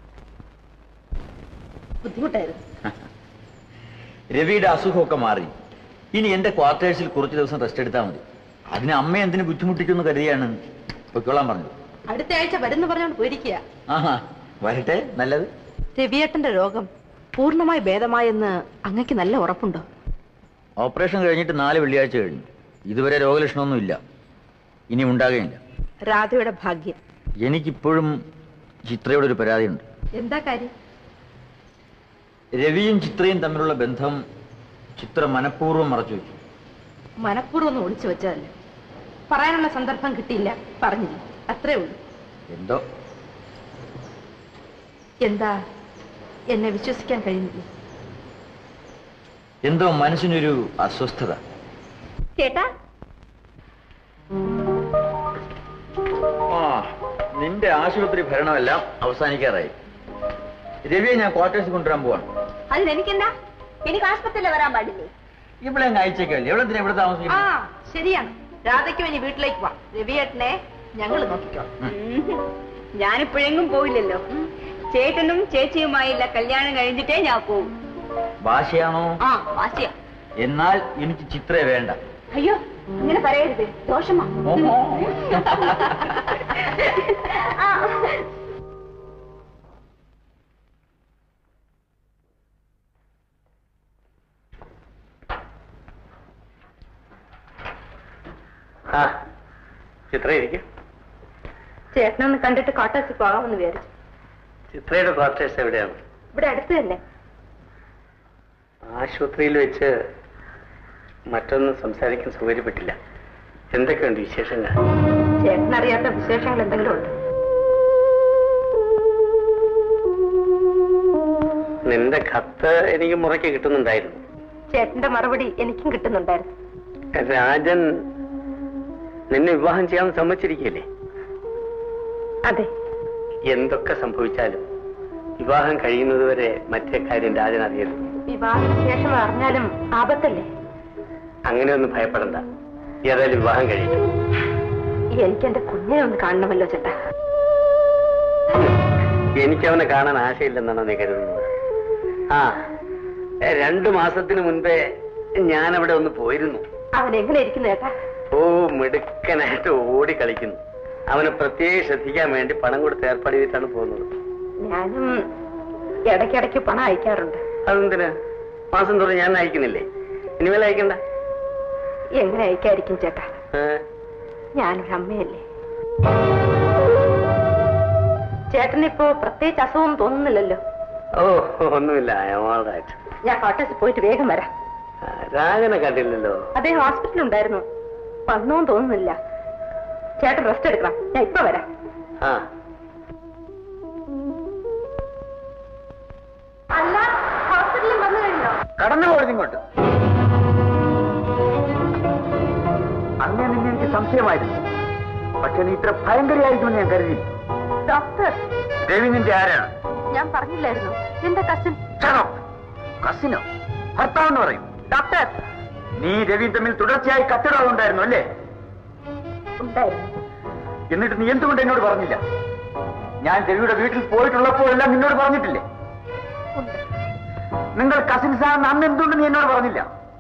ബുദ്ധിമുട്ടായിരുന്നു രവിയുടെ അസുഖമൊക്കെ മാറി ഇനി എന്റെ ക്വാർട്ടേഴ്സിൽ കുറച്ച് ദിവസം റെസ്റ്റ് എടുത്താൽ മതി അതിന് അമ്മ എന്തിനു ബുദ്ധിമുട്ടിക്കുന്നു കരുതിയാണ് പൊയ്ക്കോളാൻ പറഞ്ഞത് അടുത്ത ആഴ്ച വരുന്നു പറഞ്ഞുകൊണ്ട് പോയിരിക്കുക ആഹാ വരട്ടെ നല്ലത് രവിയേട്ടന്റെ രോഗം പൂർണ്ണമായി ഭേദമായെന്ന് അങ്ങക്ക് നല്ല ഉറപ്പുണ്ടോ ഓപ്പറേഷൻ കഴിഞ്ഞിട്ട് നാല് വെള്ളിയാഴ്ച കഴിഞ്ഞു ഇതുവരെ രോഗലക്ഷണമൊന്നുമില്ല ഇനി ഉണ്ടാകുകയില്ല രാധയുടെ ഭാഗ്യം എനിക്കിപ്പോഴും ചിത്രയോട് ഒരു പരാതിയുണ്ട് എന്താ കാര്യം രവിയും ചിത്രയും തമ്മിലുള്ള ബന്ധം ചിത്ര മനഃപൂർവ്വം മറച്ചു വെച്ചു മനഃപൂർവ്വം ഒന്ന് ഒളിച്ചു വെച്ചതല്ല പറയാനുള്ള സന്ദർഭം കിട്ടിയില്ല പറഞ്ഞില്ല അത്രേ ഉള്ളൂ എന്തോ എന്താ എന്നെ വിശ്വസിക്കാൻ കഴിയുന്നില്ല എന്തോ മനസ്സിനൊരു അസ്വസ്ഥത ചേട്ടാ ആ നിന്റെ ആശുപത്രി ഭരണമെല്ലാം അവസാനിക്കാറായി രവിയെ ഞാൻ ക്വാർട്ടേഴ്സിൽ കൊണ്ടുവരാൻ പോവാണ് അതിനെനിക്കെന്താ എനിക്ക് ആസ്പത്രിയിൽ വരാൻ പാടില്ലേ ഇവിടെ അങ്ങ് അയച്ചേക്കല്ലേ എവിടെ എന്തിനാ ഇവിടെ ആ താമസിക്കുന്നു ശരിയാണ് രാധയ്ക്കും ഇനി വീട്ടിലേക്ക് പോവാം രവിയേട്ടനെ ഞങ്ങൾ നോക്കിക്കോളാം ഞാനിപ്പോഴെങ്ങും പോയില്ലല്ലോ ചേട്ടനും ചേച്ചിയുമായില്ല കല്യാണം കഴിഞ്ഞിട്ടേ ഞാൻ പോകും ഭാഷയാണോ ആ വാശിയ എന്നാൽ എനിക്ക് ചിത്രയെ വേണ്ട അയ്യോ ഇങ്ങനെ പറയരുത് ദോഷമാ ആ. ആ ചിത്ര ഇരിക്കും ചേട്ടനൊന്ന് കണ്ടിട്ട് കോട്ടേഴ്സിൽ പോകാമെന്ന് വിചാരിച്ചു ചിത്രയുടെ ക്വാർട്ടേഴ്സ് എവിടെയാണ് ഇവിടെ അടുത്ത് തന്നെ ആശുപത്രിയിൽ വെച്ച് മറ്റൊന്നും സംസാരിക്കാൻ സൗകര്യപ്പെട്ടില്ല എന്തൊക്കെയുണ്ട് വിശേഷങ്ങൾ ചേട്ടനറിയാത്ത വിശേഷങ്ങൾ എന്തെങ്കിലും ഉണ്ട് നിന്റെ കത്ത് എനിക്ക് മുറയ്ക്ക് കിട്ടുന്നുണ്ടായിരുന്നു ചേട്ടന്റെ മറുപടി എനിക്കും കിട്ടുന്നുണ്ടായിരുന്നു രാജൻ നിന്നെ വിവാഹം ചെയ്യാൻ സമ്മതിച്ചിരിക്കുകയല്ലേ അതെ എന്തൊക്കെ സംഭവിച്ചാലും വിവാഹം കഴിയുന്നതുവരെ മറ്റേ കാര്യം രാജൻ അറിയരുത് വിവാഹത്തിന് ശേഷം അറിഞ്ഞാലും ആപത്തല്ലേ അങ്ങനെയൊന്നും ഭയപ്പെടണ്ട ഏതായാലും വിവാഹം കഴിയും എനിക്ക് എന്റെ കുഞ്ഞിനെ ഒന്ന് കാണണമല്ലോ ചേട്ടാ എനിക്കവനെ കാണാൻ ആശയില്ലെന്നാണ് നീ കരുതുന്നത് ആ ഏ, രണ്ടു മാസത്തിന് മുൻപേ ഞാനവിടെ ഒന്ന് പോയിരുന്നു അവൻ എങ്ങനെ ഇരിക്കുന്നു ചേട്ടാ ഓ മിടുക്കനായിട്ട് ഓടി കളിക്കുന്നു അവനെ പ്രത്യേകം ശ്രദ്ധിക്കാൻ വേണ്ടി പണം കൊടുത്ത് ഏർപ്പാട് ചെയ്തിട്ടാണ് പോകുന്നത് ഞാനും ഇടയ്ക്കിടയ്ക്ക് പണം അയക്കാറുണ്ട് അതെന്തിനാ മാസം തോറും ഞാൻ അയക്കുന്നില്ലേ ഇനിമേൽ അയക്കണ്ട എങ്ങനെ അയക്കായിരിക്കും ചേട്ടാ ഏ, ഞാനൊരു അമ്മയല്ലേ ചേട്ടനിപ്പോ പ്രത്യേകിച്ച് അസുഖം തോന്നുന്നില്ലല്ലോ ഓ ഒന്നുമില്ല അയാളായിട്ട് ഞാൻ കോട്ടേഴ്സിൽ പോയിട്ട് വേഗം വരാം രാജനെ കണ്ടില്ലല്ലോ അദ്ദേഹം ഹോസ്പിറ്റലിൽ ഉണ്ടായിരുന്നു വന്നോന്ന് തോന്നുന്നില്ല ചേട്ടൻ റെസ്റ്റ് എടുക്കണം ഞാൻ ഇപ്പൊ വരാം ആ അല്ല ഹോസ്പിറ്റലിൽ വന്നു കഴിഞ്ഞോ കടന്നു പോയത് ഇങ്ങോട്ട് അങ്ങനെ നിന്നെ എനിക്ക് സംശയമായിരുന്നു പക്ഷെ നീ ഇത്ര ഭയങ്കരയായിരിക്കുമെന്ന് ഞാൻ കരുതി ഡോക്ടർ രവി നിന്റെ ആരാണ് ഞാൻ പറഞ്ഞില്ലായിരുന്നു എന്റെ കസിൻ കസിനോ ഭർത്താവെന്ന് പറയും ഡോക്ടർ നീ രവിയും തമ്മിൽ തുടർച്ചയായി കത്തിടാവുണ്ടായിരുന്നു അല്ലേ ഉണ്ടായിരുന്നു എന്നിട്ട് നീ എന്തുകൊണ്ട് എന്നോട് പറഞ്ഞില്ല ഞാൻ രവിയുടെ വീട്ടിൽ പോയിട്ടുള്ളപ്പോഴെല്ലാം നിന്നോട് പറഞ്ഞിട്ടില്ലേ ഉണ്ട് നിങ്ങൾ കസിൻസ് ആണെന്ന് അന്ന് എന്തുകൊണ്ട് നീ എന്നോട് പറഞ്ഞില്ല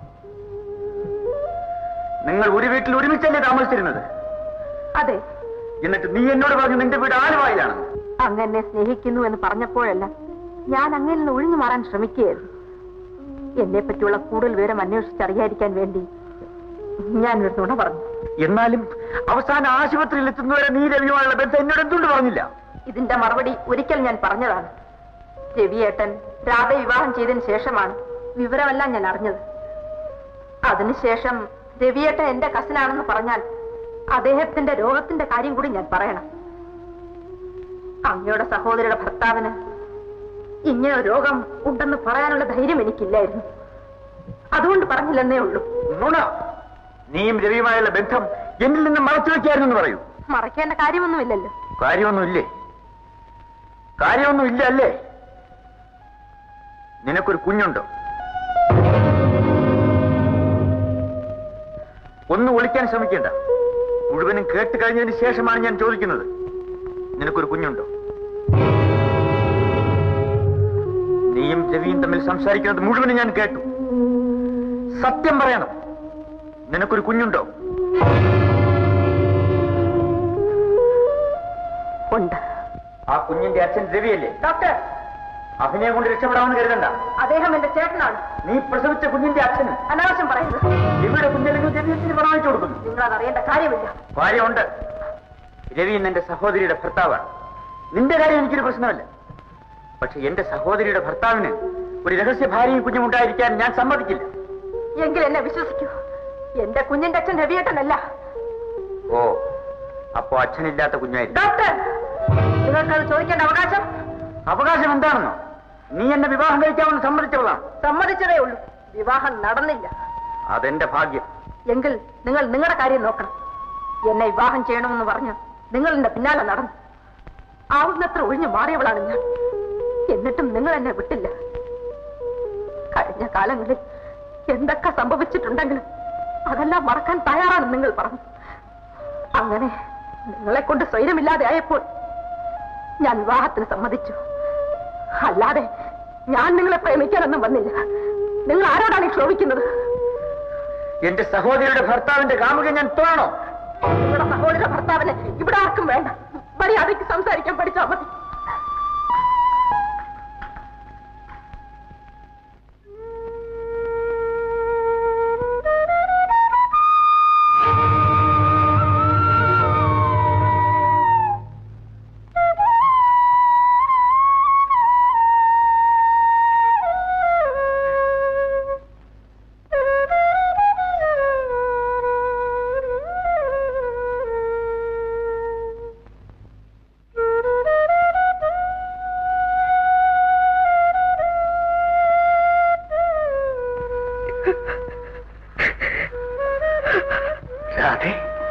നിങ്ങൾ ഒരു വീട്ടിൽ ഒരുമിച്ചല്ലേ താമസിച്ചിരുന്നത് അതെ എന്നിട്ട് നീ എന്നോട് പറഞ്ഞു നിന്റെ വീട് ആലുവായിലാണ് അങ്ങ് എന്നെ സ്നേഹിക്കുന്നു എന്ന് പറഞ്ഞപ്പോഴെല്ലാം ഞാൻ അങ്ങനെ നിന്ന് ഒഴിഞ്ഞു മാറാൻ ശ്രമിക്കുകയായിരുന്നു എന്നെ പറ്റിയുള്ള കൂടുതൽ വിവരം അന്വേഷിച്ചറിയാതിരിക്കാൻ വേണ്ടി ഞാൻ ഒരു നുണ പറഞ്ഞു എന്നാലും അവസാന ആശുപത്രിയിൽ എത്തുന്നവരെ നീ രവിയുമായുള്ള ബന്ധം എന്നോട് എന്തുകൊണ്ട് പറഞ്ഞില്ല ഇതിന്റെ മറുപടി ഒരിക്കൽ ഞാൻ പറഞ്ഞതാണ് രവിയേട്ടൻ രാധ വിവാഹം ചെയ്തതിന് ശേഷമാണ് വിവരമെല്ലാം ഞാൻ അറിഞ്ഞത് അതിനുശേഷം രവിയേട്ടൻ എന്റെ കസിനാണെന്ന് പറഞ്ഞാൽ അദ്ദേഹത്തിന്റെ രോഗത്തിന്റെ കാര്യം കൂടി ഞാൻ പറയണം അങ്ങയുടെ സഹോദരിയുടെ ഭർത്താവിന് ഇങ്ങനെ ഒരു രോഗം ഉണ്ടെന്ന് പറയാനുള്ള ധൈര്യം എനിക്കില്ലായിരുന്നു അതുകൊണ്ട് പറഞ്ഞില്ലെന്നേ ഉള്ളൂ നുണ നീയും രവിയുമായുള്ള ബന്ധം എന്നിൽ നിന്ന് മറച്ചു വെക്കായിരുന്നു എന്ന് പറയൂ മറയ്ക്കേണ്ട കാര്യമൊന്നുമില്ലല്ലോ കാര്യമൊന്നുമില്ലേ കാര്യമൊന്നും ഇല്ല അല്ലേ നിനക്കൊരു കുഞ്ഞുണ്ടോ ഒന്ന് ഒളിക്കാൻ ശ്രമിക്കേണ്ട മുഴുവനും കേട്ട് കഴിഞ്ഞതിന് ശേഷമാണ് ഞാൻ ചോദിക്കുന്നത് നിനക്കൊരു കുഞ്ഞുണ്ടോ നീയും രവിയും തമ്മിൽ സംസാരിക്കുന്നത് മുഴുവനും ഞാൻ കേട്ടു സത്യം പറയണം നിനക്കൊരു കുഞ്ഞുണ്ടോ ഉണ്ട് ആ കുഞ്ഞിന്റെ അച്ഛൻ രവിയല്ലേ ഡോക്ടർ അഭിനയം കൊണ്ട് രക്ഷപ്പെടാമെന്ന് കരുതണ്ട അദ്ദേഹം എന്റെ ചേട്ടനാണ് നീ പ്രസവിച്ച കുഞ്ഞിന്റെ അച്ഛന് അനാവശ്യം പറയുന്നത് രവിയുടെ കുഞ്ഞല്ലെങ്കിൽ രവിയത്തിന് പണം അയച്ചു കൊടുക്കുന്നു നിങ്ങൾ അതറിയേണ്ട കാര്യമില്ല കാര്യമുണ്ട് രവി ഇന്ന് എന്റെ സഹോദരിയുടെ ഭർത്താവാണ് നിന്റെ കാര്യം എനിക്കൊരു പ്രശ്നമല്ല പക്ഷെ എന്റെ സഹോദരിയുടെ ഭർത്താവിന് ഒരു രഹസ്യ ഭാര്യയും കുഞ്ഞും ഉണ്ടായിരിക്കാൻ ഞാൻ സമ്മതിക്കില്ല എങ്കിൽ എന്നെ വിശ്വസിക്കൂ എന്റെ കുഞ്ഞിന്റെ അച്ഛൻ രവിയേട്ടനല്ല ഓ അപ്പോ അച്ഛനില്ലാത്ത കുഞ്ഞായിരിക്കും ഡോക്ടർ നിങ്ങൾക്കത് ചോദിക്കേണ്ട അവകാശം അവകാശം എന്താണെന്നോ നീ എന്നെ വിവാഹം കഴിക്കാമെന്ന് സമ്മതിച്ചവളാണ് സമ്മതിച്ചതേ ഉള്ളൂ വിവാഹം നടന്നില്ല അതെന്റെ ഭാഗ്യം എങ്കിൽ നിങ്ങൾ നിങ്ങളുടെ കാര്യം നോക്കണം എന്നെ വിവാഹം ചെയ്യണമെന്ന് പറഞ്ഞ് നിങ്ങൾ എന്റെ പിന്നാലെ നടന്നു ആവുന്നത്ര ഒഴിഞ്ഞു മാറിയവളാണ് ഞാൻ എന്നിട്ടും നിങ്ങൾ എന്നെ വിട്ടില്ല കഴിഞ്ഞ കാലങ്ങളിൽ എന്തൊക്കെ സംഭവിച്ചിട്ടുണ്ടെങ്കിലും അതെല്ലാം മറക്കാൻ തയ്യാറാണ് നിങ്ങൾ പറഞ്ഞു അങ്ങനെ നിങ്ങളെ കൊണ്ട് സ്വൈരമില്ലാതെ ആയപ്പോൾ ഞാൻ വിവാഹത്തിന് സമ്മതിച്ചു അല്ലാതെ ഞാൻ നിങ്ങളെ പ്രേമിക്കാനൊന്നും വന്നില്ല നിങ്ങൾ ആരോടാണ് ഈ ക്ഷോഭിക്കുന്നത് എന്റെ സഹോദരിയുടെ ഭർത്താവിന്റെ കാമുക ഞാൻ തോന്നണോ നിങ്ങളുടെ സഹോദര ഭർത്താവിന് ഇവിടെ ആർക്കും വേണ്ട മര്യാദയ്ക്ക് സംസാരിക്കാൻ പഠിച്ചാൽ മതി രാധേ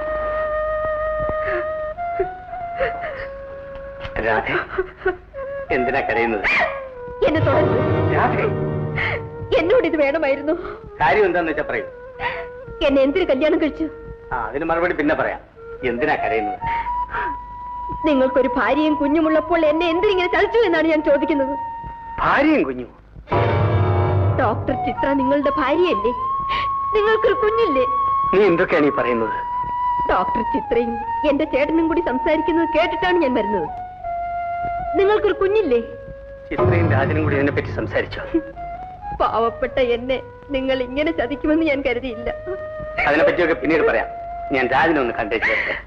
രാധേ എന്തിനാ കരയുന്നത് എന്നെ തുടർന്നു രാധേ എന്നോട് ഇത് വേണമായിരുന്നു കാര്യം എന്താന്ന് വെച്ചാ പറയൂ എന്നെ എന്തിനു കല്യാണം കഴിച്ചു ആ അതിന് മറുപടി പിന്നെ പറയാം എന്തിനാ കരയുന്നത് നിങ്ങൾക്കൊരു ഭാര്യയും കുഞ്ഞുമുള്ളപ്പോൾ എന്നെ എന്തിനിങ്ങനെ ചതിച്ചു എന്നാണ് ഞാൻ ചോദിക്കുന്നത് ഭാര്യയും കുഞ്ഞു ഡോക്ടർ ചിത്ര നിങ്ങളുടെ ഭാര്യയല്ലേ നിങ്ങൾക്കൊരു കുഞ്ഞില്ലേ നീ എന്തൊക്കെയാണ് ഈ പറയുന്നത് ഡോക്ടർ ചിത്രയും എന്റെ ചേട്ടനും കൂടി സംസാരിക്കുന്നത് കേട്ടിട്ടാണ് ഞാൻ വരുന്നത് നിങ്ങൾക്കൊരു കുഞ്ഞില്ലേ ചിത്രയും രാജനും കൂടി ഇതിനെ പറ്റി സംസാരിച്ചോ പാവപ്പെട്ട എന്നെ നിങ്ങൾ ഇങ്ങനെ ചതിക്കുമെന്ന് ഞാൻ കരുതിയില്ല അതിനെ പറ്റിയൊക്കെ പിന്നീട് പറയാം ഞാൻ രാജനെ ഒന്ന് കണ്ടേച്ചു വരട്ടെ.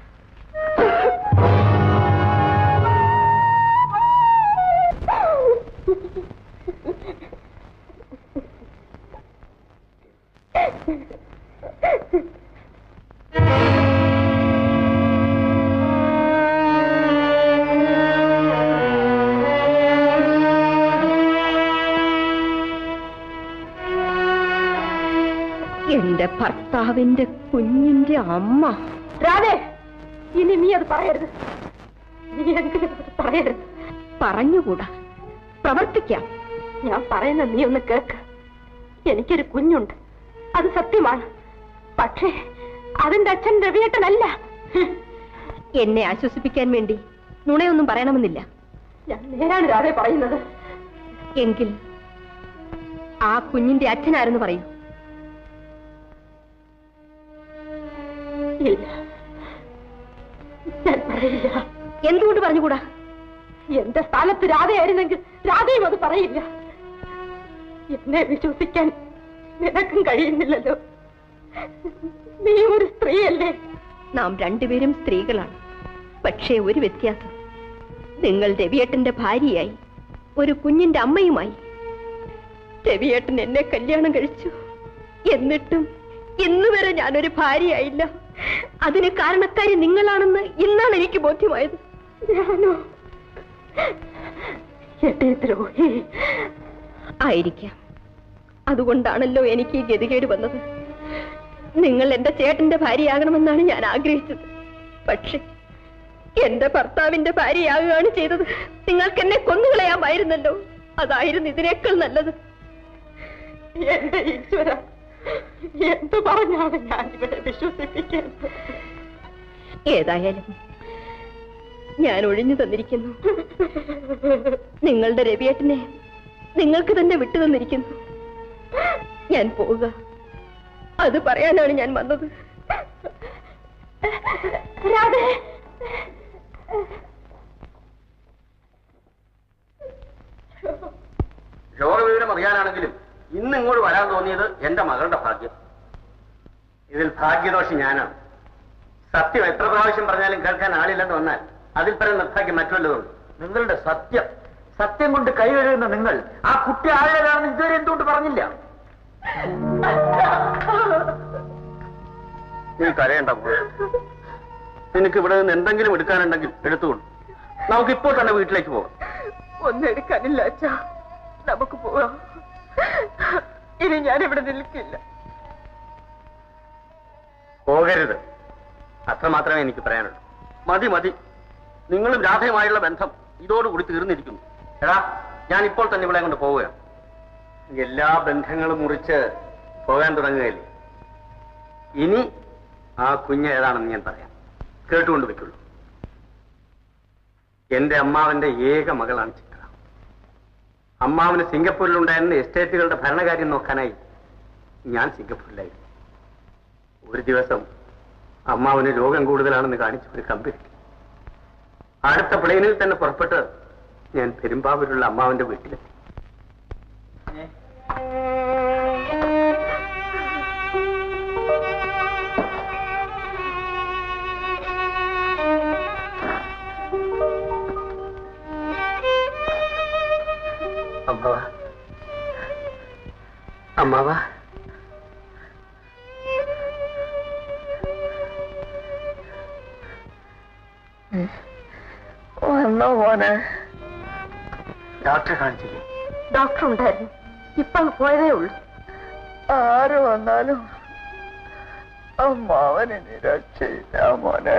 എന്റെ ഭർത്താവിന്റെ കുഞ്ഞിന്റെ അമ്മ രാധേ ഇനി നീ അത് പറയരുത് നീ എന്തിനും അത് പറയരുത് പറഞ്ഞുകൂടാ പ്രവർത്തിക്കാം ഞാൻ പറയുന്ന നീ ഒന്ന് കേക്ക് എനിക്കൊരു കുഞ്ഞുണ്ട് അത് സത്യമാണ് പക്ഷേ അതിന്റെ അച്ഛൻ രവിയേട്ടനല്ല എന്നെ ആശ്വസിപ്പിക്കാൻ വേണ്ടി നുണയൊന്നും പറയണമെന്നില്ല ഞാൻ നേരാണ് രാധേ പറയുന്നത് എങ്കിൽ ആ കുഞ്ഞിന്റെ അച്ഛനാരെന്ന് പറയൂ ഇല്ല ഞാൻ പറയില്ല എന്തുകൊണ്ട് പറഞ്ഞുകൂടാ എന്റെ സ്ഥാനത്ത് രാധയായിരുന്നെങ്കിൽ രാധയും അത് പറയില്ല എന്നെ വിശ്വസിക്കാൻ നിനക്കും കഴിയുന്നില്ലല്ലോ നീ ഒരു സ്ത്രീയല്ലേ നാം രണ്ടുപേരും സ്ത്രീകളാണ് പക്ഷേ ഒരു വ്യത്യാസം നിങ്ങൾ രവിയേട്ടന്റെ ഭാര്യയായി ഒരു കുഞ്ഞിന്റെ അമ്മയുമായി രവിയേട്ടൻ എന്നെ കല്യാണം കഴിച്ചു എന്നിട്ടും ഇന്നുവരെ ഞാനൊരു ഭാര്യയായില്ല അതിന് കാരണക്കാരി നിങ്ങളാണെന്ന് ഇന്നാണ് എനിക്ക് ബോധ്യമായത് ഞാനോ എന്റെ ദ്രോഹി ആയിരിക്കാം അതുകൊണ്ടാണല്ലോ എനിക്ക് ഈ ഗതികേട് വന്നത് നിങ്ങൾ എന്റെ ചേട്ടന്റെ ഭാര്യയാകണമെന്നാണ് ഞാൻ ആഗ്രഹിച്ചത് പക്ഷെ എന്റെ ഭർത്താവിന്റെ ഭാര്യയാകുകയാണ് ചെയ്തത് നിങ്ങൾക്ക് എന്നെ കൊന്നുകളയാമായിരുന്നല്ലോ അതായിരുന്നു ഇതിനേക്കാൾ നല്ലത് എന്റെ ഈശ്വര എന്തു പറഞ്ഞാണ് ഞാൻ ഇവരെ വിശ്വസിപ്പിക്കുന്നത് ഏതായാലും ഞാൻ ഒഴിഞ്ഞു തന്നിരിക്കുന്നു നിങ്ങളുടെ രവിയേട്ടനെ നിങ്ങൾക്ക് തന്നെ വിട്ടു തന്നിരിക്കുന്നു ഞാൻ പോവുക അത് പറയാനാണ് ഞാൻ വന്നത് രാധേ രോഗവിവരം അറിയാനാണെങ്കിലും ഇന്ന് ഇങ്ങോട്ട് വരാൻ തോന്നിയത് എന്റെ മകളുടെ ഭാഗ്യം ഇതിൽ ഭാഗ്യദോഷി ഞാനാണ് സത്യം എത്ര പ്രാവശ്യം പറഞ്ഞാലും കേൾക്കാൻ ആളില്ലെന്ന് വന്നാൽ അതിൽ പരം നിർത്താക്കി മറ്റുള്ളതുണ്ട് നിങ്ങളുടെ സത്യം സത്യം കൊണ്ട് കൈ കഴുകുന്ന നിങ്ങൾ ആ കുട്ടി ആരുടേതാണെന്ന് ഇതുവരെ എന്തുകൊണ്ട് പറഞ്ഞില്ല നീ കരയണ്ട മോളെ. നിനക്ക് ഇവിടെ നിന്ന് എന്തെങ്കിലും എടുക്കാനുണ്ടെങ്കിൽ എടുത്തുകൊള്ളു നമുക്ക് ഇപ്പോൾ തന്നെ വീട്ടിലേക്ക് പോകാം ഒന്നും എടുക്കാനില്ല അച്ഛാ നമുക്ക് പോവാം ഇനി ഞാൻ ഇവിടെ നിൽക്കില്ല പോകരുത് അത്ര മാത്രമേ എനിക്ക് പറയാനുള്ളൂ മതി മതി നിങ്ങളും രാധയുമായുള്ള ബന്ധം ഇതോടുകൂടി തീർന്നിരിക്കുന്നു എടാ ഞാൻ ഇപ്പോൾ തന്നെ ഇവിടെ കൊണ്ട് പോവുകയാണ് എല്ലാ ബന്ധങ്ങളും മുറിച്ച് പോകാൻ തുടങ്ങുകയല്ലേ ഇനി ആ കുഞ്ഞ് ഏതാണെന്ന് ഞാൻ പറയാം കേട്ടുകൊണ്ട് വെക്കുള്ളൂ എന്റെ അമ്മാവന്റെ ഏക മകളാണ് ചിത്ര അമ്മാവന് സിംഗപ്പൂരിലുണ്ടായിരുന്ന എസ്റ്റേറ്റുകളുടെ ഭരണകാര്യം നോക്കാനായി ഞാൻ സിംഗപ്പൂരിലായിരുന്നു ഒരു ദിവസം അമ്മാവന് രോഗം കൂടുതലാണെന്ന് കാണിച്ചു ഒരു കമ്പനി അടുത്ത പ്ലെയിനിൽ തന്നെ പുറപ്പെട്ട് ഞാൻ പെരുമ്പാവൂരുള്ള അമ്മാവന്റെ വീട്ടിലെത്തി അമ്മാവ അമ്മാവ വന്നോ മോനെ ഡോക്ടറെ കാണിച്ചില്ലേ ഡോക്ടർ ഉണ്ടായിരുന്നു ഇപ്പൊ അങ്ങ് പോയതേ ഉള്ളൂ ആര് വന്നാലും അമ്മാവൻ ഇനി രക്ഷയില്ല മോനെ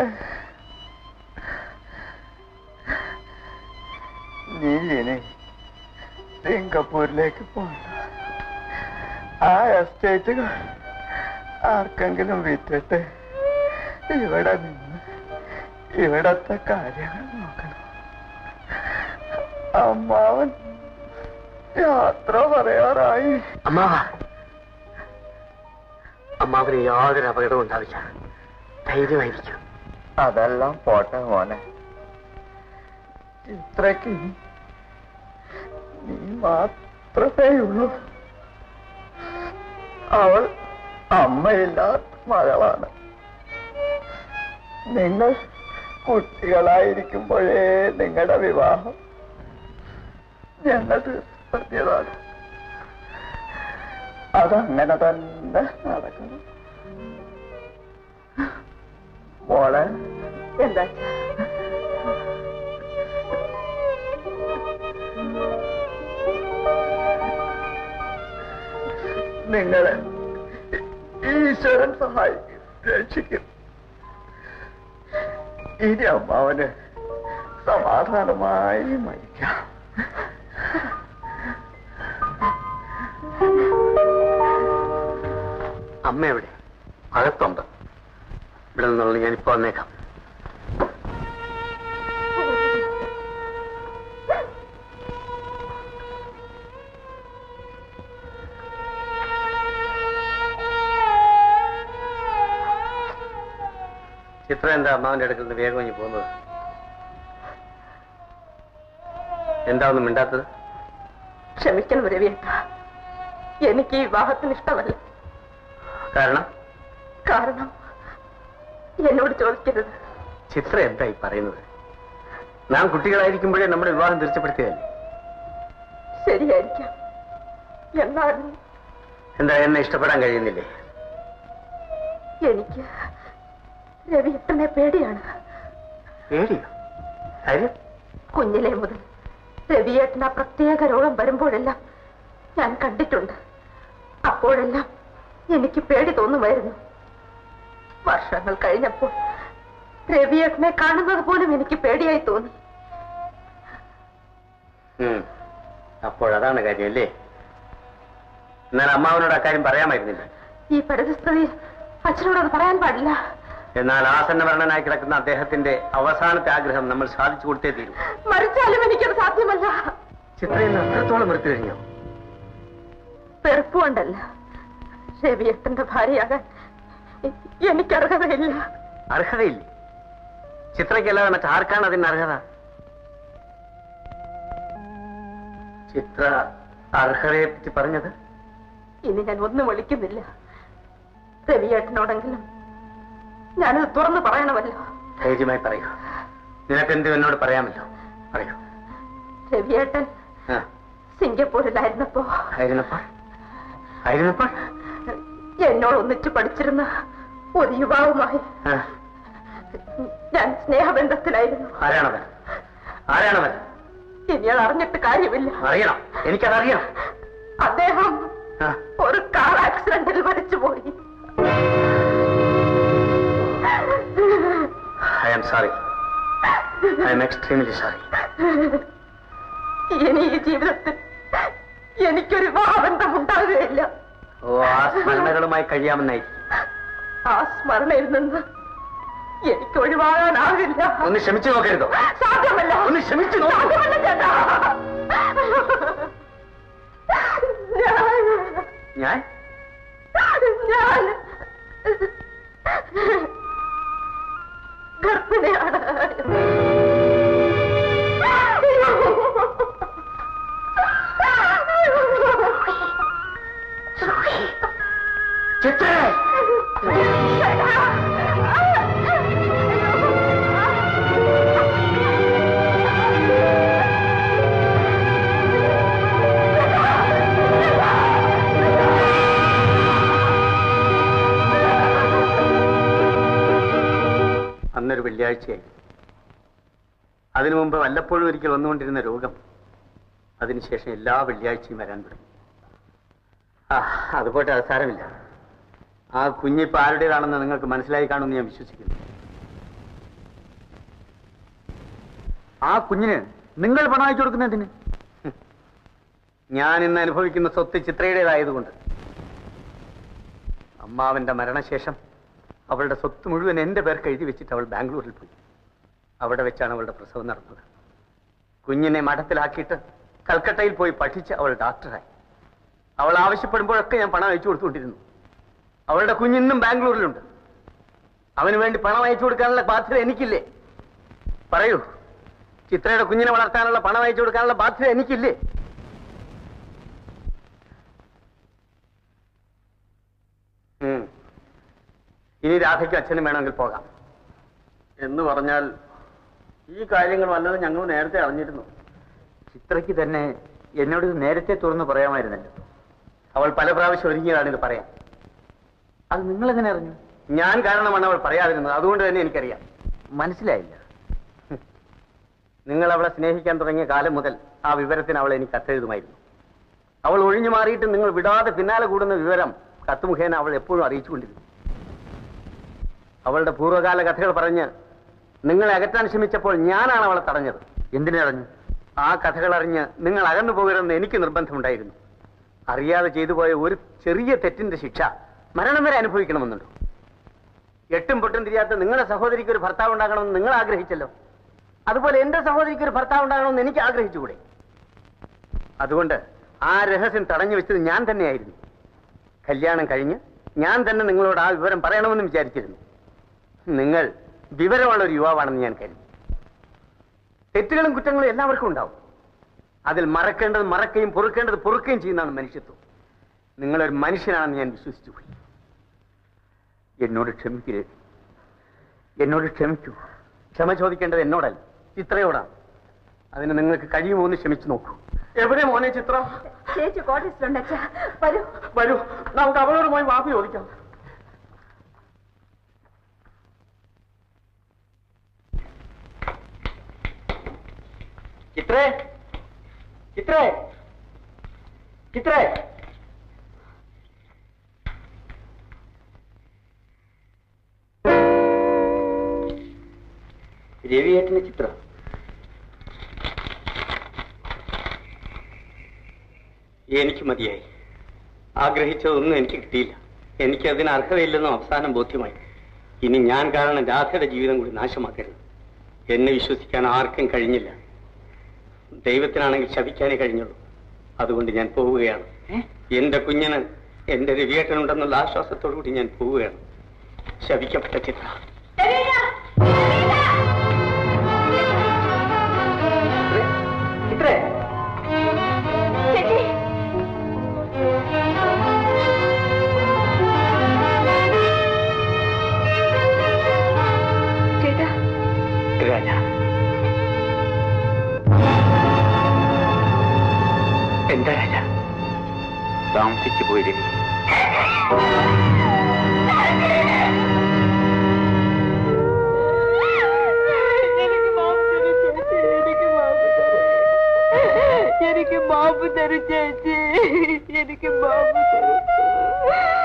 നീ ഇനി സിംഗപ്പൂരിലേക്ക് പോകണ്ട ആ എസ്റ്റേറ്റുകൾ ആർക്കെങ്കിലും വിറ്റിട്ട് ഇവിടെ നിന്ന് ഇവിടത്തെ കാര്യങ്ങൾ നോക്കണം അമ്മാവൻ യാത്ര പറയാറായി അമ്മാവ അമ്മാവന് യാതൊരു അപകടവും ഉണ്ടാവില്ല ധൈര്യമായിരിക്കും അതെല്ലാം പോട്ടെ മോനെ ഇത്രയ്ക്ക് നീ മാത്രമേ ഉള്ളൂ അവൾ അമ്മയില്ലാത്ത മകളാണ് നിങ്ങൾ കുട്ടികളായിരിക്കുമ്പോഴേ നിങ്ങളുടെ വിവാഹം ഞങ്ങൾ തീർച്ചയാണ് അതങ്ങനെ തന്നെ നടക്കണം മോളെ എന്താ നിങ്ങളെ ഈശ്വരൻ സഹായിക്കും രക്ഷിക്കും ഇനി അമ്മാവന് സമാധാനമായി മരിക്കാം അമ്മ എവിടെ അകത്തുണ്ട് ഇവിടെ നിന്നുള്ള ഞാനിപ്പോ വന്നേക്കാം ചിത്ര എന്താ അമ്മാവന്റെ അടുക്കൽ നിന്ന് വേഗം ഇനി പോകുന്നത് എന്താ ഒന്നും മിണ്ടാത്തത് ക്ഷമിക്കണം രവിയേട്ട എനിക്ക് ഈ വിവാഹത്തിന് ഇഷ്ടമല്ല കാരണം കാരണം എന്നോട് ചോദിക്കരുത് ചിത്ര എന്താ ഈ പറയുന്നത് നാം കുട്ടികളായിരിക്കുമ്പോഴേ നമ്മുടെ വിവാഹം തീർച്ചപ്പെടുത്തിയതല്ലേ ശരിയായിരിക്കാം എന്നാലും എന്താ എന്നെ ഇഷ്ടപ്പെടാൻ കഴിയുന്നില്ലേ എനിക്ക് രവിയേട്ടനെ പേടിയാണ് പേടിയോ കാര്യം കുഞ്ഞിലെ മുതൽ രവിയേട്ടന് ആ പ്രത്യേക രോഗം വരുമ്പോഴെല്ലാം ഞാൻ കണ്ടിട്ടുണ്ട് അപ്പോഴെല്ലാം എനിക്ക് പേടി തോന്നുമായിരുന്നു വർഷങ്ങൾ കഴിഞ്ഞപ്പോൾ രവിയേട്ടനെ കാണുന്നത് പോലും എനിക്ക് പേടിയായി തോന്നി ഉം. അപ്പോഴതാണ് കാര്യം അല്ലേ എന്നാൽ അമ്മാവനോട് അക്കാര്യം പറയാമായിരുന്നില്ല ഈ പരിസ്ഥിതി അച്ഛനോട് അത് പറയാൻ പാടില്ല എന്നാൽ ആസന്ന മരണനായി കിടക്കുന്ന അദ്ദേഹത്തിന്റെ അവസാനത്തെ ആഗ്രഹം നമ്മൾ സാധിച്ചു കൊടുത്തേ തീരൂ മരിച്ചാലും എനിക്കത് സാധ്യമല്ല ചിത്രയിൽ നിന്ന് അത്രത്തോളം വെറുത്തു കഴിഞ്ഞോ വെറുപ്പുകൊണ്ടല്ല രവിയേട്ടന്റെ ഭാര്യയാകാൻ എ- എനിക്ക് അർഹതയില്ല അർഹതയില്ലേ ചിത്രയ്ക്കല്ലാതെ മറ്റാർക്കാണ് അതിന് അർഹത ചിത്ര അർഹതയെ പറ്റി പറഞ്ഞത് ഇനി ഞാൻ ഒന്നും വിളിക്കുന്നില്ല രവിയേട്ടനോടെങ്കിലും ഞാനത് തുറന്നു പറയണമല്ലോ ധൈര്യമായി പറയൂ നിനക്കെന്തും എന്നോട് പറയാമല്ലോ പറയൂ രവിയേട്ടൻ ആ സിംഗപ്പൂരിലായിരുന്നപ്പോ ആയിരുന്നപ്പോൾ ആയിരുന്നപ്പോൾ എന്നോട് ഒന്നിച്ച് പഠിച്ചിരുന്ന ഒരു യുവാവുമായി ആ, ഞാൻ സ്നേഹബന്ധത്തിലായിരുന്നു ആരാണവൻ ആരാണവൻ ഇനി അത് അറിഞ്ഞിട്ട് കാര്യമില്ല അറിയണം എനിക്കതറിയണം അദ്ദേഹം ആ, ഒരു കാർ ആക്സിഡന്റിൽ മരിച്ചുപോയി I am sorry I am extremely sorry ഇനി ഈ ജീവിതത്തിൽ എനിക്കൊരു വിവാഹബന്ധം ഉണ്ടാകുകയില്ല ഓ ആ സ്മരണകളുമായി കഴിയാമെന്നായി ആ സ്മരണയിൽ നിന്ന് എനിക്ക് ഒഴിവാകാനാവില്ല ഒന്ന് ശ്രമിച്ചു നോക്കരുതോ സാധ്യമല്ല ഒന്ന് ശ്രമിച്ചു നോക്കൂ സാധ്യമല്ല ചേട്ടാ ഞാൻ ഞാൻ ഞാൻ ചിത്രേ അന്നൊരു വെള്ളിയാഴ്ചയായി അതിനു മുമ്പ് വല്ലപ്പോഴും ഒരിക്കൽ വന്നുകൊണ്ടിരുന്ന രോഗം അതിനുശേഷം എല്ലാ വെള്ളിയാഴ്ചയും വരാൻ തുടങ്ങി ആ അതുപോട്ടെ അത് സാരമില്ല ആ കുഞ്ഞിപ്പോ ആരുടേതാണെന്ന് നിങ്ങൾക്ക് മനസ്സിലായി കാണുമെന്ന് ഞാൻ വിശ്വസിക്കുന്നു ആ കുഞ്ഞിന് നിങ്ങൾ പണം അയച്ചു കൊടുക്കുന്നതിന് ഹും. ഞാൻ ഇന്ന് അനുഭവിക്കുന്ന സ്വത്ത് ചിത്രയുടേതായതുകൊണ്ട് അമ്മാവന്റെ മരണശേഷം അവളുടെ സ്വത്ത് മുഴുവൻ എന്റെ പേർക്ക് എഴുതി വെച്ചിട്ട് അവൾ ബാംഗ്ലൂരിൽ പോയി അവിടെ വെച്ചാണ് അവളുടെ പ്രസവം നടന്നത് കുഞ്ഞിനെ മഠത്തിലാക്കിയിട്ട് കൽക്കട്ടയിൽ പോയി പഠിച്ച് അവൾ ഡോക്ടറായി അവൾ ആവശ്യപ്പെടുമ്പോഴൊക്കെ ഞാൻ പണം അയച്ചു കൊടുത്തുകൊണ്ടിരുന്നു അവളുടെ കുഞ്ഞിന്നും ബാംഗ്ലൂരിലുണ്ട് അവന് വേണ്ടി പണം അയച്ചു കൊടുക്കാനുള്ള ബാധ്യത എനിക്കില്ലേ പറയൂ ചിത്രയുടെ കുഞ്ഞിനെ വളർത്താനുള്ള പണം അയച്ചു കൊടുക്കാനുള്ള ബാധ്യത എനിക്കില്ലേ ഉം. ഇനി രാധയ്ക്കും അച്ഛനും വേണമെങ്കിൽ പോകാം എന്ന് പറഞ്ഞാൽ ഈ കാര്യങ്ങൾ വല്ലതും ഞങ്ങൾ നേരത്തെ അറിഞ്ഞിരുന്നു ചിത്രയ്ക്ക് തന്നെ എന്നോട് ഇത് നേരത്തെ തുറന്നു പറയാമായിരുന്നല്ലോ അവൾ പല പ്രാവശ്യം ഒരുങ്ങിയതാണ് ഇത് പറയാൻ അത് നിങ്ങൾ എങ്ങനെ അറിഞ്ഞു ഞാൻ കാരണമാണ് അവൾ പറയാതിരുന്നത് അതുകൊണ്ട് തന്നെ എനിക്കറിയാം മനസ്സിലായില്ല ഹും. നിങ്ങൾ അവളെ സ്നേഹിക്കാൻ തുടങ്ങിയ കാലം മുതൽ ആ വിവരത്തിന് അവൾ എനിക്ക് കത്തെഴുതുമായിരുന്നു അവൾ ഒഴിഞ്ഞു മാറിയിട്ട് നിങ്ങൾ വിടാതെ പിന്നാലെ കൂടുന്ന വിവരം കത്ത് മുഖേന അവൾ എപ്പോഴും അറിയിച്ചുകൊണ്ടിരുന്നു അവളുടെ പൂർവ്വകാല കഥകൾ പറഞ്ഞ് നിങ്ങളെ അകറ്റാൻ ശ്രമിച്ചപ്പോൾ ഞാനാണ് അവളെ തടഞ്ഞത് എന്തിനറിഞ്ഞു ആ കഥകൾ അറിഞ്ഞ് നിങ്ങൾ അകന്നു പോകരുതെന്ന് എനിക്ക് നിർബന്ധമുണ്ടായിരുന്നു അറിയാതെ ചെയ്തു പോയ ഒരു ചെറിയ തെറ്റിന്റെ ശിക്ഷ മരണം വരെ അനുഭവിക്കണമെന്നുണ്ടോ എട്ടും പൊട്ടും തിരിയാത്ത നിങ്ങളുടെ സഹോദരിക്ക് ഒരു ഭർത്താവ് ഉണ്ടാകണമെന്ന് നിങ്ങൾ ആഗ്രഹിച്ചല്ലോ അതുപോലെ എന്റെ സഹോദരിക്ക് ഒരു ഭർത്താവ് ഉണ്ടാകണമെന്ന് എനിക്ക് ആഗ്രഹിച്ചുകൂടെ അതുകൊണ്ട് ആ രഹസ്യം തടഞ്ഞു വെച്ചത് ഞാൻ തന്നെയായിരുന്നു കല്യാണം കഴിഞ്ഞ് ഞാൻ തന്നെ നിങ്ങളോട് ആ വിവരം പറയണമെന്ന് വിചാരിച്ചിരുന്നു നിങ്ങൾ വിവരമുള്ള ഒരു യുവാവാണെന്ന് ഞാൻ കരുതി തെറ്റുകളും കുറ്റങ്ങളും എല്ലാവർക്കും ഉണ്ടാവും അതിൽ മറക്കേണ്ടത് മറക്കുകയും പൊറുക്കേണ്ടത് പൊറുക്കുകയും ചെയ്യുന്നതാണ് മനുഷ്യത്വം നിങ്ങളൊരു മനുഷ്യനാണെന്ന് ഞാൻ വിശ്വസിച്ചു പോയി എന്നോട് ക്ഷമിക്കരുത് എന്നോട് ക്ഷമിക്കൂ ക്ഷമ ചോദിക്കേണ്ടത് എന്നോടല്ല ചിത്രയോടാണ് അതിന് നിങ്ങൾക്ക് കഴിയുമോ എന്ന് ശ്രമിച്ചു നോക്കൂ എവിടെ മോനെ ചിത്ര ചേച്ചി കോട്ടേജിലുണ്ട് അച്ഛാ വരൂ വരൂ നമുക്ക് അവളോട് പോയി മാഫി ചോദിക്കാം ചിത്രേ ചിത്രേ ചിത്രേ രവിയേട്ടന്റെ ചിത്രം എനിക്ക് മതിയായി ആഗ്രഹിച്ചതൊന്നും എനിക്ക് കിട്ടിയില്ല എനിക്ക് അതിന് അർഹതയില്ലെന്നും അവസാനം ബോധ്യമായി ഇനി ഞാൻ കാരണം രാധയുടെ ജീവിതം കൂടി നാശമാക്കരുത് എന്നെ വിശ്വസിക്കാൻ ആർക്കും കഴിഞ്ഞില്ല ദൈവത്തിനാണെങ്കിൽ ശപിക്കാനേ കഴിഞ്ഞുള്ളൂ അതുകൊണ്ട് ഞാൻ പോവുകയാണ് എന്റെ കുഞ്ഞിന് എന്റെ രവിയേട്ടനുണ്ടെന്നുള്ള ആശ്വാസത്തോടു കൂടി ഞാൻ പോവുകയാണ് ശപിക്കപ്പെട്ട ചിത്ര ചിത്രേ ചേട്ടാ രാജ എന്താ രാജ താമസിച്ചു പോയി രവി എനിക്ക് മാപ്പ് തരും ചേച്ചി എനിക്ക് മാപ്പ് തരും